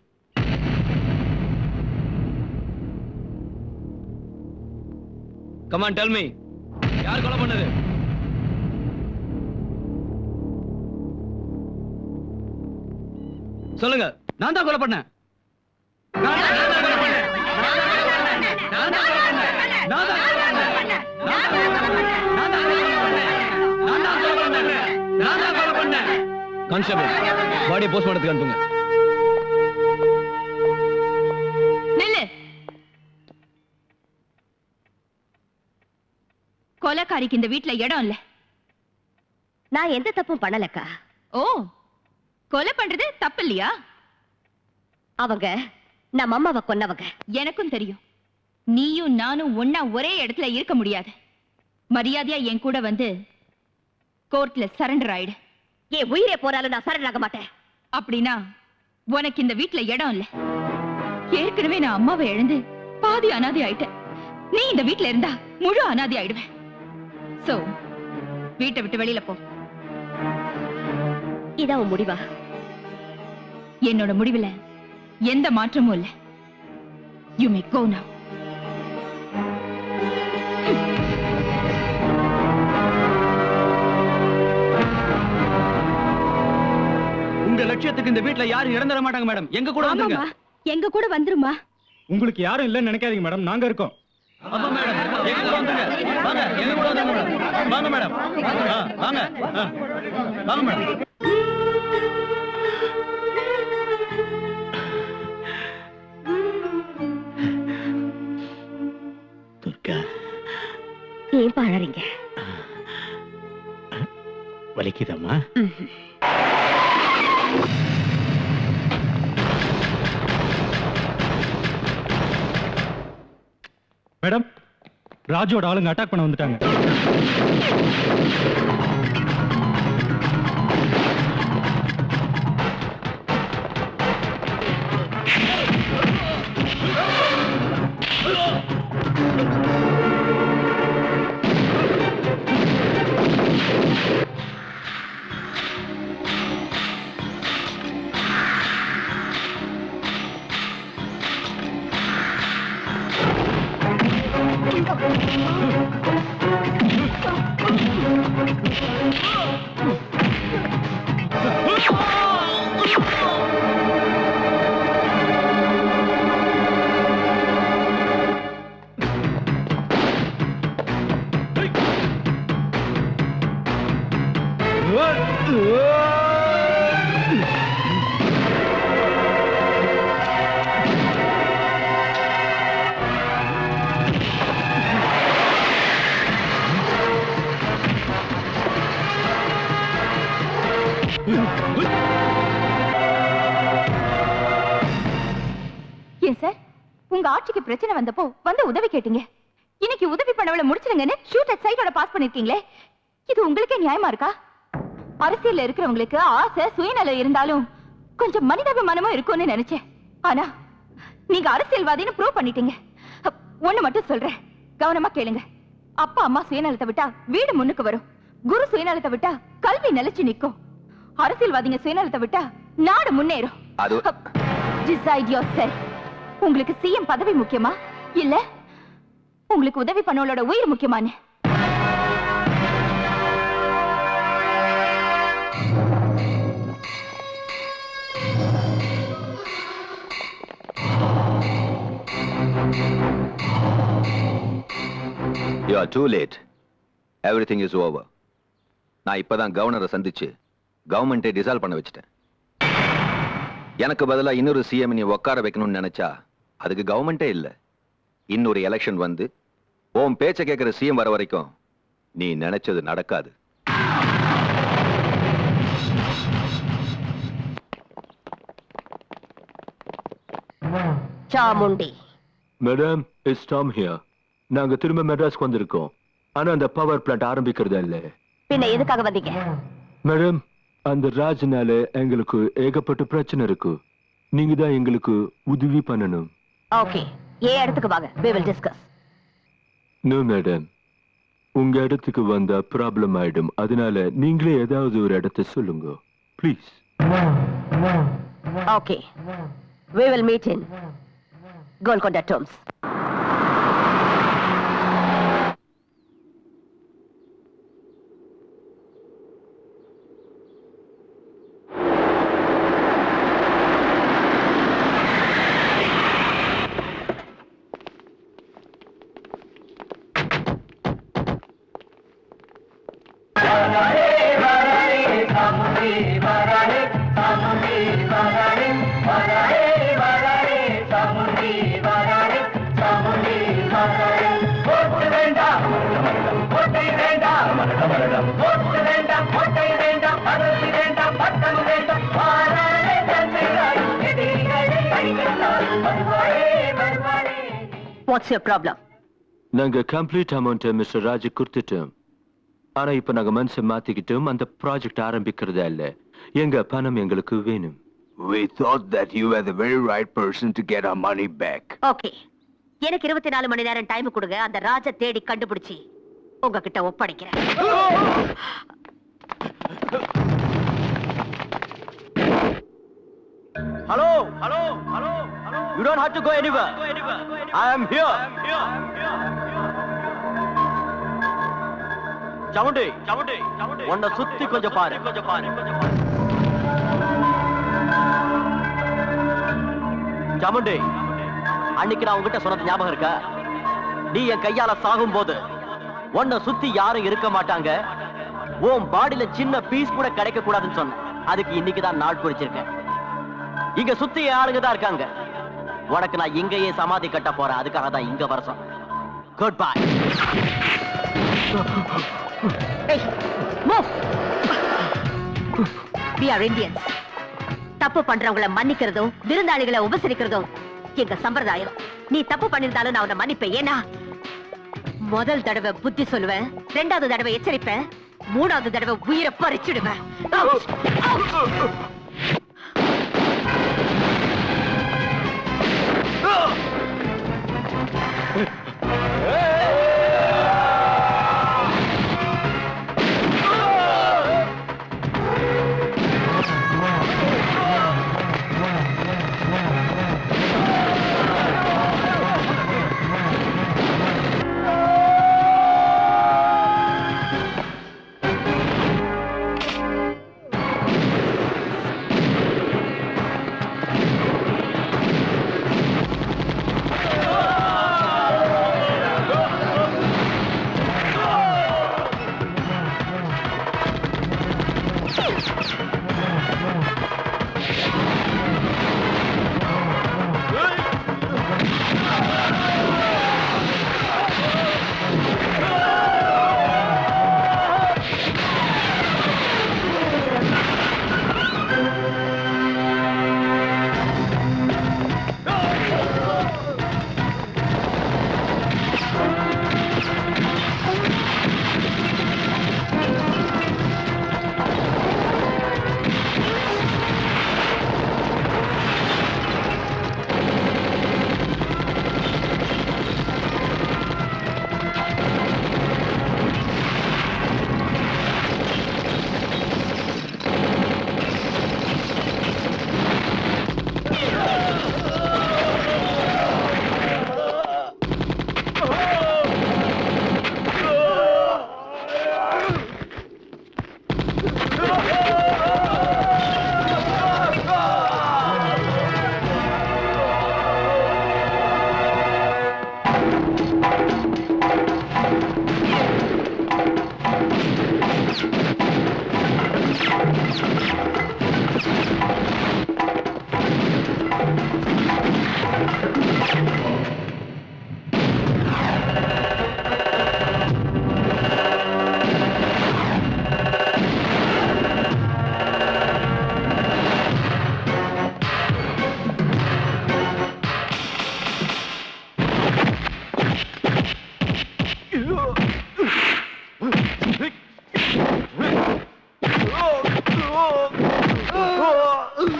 கமான் டெல் மீ யார் கொலை பண்ணது சொல்லுங்க நான் தான் கொலை பண்ணேன் கான்ஸ்டபிள் பாடியை போஸ்ட்மார்ட்டத்துக்கு அனுப்புங்க நில்லு கொலைக்காரிக்கு இந்த வீட்ல இடம் இல்ல நான் எந்த தப்பும் பண்ணலக்கா ஓ கொலை பண்றது தப்பு இல்லையா அவங்க நம்ம அம்மாவை கொன்னவங்க எனக்கும் தெரியும் நீயும் நானும் ஒன்னா ஒரே இடத்துல இருக்க முடியாது மரியாதையா என் கூட வந்து கோர்ட்ல சரண்டர் ஆயிடு என் உயிரே போனாலும் நான் சரண் ஆக மாட்டேன் அப்படின்னா உனக்கு இந்த வீட்ல இடம் இல்ல ஏற்கனவே நான் அம்மாவை இழந்து பாதி அனாதை ஆயிட்டேன் நீ இந்த வீட்ல இருந்தா முழு அனாதை ஆயிடுவேன் சோ வீட்டை விட்டு வெளியில போ இதான் உன் முடிவா என்னோட முடிவுல எந்த மாற்றமும் இல்ல யூ மே கோ now உங்க லட்சியத்துக்கு இந்த வீட்ல யாரும் இறந்துட மாட்டாங்க மேடம் எங்க கூட வந்துருங்க எங்க கூட வந்துருமா உங்களுக்கு யாரும் இல்லைன்னு நினைக்காதீங்க மேடம் நாங்க இருக்கோம் அப்பா மேடம் எங்க கூட வந்துருங்க வாங்க எங்க கூட வந்துருங்க மேடம் வாங்க மேடம் ஆ, வாங்க ஆ, வாங்க மேடம் துர்கா ஏன் பாழறீங்க வலிக்குதம்மா மேடம் ராஜோட ஆளுங்க அட்டாக் பண்ண வந்துட்டாங்க ஏன் சார் உங்க ஆட்சிக்கு பிரச்சனை வந்தப்போ வந்து உதவி கேட்டீங்க இன்னைக்கு உதவி பண்ணவள முடிச்சிருங்கன்னு ஷூட் அட் சைட்டோட பாஸ் பண்ணிருக்கீங்களே இது உங்களுக்கே நியாயமா இருக்கா அரசியல்ல இருக்கிறவங்களுக்கு ஆசை சுயநலம் இருந்தாலும் கொஞ்சம் மனிதாபிமானமும் இருக்கும்னு நினைச்சேன் ஆனா நீங்க அரசியல்வாதின்னு ப்ரூவ் பண்ணிட்டீங்க அப், ஒண்ணு மட்டும் சொல்றேன் கவனமா கேளுங்க அப்பா அம்மா சுயநலத்தை விட்டா வீடு முன்னுக்கு வரும் குரு சுயநலத்தை விட்டா கல்வி நிலைச்சு நிக்கும் அரசியல்வாதிங்க சுயநலத்தை விட்டா நாடு முன்னேறும் அது டிசைட் யோர் செல்ஃப் உங்களுக்கு சிஎம் பதவி முக்கியமா இல்ல உங்களுக்கு உதவி பண்ணவளோட உயிர் முக்கியமான்னு you are too late everything is over நான் இப்பதான் கவர்னரை சந்திச்சு கவர்மெண்ட்டை டிசால்வ் பண்ண வச்சுட்டேன் எனக்கு பதிலா இன்னொரு சிஎம் நீ உட்கார வைக்கணும்னு நினைச்சா அதுக்கு கவர்மெண்டே இல்ல இன்னொரு எலெக்ஷன் வந்து உன் பேச்ச கேட்கிற சிஎம் வர வரைக்கும் நீ நினைச்சது நடக்காது Chamundi madam it's Tom here நாங்க திரும்ப மெட்ராஸ்க்கு வந்திருக்கோம் ஆனா அந்த பவர் பிளான்ட் ஆரம்பிக்கிறதா இல்ல பின்ன எதுக்காக வந்தீங்க மேடம் அந்த ராஜ்னால எங்களுக்கு ஏகப்பட்ட பிரச்சனை இருக்கு நீங்க தான் எங்களுக்கு உதவி பண்ணணும் ஓகே ஏன் இடத்துக்கு வாங்க we will discuss no madam உங்க இடத்துக்கு வந்தா ப்ராப்ளம் ஆயிடும் அதனால நீங்களே ஏதாவது ஒரு இடத்த சொல்லுங்க please okay we will meet in Golconda tombs what's your problem நாங்க கம்ப்ளீட் அமௌண்ட் மிஸ்டர் ராஜு கொடுத்துட்டோம் ஆனா இப்ப நாங்க மனசை மாத்திக்கிட்டோம் அந்த ப்ராஜெக்ட் ஆரம்பிக்கிறதா இல்ல எங்க பணம் எங்களுக்கு வேணும் We thought that you were the very right person to get our money back. Okay எனக்கு இருபத்தி நாலு மணி நேரம் டைம் கொடுங்க அந்த ராஜ தேடி கண்டுபிடிச்சி உங்ககிட்ட ஒப்படைக்கிறேன் Hello, hello, hello, hello. You don't have to go anywhere. I am here. சவுண்டி சவுண்டி உன்னை சுத்தி கொஞ்சம் பாரு கொஞ்சம் பாரு சமுண்டி அன்னைக்கு நான் உங்ககிட்ட சொன்னது ஞாபகம் இருக்கா நீ என் கையால சாகும் போது உன்னை சுத்தி யாரும் இருக்க மாட்டாங்க உன் பாடியில சின்ன பீஸ் கூட கிடைக்க கூடாதுன்னு சொன்னேன் அதுக்கு இன்னைக்கு தான் நாள் குறிச்சிருக்கேன் இங்க சுத்தி என் ஆளுங்க தான் இருக்காங்க உனக்கு நான் இங்கேயே சமாதி கட்ட போறேன் அதுக்காக தான் இங்க வர சொன்னேன் goodbye move we are indians தப்பு பண்றவங்கள மன்னிக்கிறதும் விருந்தாளிகளை உபசரிக்கிறதும் எங்க சம்பிரதாயம் நீ தப்பு பண்ணிருந்தாலும் நான் உன்னை மன்னிப்பேன் ஏன்னா முதல் தடவை புத்தி சொல்லுவேன் ரெண்டாவது தடவை எச்சரிப்பேன் மூணாவது தடவை உயிரை பறிச்சிடுவேன் Out! Out!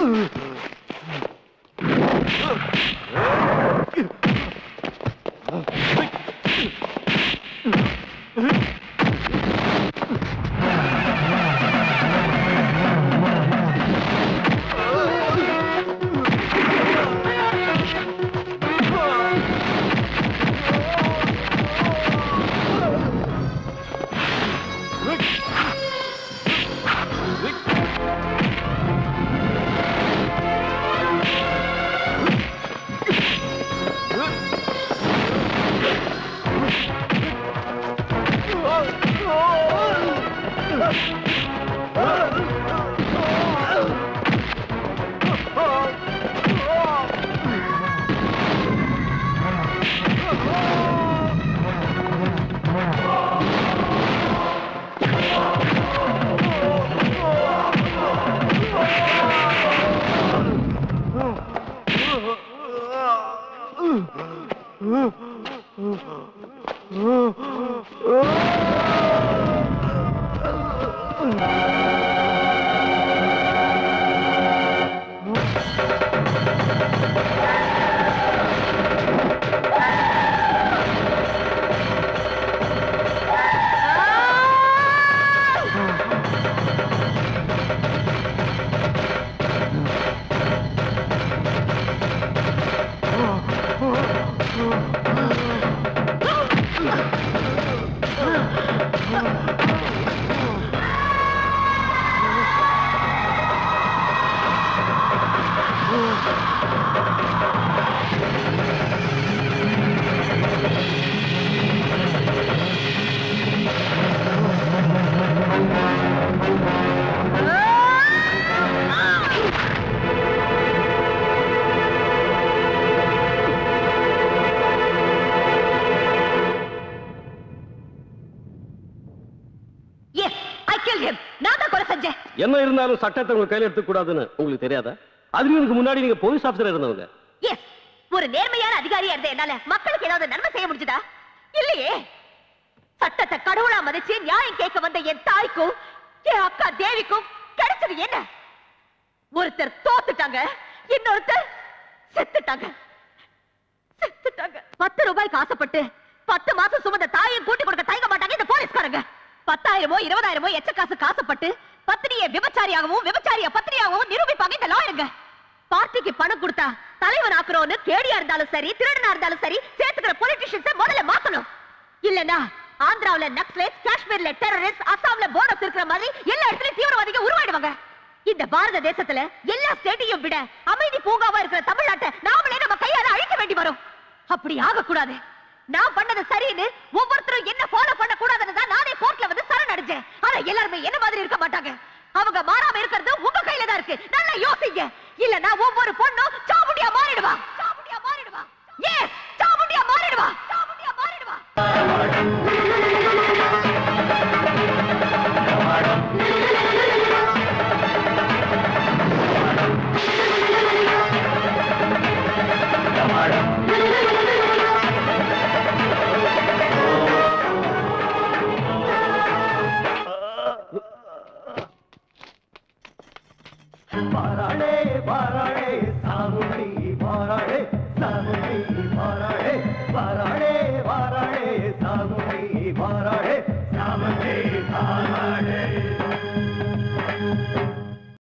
Yes I kill him நான் தான் கொலை செஞ்சேன் என்ன இருந்தாலும் சட்டத்தை உங்க கையில எடுத்துக்க கூடாதுன்னு உங்களுக்கு தெரியாதா அதுக்கு முன்னாடி நீங்க போலீஸ் ஆபீசர் இருந்தவங்க எஸ் ஒரு நேர்மையான அதிகாரியா இருந்த என்னால மக்களுக்கு ஏதாவது நன்மை செய்ய முடிஞ்சதா இல்லையே சட்டத்தை கடவுளா மதிச்சு நியாயம் கேட்க வந்த என் தாய்க்கும் என் அக்கா தேவிக்கும் கிடைச்சது என்ன ஒருத்தர் தோத்துட்டாங்க இன்னொருத்தர் செத்துட்டாங்க செத்துட்டாங்க பத்து ரூபாய்க்கு ஆசைப்பட்டு பத்து மாசம் சுமந்த தாயை கூட்டி கொடுக்க தயங்க மாட்டாங்க இந்த போலீஸ்காரங்க பத்தாயிரமோ இருபதாயிரமோ எச்ச காசு காசுப்பட்டு பத்தினியை விபச்சாரியாகவும் விபச்சாரிய பத்தினியாகவும் நிரூபிப்பாங்க இந்த லாயருங்க பார்ட்டிக்கு பணம் கொடுத்தா தலைவன் ஆக்குறோன்னு கேடியா இருந்தாலும் சரி திருடனா இருந்தாலும் சரி சேர்த்துக்கிற பொலிட்டிஷியன்ஸ் முதல்ல மாத்தணும் இல்லனா ஆந்திராவுல நக்சலைட் காஷ்மீர்ல டெரரிஸ்ட் அசாம்ல போனஸ் இருக்கிற மாதிரி எல்லா இடத்துலயும் தீவிரவாதிகள் உருவாயிடுவாங்க இந்த பாரத தேசத்துல எல்லா ஸ்டேட்டையும் விட அமைதி பூங்காவா இருக்கிற தமிழ்நாட்டை நாமளே நம்ம கையால அழிக்க வேண்டி வரும் அப்படி ஆகக்கூடாது நான் பண்ணது சரின்னு ஒவ்வொருத்தரும் என்ன ஃபாலோ பண்ண கூடாதுன்னு தான் நானே கோர்ட்ல வந்து சரணடைஞ்சேன் ஆனா எல்லாருமே என்ன மாதிரி இருக்க மாட்டாங்க அவங்க மாறாம இருக்கிறது உங்க கையில தான் இருக்கு நல்லா யோசிங்க இல்லனா ஒவ்வொரு பொண்ணும் சாமுண்டியா மாறிடுவா சாமுண்டியா மாறிடுவா எஸ் சாமுண்டியா மாறிடுவா சாமுண்டியா மாறிடுவா பாராளே பாரா